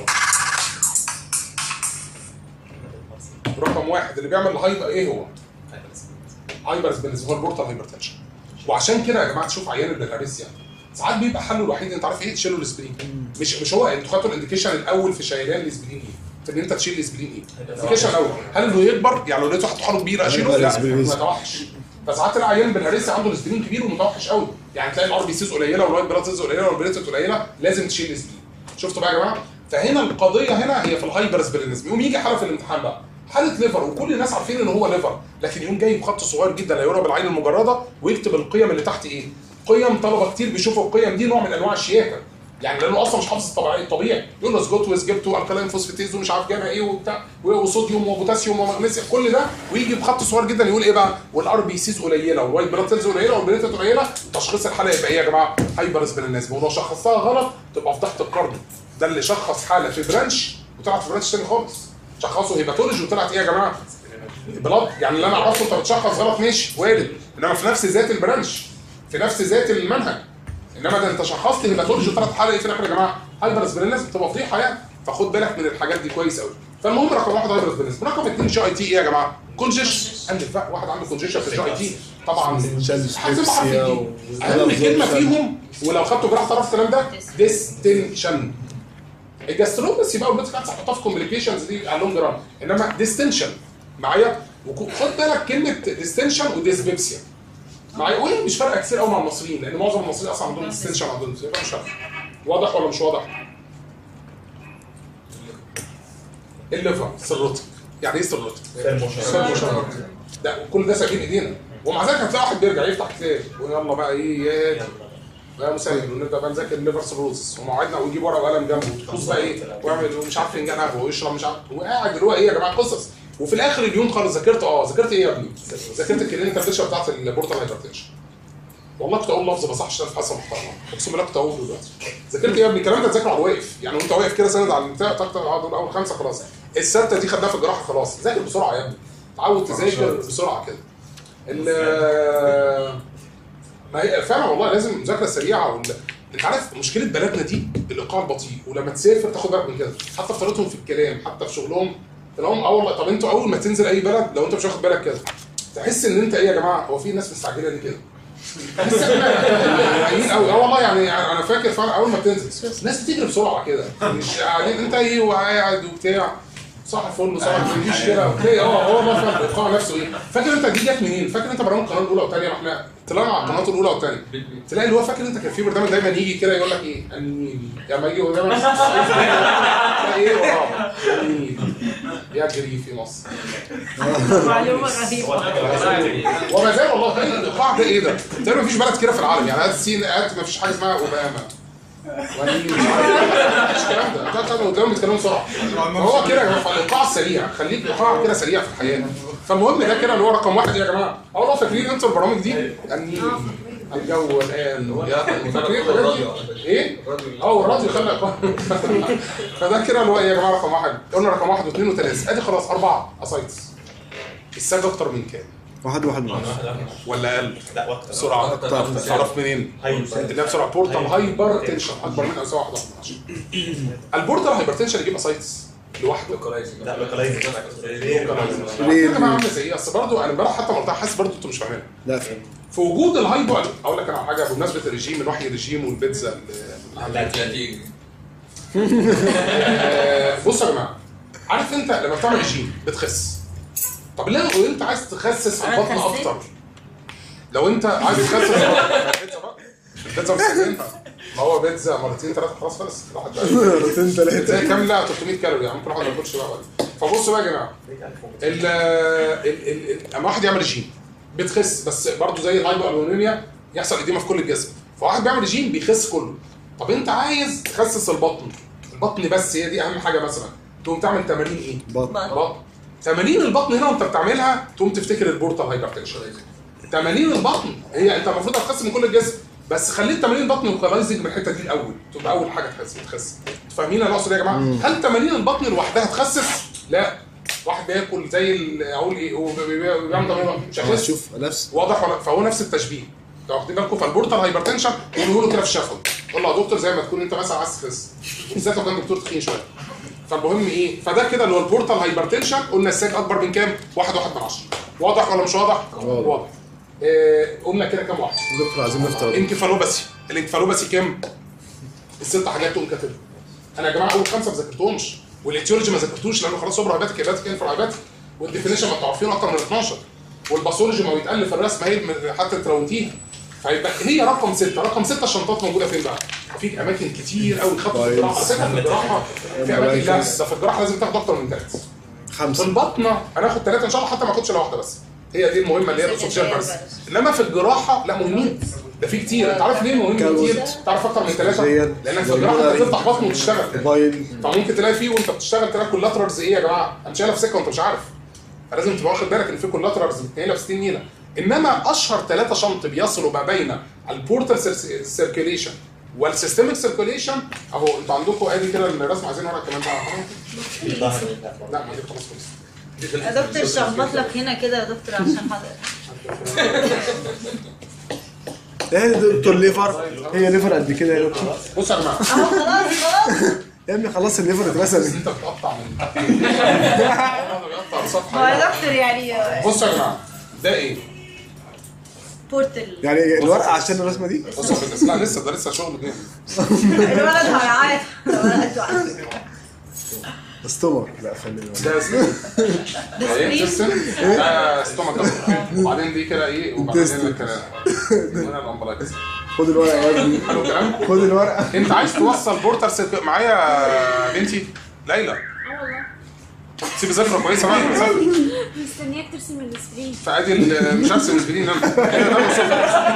رقم واحد اللي بيعمل هايبر ايه هو هايبر سبلينيزم هو البورتال هايبرتنشن وعشان كده يا جماعه تشوف عيان البلهارسيا ساعات بيبقى حله الوحيد انت عارف ايه تشيله الاسبرين مش مش هو انتوا خدتوا الانديكيشن الاول في شيلان الاسبرين ايه في ان انت تشيل الاسبرين ايه الانديكيشن الاول هل انه يكبر يعني لو لقيته حاطط حاله كبير اشيله لا ما يتوحش فساعات تلاقي عيان بالهرسي عنده الاسبرين كبير ومتوحش قوي يعني تلاقي الار بي سيز قليله والوايت بلاد سيز قليله والبليتس قليله لازم تشيل الاسبرين شفتوا بقى يا جماعه فهنا القضيه هنا هي في الهايبر سبلينزم يقوم يجي حاله في الامتحان بقى حاله ليفر وكل الناس عارفين ان هو ليفر لكن يقوم جاي بخط صغير جدا لا يرى بالعين المجرده ويكتب القيم اللي تحت ايه قيم طلبه كتير بيشوفوا القيم دي نوع من انواع الشياكه يعني لانه اصلا مش حافظ الطبيعي الطبيعي يقول له سجوت وسجبتو الكالين فوسفاتيز ومش عارف جامع ايه وبتاع وصوديوم وبوتاسيوم ومغنيسيوم كل ده ويجي بخط صغير جدا يقول ايه بقى والار بي سيز قليله والوايت بلاد سيلز قليله والبليتات قليله تشخيص الحاله يبقى ايه يا جماعه هايبر سبلينيزم ولو شخصتها غلط تبقى فضحت القرن ده اللي شخص حاله في برانش وطلعت في برانش تاني خالص شخصه هيباتولوجي وطلعت ايه يا جماعه بلاد يعني اللي انا اعرفه انت بتشخص غلط ماشي وارد انما في نفس ذات البرانش في نفس ذات المنهج انما ده انت شخصت هيباتولوجي وطلعت حاله ايه في الاخر يا جماعه هايبر سبلينيزم بتبقى فضيحه يعني فخد بالك من الحاجات دي كويس قوي فالمهم رقم واحد هايبر سبلينيزم رقم اثنين جي اي تي ايه يا جماعه كونجيش عندك بقى واحد عنده كونجيشن في الجي اي تي طبعا هتبقى عارفين دي. اهم كلمه فيهم ولو خدتوا جراحه تعرف الكلام ده ديستنشن الجاسترونوس يبقى والبيت كانت هتحطها في كومبليكيشنز دي على لونج ران انما ديستنشن معايا وخد بالك كلمه ديستنشن وديسبيبسيا معايا وهي مش فارقه كتير قوي مع المصريين لان معظم المصريين اصلا عندهم ديستنشن عندهم يبقى مش فارقه واضح ولا مش واضح؟ الليفر سيروتيك يعني ايه سيروتيك؟ سيل مشرد ده كل ده سايبين ايدينا ومع ذلك هتلاقي واحد بيرجع يفتح كتاب ويلا بقى ايه يا بقى مسهل ونبدا بقى نذاكر الليفر سيروز وموعدنا ويجيب ورقه وقلم جنبه وتخص بقى ايه ويعمل ومش عارف فنجان قهوه ويشرب مش عارف وقاعد اللي هو ايه يا جماعه قصص وفي الاخر اليوم خالص ذاكرت اه ذاكرت ايه يا ابني؟ ذاكرت الكلينيكال بيكتشر بتاعت البورتال هايبرتنشن والله كنت اقول لفظ ما صحش في حصه محترمه اقسم بالله كنت اقوله دلوقتي ذاكرت ايه يا ابني الكلام ده تذاكره على الواقف يعني وانت واقف كده سند على البتاع تكتب دول اول خمسه خلاص السته دي خدناها في الجراحه خلاص ذاكر بسرعه يا ابني تعود تذاكر بسرعه كده ال- ما هي فعلا والله لازم مذاكره سريعه وال... انت عارف مشكله بلدنا دي الايقاع البطيء ولما تسافر تاخد بالك من كده حتى في طريقتهم في الكلام حتى في شغلهم تلاقيهم اه والله طب انتوا اول ما تنزل اي بلد لو انت مش واخد بالك كده تحس ان انت ايه يا جماعه هو في ناس مستعجله ليه كده تحس ان احنا رايقين قوي اه والله يعني انا فاكر فعلا اول ما بتنزل الناس بتجري بسرعه كده مش قاعدين انت ايه وقاعد وبتاع صح الفل صح مفيش كده وتلاقي اه هو ما فاهم الايقاع نفسه ايه فاكر انت دي جت منين؟ فاكر انت برامج القناه الاولى والثانيه ما احنا طلعنا على القناه الاولى والثانيه تلاقي اللي هو فاكر انت كان في برنامج دايما يجي كده يقول لك ايه النيل لما يجي هو دايما تلاقي ايه وراه النيل يجري في مصر معلومة غريبة وما زال والله ايه الايقاع ده ايه ده؟ تقريبا مفيش بلد كده في العالم يعني هات الصين هات مفيش حاجه اسمها اوباما ونين مش عارف مش الكلام ده ده كانوا قدام بيتكلموا بسرعه هو كده يا جماعه فالايقاع سريع خليك ايقاع كده سريع في الحياه فالمهم ده كده اللي هو رقم واحد يا جماعه والله فاكرين انتوا البرامج دي النيل الجو الان يا- فاكرين الحاجات دي؟ ايه؟ اه والراديو خلى إيقاع. فده كده اللي هو ايه يا جماعه رقم واحد قلنا رقم واحد واثنين وثلاثه ادي خلاص اربعه اسايتس الساج اكتر من كام؟ واحد واحد معاش ولا اقل؟ بسرعه تعرف منين؟ اللي هي بسرعه بورتال هايبر تنشن اكبر من او يساوي 1 البورتال هايبر تنشن يجيب اسايتس لوحده لا لوكالايز ليه؟ يا جماعه عامله زي ايه؟ اصل برضه انا امبارح حتى قلتها حاسس برضه انتوا مش فاهمينها لا فين في وجود الهايبر اقول لك انا على حاجه بمناسبه الرجيم من وحي الرجيم والبيتزا ال- هتيجي آه، بص يا جماعه عارف انت لما بتعمل رجيم بتخس طب ليه لو انت عايز تخسس أنا البطن خسيت. اكتر لو انت عايز تخسس البطن البيتزا بقى البيتزا مش هتنفع ما هو بيتزا مرتين ثلاثه خلاص خلص الواحد بقى مرتين ثلاثة زي كامله 300 كالوري يعني ممكن واحد ما ياكلش بقى بعد. فبصوا بقى يا جماعه ال ال ال ال- اما واحد يعمل رجيم بتخس بس برضه زي الهايبو الونيميا يحصل اديمه في كل الجسم فواحد بيعمل رجيم بيخس كله طب انت عايز تخسس البطن البطن بس هي دي اهم حاجه مثلا تقوم تعمل تمارين ايه؟ بطن بطن تمارين البطن هنا وانت بتعملها تقوم تفتكر البورتال هايبرتنشن تمارين البطن هي انت المفروض هتخس من كل الجسم بس خليت تمارين البطن لوكالايزنج من الحته دي الاول تبقى اول حاجه تخس تخس فاهمين انا اقصد ايه يا جماعه؟ هل تمارين البطن لوحدها تخسس؟ لا واحد بياكل زي ال- اقول ايه هو بي- بي- بيعمل تمارين مش هيخس شوف نفس واضح ولا فهو نفس التشبيه لو واخدين بالكم فالبورتال هايبرتنشن قولوا له كده في الشفوي قول له يا دكتور زي ما تكون انت مثلا عايز تخس بالذات لو كان دكتور تخين شويه فالمهم ايه فده كده اللي هو البورتال هايبرتنشن قلنا الساج اكبر من كام؟ واحد واحد من عشرة واضح ولا مش واضح؟ واضح. واضح إيه قلنا كده كام واحد؟ دكتور عايزين نفطر انكفالوباسي الانكفالوباسي كام؟ الست حاجات تقوم كاتبها انا يا جماعه اول خمسه ما ذاكرتهمش والاتيولوجي ما ذاكرتوش لانه خلاص سوبر هايباتيك هيباتيك انفر هايباتيك والديفينيشن ما انتوا عارفينه اكتر من 12 والباثولوجي ما بيتقال في الرسم هي حتى انت لو نتيجه فيبقى هي رقم سته رقم سته الشنطات موجوده فين بقى؟ في اماكن كتير قوي خدت في الجراحه على فكره في الجراحه في اماكن لا ده في الجراحه لازم تاخد اكتر من ثلاث في خمسة البطنه هناخد ثلاثه ان شاء الله حتى ما اخدش الا واحده بس هي دي المهمه اللي هي الاسوشيال بس انما في الجراحه لا مهمين ده في كتير انت عارف ليه مهم كتير تعرف اكتر من ثلاثه لانك في الجراحه انت تفتح بطن وتشتغل موبايل فممكن تلاقي فيه وانت بتشتغل تلاقي كولاترالز ايه يا جماعه انا شايلها في سكه وانت مش عارف فلازم تبقى واخد بالك ان في كولاترالز متنيله في 60 نيله انما اشهر ثلاثه شنط بيصلوا ما بين البورتال سيركيوليشن والسيستميك سيركيوليشن اهو انتوا عندكم ادي كده الرسم عايزين ورقه كمان بقى لا ما دي خلاص خلص يا دكتور شخبط لك هنا كده يا دكتور عشان حضرتك ايه يا دكتور ليفر هي ليفر قد كده يا دكتور بصوا يا جماعه اهو خلاص خلاص يا ابني خلاص الليفر اترسم انت بتقطع من بيقطع الصفحه ما يا دكتور يعني بصوا يا جماعه ده ايه؟ بورتل يعني الورقه عشان الرسمه دي بصوا يا بنت، لا لسه ده لسه شغل جامد الولد هيعيط الولد هيعيط. ستومر لا خلي ده اسمه ده ايه سكرين سيستم ده ستومك وبعدين دي كده ايه وبعدين الكلام هنا الامبلايكس خد الورقه يا ابني حلو الكلام خد الورقه انت عايز توصل بورتر سيرك... معايا يا بنتي ليلى اه والله سيب ذاكره كويسه بقى مسافر مستنياك ترسم السكرين فادي ال- مش هرسم سكرين انا هنا ده مصطفى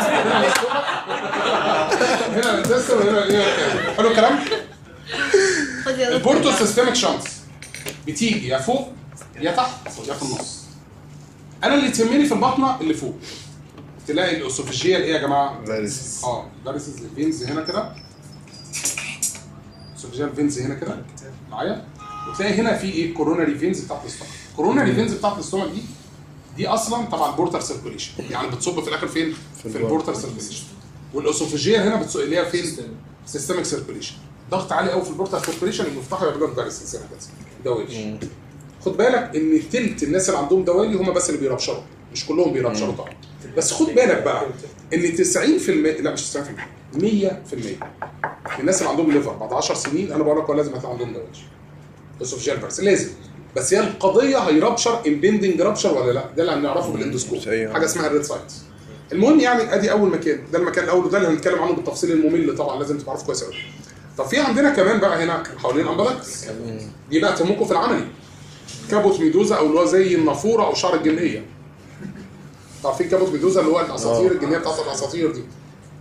هنا السيستم وهنا هنا كده حلو الكلام خد يا البورتو دكتور سيستمك شانس بتيجي يا فوق يا تحت يا في النص انا اللي تهمني في البطنه اللي فوق تلاقي الاسوفيجيال ايه يا جماعه فارس اه فارسز الفينز هنا كده اسوفيجيال فينز هنا كده معايا وتلاقي هنا في ايه كوروناري فينز بتاعت الاستومك كوروناري فينز بتاعت الاستومك دي دي اصلا طبعا بورتر سيركوليشن يعني بتصب في الاخر فين في, في البورتر سيركوليشن والاسوفيجيال هنا بتصب اللي هي فين سيستمك سيركوليشن ضغط عالي قوي في البورتر سيركوليشن يفتحوا يعملوا لك فارسز هنا كده دوالي خد بالك ان تلت الناس اللي عندهم دوالي هم بس اللي بيربشروا مش كلهم بيربشروا طبعا بس خد بالك بقى ان 90% لا مش 90% 100% من الناس اللي عندهم ليفر بعد 10 سنين انا بقول لك هو لازم هتلاقي عندهم دوالي اسوفجيال فارس لازم بس هي القضيه هيربشر امبندنج رابشر ولا لا ده اللي هنعرفه بالاندوسكوب أيوة. حاجه اسمها الريد سايتس المهم يعني ادي اول مكان ده المكان الاول وده اللي هنتكلم عنه بالتفصيل الممل طبعا لازم تبقى عارف كويس قوي طب في عندنا كمان بقى هنا حوالين الامبلاكس دي بقى تهمكم في العملي كابوت ميدوزا او اللي هو زي النافوره او شعر الجنيه عارفين كابوت ميدوزا اللي هو الاساطير الجنيه بتاعت الاساطير دي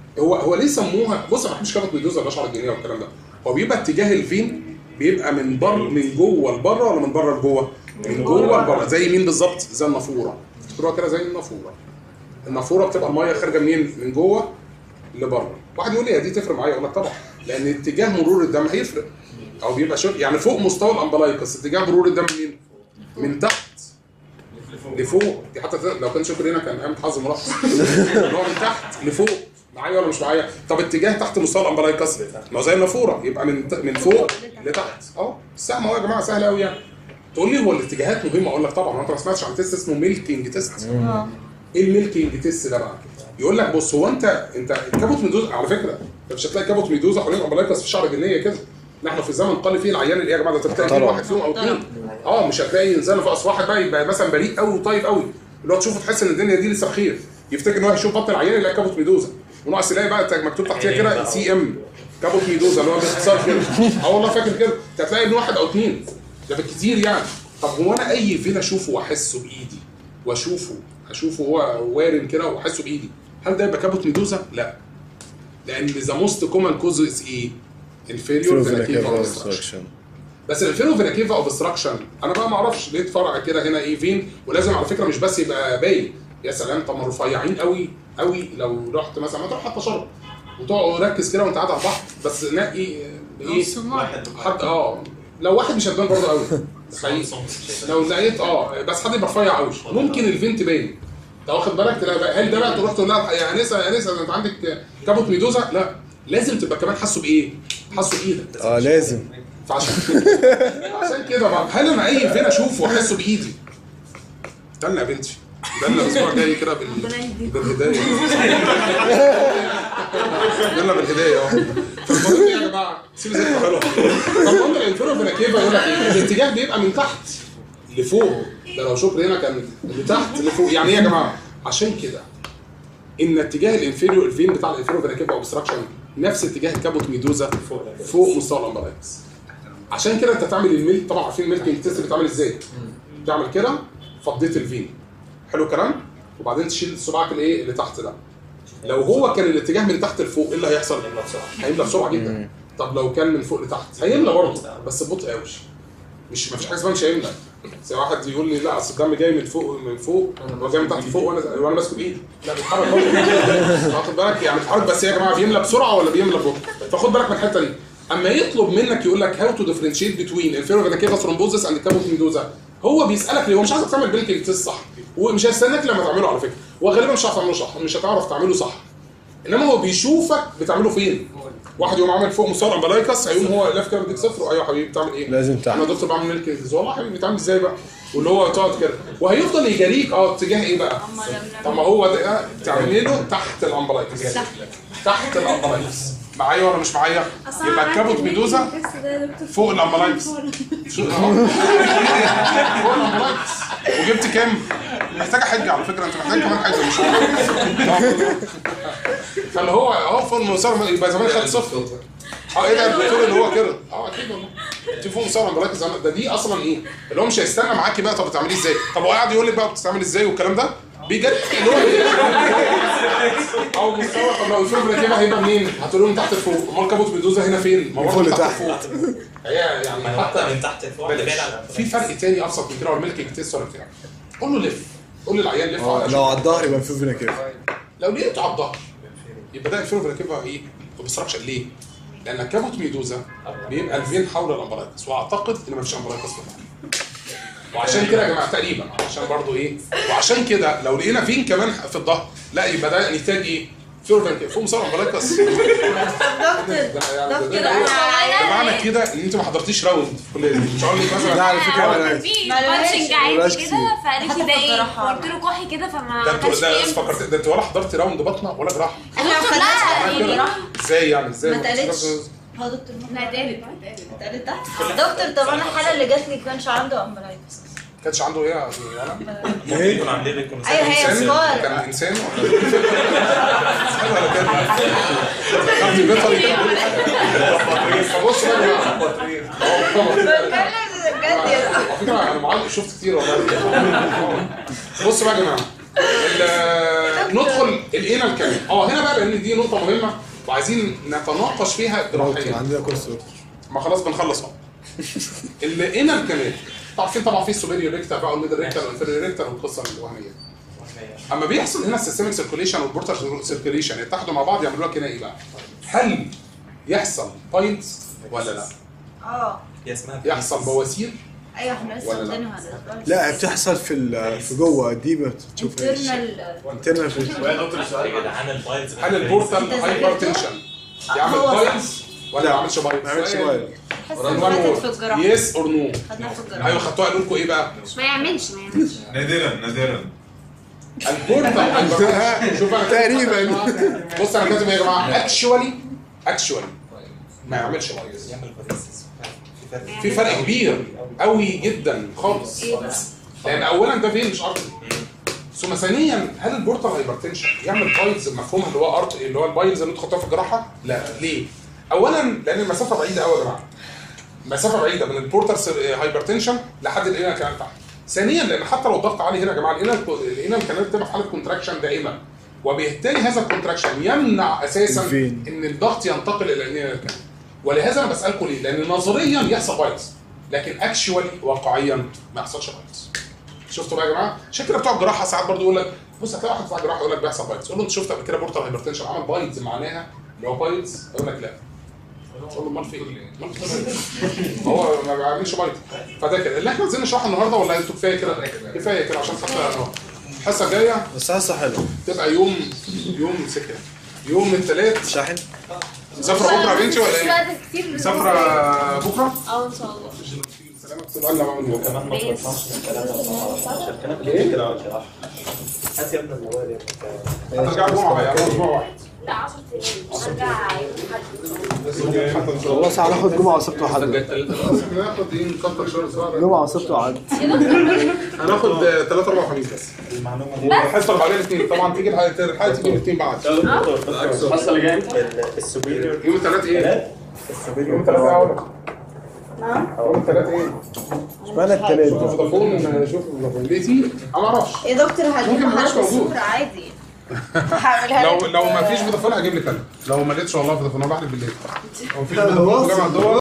هو هو ليه سموها بص انا ما بحبش كابوت ميدوزا ولا شعر الجنيه والكلام ده هو بيبقى اتجاه الفين بيبقى من بر من جوه لبره ولا من بره لجوه؟ من جوه لبره زي مين بالظبط؟ زي النافوره افتكروها كده زي النافوره النافوره بتبقى الميه خارجه منين؟ من جوه لبره واحد يقول لي هي دي تفرق معايا اقول لك طبعا لان اتجاه مرور الدم هيفرق او بيبقى شو يعني فوق مستوى الامبلايكس اتجاه مرور الدم منين؟ من تحت لفوق دي حتى لو كان شكر هنا كان قام حظ ملخص اللي هو من تحت لفوق معايا ولا مش معايا؟ طب اتجاه تحت مستوى الامبلايكس ما هو زي النافوره يبقى من ت- من فوق لتحت اه سهل اهو يا جماعه سهل قوي يعني تقول لي هو الاتجاهات مهمه اقول لك طبعا ما انت ما سمعتش عن تيست اسمه ميلكينج تيست اه ايه الميلكينج تيست ده بقى؟ يقول لك بص هو انت انت كابوت ميدوزا على فكره انت مش هتلاقي كابوت ميدوزا حوالين امبلايكس في شعر جنيه كده نحن في زمن قال فيه العيان اللي يا جماعه ده تلاقي فيه طبعا. واحد فيهم او اثنين اه مش هتلاقي انسان في اصل واحد بقى يبقى مثلا بريء قوي وطيب قوي اللي هو تشوفه تحس ان الدنيا دي لسه بخير يفتكر ان هو هيشوف بطن العيان يلاقي كابوت ميدوزا وناقص يلاقي بقى مكتوب تحتيها كده سي ام كابوت ميدوزا اللي هو باختصار كده اه والله فاكر كده انت هتلاقي ان واحد او اثنين ده بالكتير يعني طب هو انا اي فين اشوفه واحسه بايدي واشوفه اشوفه هو وارم كده واحسه بايدي هل ده يبقى كابوت ميدوزا؟ لا لان ذا موست كومن كوز از ايه؟ انفيريور فيناكيفا اوبستراكشن بس الانفيريور فيناكيفا اوبستراكشن انا بقى ما اعرفش ليه فرع كده هنا ايه فين ولازم على فكره مش بس يبقى باين يا سلام طب ما رفيعين قوي قوي لو رحت مثلا ما تروح حتى شرب وتقعد ركز كده وانت قاعد على البحر بس نقي ايه حد اه لو واحد مش هتبان برضه قوي حقيقي لو لقيت اه بس حد يبقى رفيع قوي ممكن الفين تبان انت واخد بالك تلاقي بقى- هل ده بقى تروح تقول لها يا انسه يا انسه انت عندك كابوت ميدوزا لا لازم تبقى كمان حاسه بايه؟ حاسه بايدك اه لازم فعشان عشان كده بقى هل انا اي فين اشوفه واحسه بايدي؟ استنى يا بنتي ده اللي الاسبوع الجاي كده بال... بالهدايه يلا بالهدايه اهو فالمهم ايه يا جماعه سيبوا زي حلوه فالمهم الانفيرو فيناكيفا يقول لك ايه الاتجاه بيبقى من تحت لفوق ده لو شكر هنا كان من تحت لفوق يعني ايه يا جماعه عشان كده ان اتجاه الانفيريو الفين بتاع الانفيرو فيناكيفا اوبستراكشن نفس اتجاه الكابوت ميدوزا فوق مستوى الامبلايكس عشان كده انت تعمل الميل طبعا عارفين الميلكينج تيست بيتعمل ازاي تعمل كده فضيت الفين حلو الكلام وبعدين تشيل صباعك الايه اللي تحت ده لو هو كان الاتجاه من تحت لفوق ايه اللي هيحصل؟ هيملى بسرعه جدا طب لو كان من فوق لتحت هيملى برضه بس ببطء قوي مش مفيش حاجه اسمها مش هيملى زي واحد يقول لي لا اصل الدم جاي من فوق من فوق هو جاي من تحت لفوق وانا وانا ماسكه بايدي لا بيتحرك برضه واخد بالك يعني بيتحرك بس يا جماعه بيملى بسرعه ولا بيملى ببطء فخد بالك من الحته دي اما يطلب منك يقول لك هاو تو ديفرنشيت بتوين انفيرو فيناكيفا ثرومبوزس اند كابوت ميدوزا هو بيسالك ليه هو مش عايزك تعمل بيلكينج تيست صح ومش هيستناك لما تعمله على فكره وغالبا مش هتعرف تعمله صح مش هتعرف تعمله صح انما هو بيشوفك بتعمله فين واحد يقوم عامل فوق مستوى الامبلايكس هيقوم هو لاف كده بديك صفر ايوه يا حبيبي بتعمل ايه؟ لازم تحت. انا دكتور بعمل ميلك والله يا حبيبي بتعمل ازاي بقى؟ واللي هو تقعد كده وهيفضل يجاريك اه اتجاه ايه بقى؟ طب ما هو ده تعمله تحت الامبلايكس تحت الامبلايكس معايا ولا مش معايا؟ يبقى الكابوت ميدوزا فوق الامبلايكس فوق فوق الامبلايكس وجبت كام؟ محتاجه حجه على فكره انت محتاج كمان حاجه مش فاللي هو اهو فوق المستوى يبقى زمان خد صفر اه ايه ده الدكتور اللي هو كده اه اكيد والله انت فوق مستوى الامبلايكس زمان ده دي اصلا ايه؟ اللي هو مش هيستنى معاكي بقى طب بتعمليه ازاي؟ طب هو قاعد يقول لك بقى بتستعمل ازاي والكلام ده بجد اللي هو ايه؟ او مستوى طب لو الفيلم كده هيبقى منين؟ هتقول له من تحت لفوق امال كابوت بيدوزا هنا فين؟ ما هو فوق من تحت لتحت. لفوق هي يعني حتى من تحت لفوق اللي بعيد عن في فرق تاني ابسط من كده هو الميلكينج تيست ولا بتاع قول له لف قول للعيان لف اه على لو على الظهر يبقى في فيناكيفا لو لقيته على الظهر يبقى ده الفيرو فيناكيفا ايه؟ اوبستراكشن ليه؟ لان الكابوت ميدوزا بيبقى الفين حول الامبرايكس واعتقد ان مفيش امبرايكس في الظهر. وعشان كده يا جماعه تقريبا عشان برضو ايه؟ وعشان كده لو لقينا فين كمان في الظهر لا يبقى ده نتاج ايه؟ فيرو فيناكيفا فوق مصاب امبرايكس دكتور دكتور انا معنى كده ان انت ما حضرتيش راوند في الكليه دي مش هقول لك لا مثلا على فكره هو انا كان في ملهاش- ماتشنج ملهاش عادي كتير. كده فقالت لي ده ايه جراحة. قلت له كحي كده فما ده انتوا كانش ده فيه فكرت ده انتوا ولا حضرتي راوند بطنه ولا جراحه احنا ما دكتور، لا، خدناش يعني- جراحة. ازاي يعني ازاي ما ما اتقالتش كنتش- هو دكتور لا تالت اتقالت تحت دكتور طب انا الحاله اللي جات لي كانش عنده امبلايكس كانش عنده ايه يا انا ممكن يكون عاملين لكم ايوه هي انسان سكار كان انسان ولا انسان ولا كان كان بيطري كده بيقول حاجه فبص بقى يا جماعه هو- بجد يا على فكره انا معلق شفت كتير والله بص بقى يا جماعه ال- ندخل الانال كمان اه هنا بقى لان دي نقطه مهمه وعايزين نتناقش فيها جراحيا عندنا كورس دكتور ما خلاص بنخلص اهو الانال كمان عارفين طبعا في السوبيريور ريكتا بقى والميدل ريكتا والانفيريور ريكتا والقصه الوهميه اما بيحصل هنا السيستميك سيركوليشن والبورتال سيركوليشن يتحدوا مع بعض يعملوا لك هنا ايه بقى؟ هل يحصل باينتس ولا لا؟ اه هي اسمها يحصل بواسير ايوه احنا لسه ولا لا؟ واخدينها ده لا بتحصل في ال- في جوه دي ما بتشوفهاش انترنال انترنال في يا دكتور سؤال يا جدعان البايلز هل البورتال هايبر تنشن يعمل هو صح. بايتس ولا ما يعملش بايتس؟ ما عملش واير فاتت في الجراحه يس اور نو خدناها في الجراحه ايوه خدتوها قالوا لكم ايه بقى؟ ما يعملش ما يعملش نادرا نادرا البورتال هايبر شوف انا كاتب- تقريبا. بص انا كاتب ايه يا جماعه؟ اكشوالي اكشوالي ما يعملش بايتس يعمل باريسيس في فرق في فرق كبير قوي جدا خالص ايه بقى؟ لان اولا ده فين مش ارضي ثم ثانيا هل البورتال هايبرتنشن يعمل بايلز مفهومها اللي هو ارت اللي هو البايلز اللي انتوا خدتوها في الجراحه؟ لا ليه؟ اولا لان المسافه بعيده قوي يا جماعه مسافه بعيده من البورتال هايبرتنشن لحد الانال كانال تحت ثانيا لان حتى لو الضغط عالي هنا يا جماعه الانال الانال كانال بتبقى في حاله كونتراكشن دائما وبالتالي هذا الكونتراكشن يمنع اساسا الفين. ان الضغط ينتقل الى الانال كانال ولهذا انا بسالكم ليه؟ لان نظريا يحصل بايلز لكن اكشوالي واقعيا ما يحصلش بايلز شفتوا بقى يا جماعه عشان كده بتوع الجراحه ساعات برضه يقول لك بص هتلاقي واحد بتاع الجراحه يقول لك بيحصل بايلز تقول له انت شفت قبل كده بورتال هايبرتنشن عمل بايلز معناها اللي هو بايلز يقول لك لا تقول له امال في ايه؟ امال في إيه؟ هو ما بيعملش بايلز فده كده اللي احنا عايزين نشرحه النهارده ولا انتوا كفايه كده؟ كفايه كده عشان خاطر الحصه الجايه بس حاسه حلو تبقى يوم يوم سكه يوم الثلاث شاحن مسافره بكره يا بنتي ولا ايه؟ وقت كتير بس- مسافره بكره؟ اه ان شاء الله سلامك سؤال لا بعمل بكره كمان ما خلصناش من كلام الكلام كده هات يا ابن الموبايل يا ابن هترجع الجمعه بقى يعني اسبوع واحد لا 10 ايام هرجع يوم الاحد حتى ان شاء الله خلاص هناخد جمعه وسبت وحد ناخد ايه نكتر شهر اسبوع جمعه وسبت وحد هناخد ثلاثة أربع خميس بس المعلومه دي الحصة اللي بعدين الاثنين طبعا تيجي الحلقة الحلقة تيجي الاثنين بعد الحصه اللي جايه امتى؟ السوبيريور يوم الثلاث ايه؟ يوم الثلاث ايه أقول لك؟ يوم الثلاث ايه؟ اشمعنى التلاتة شوف فودافون شوف فودافون ليه تي؟ أنا ما أعرفش يا دكتور ممكن هجيب مبقاش حد موجود. الصبح عادي هعملها لو لك. لو ما فيش فودافون هجيب لك أنا لو ما لقيتش والله فودافون أنا بحلف بالله لو ما فيش فودافون في جامعة الدول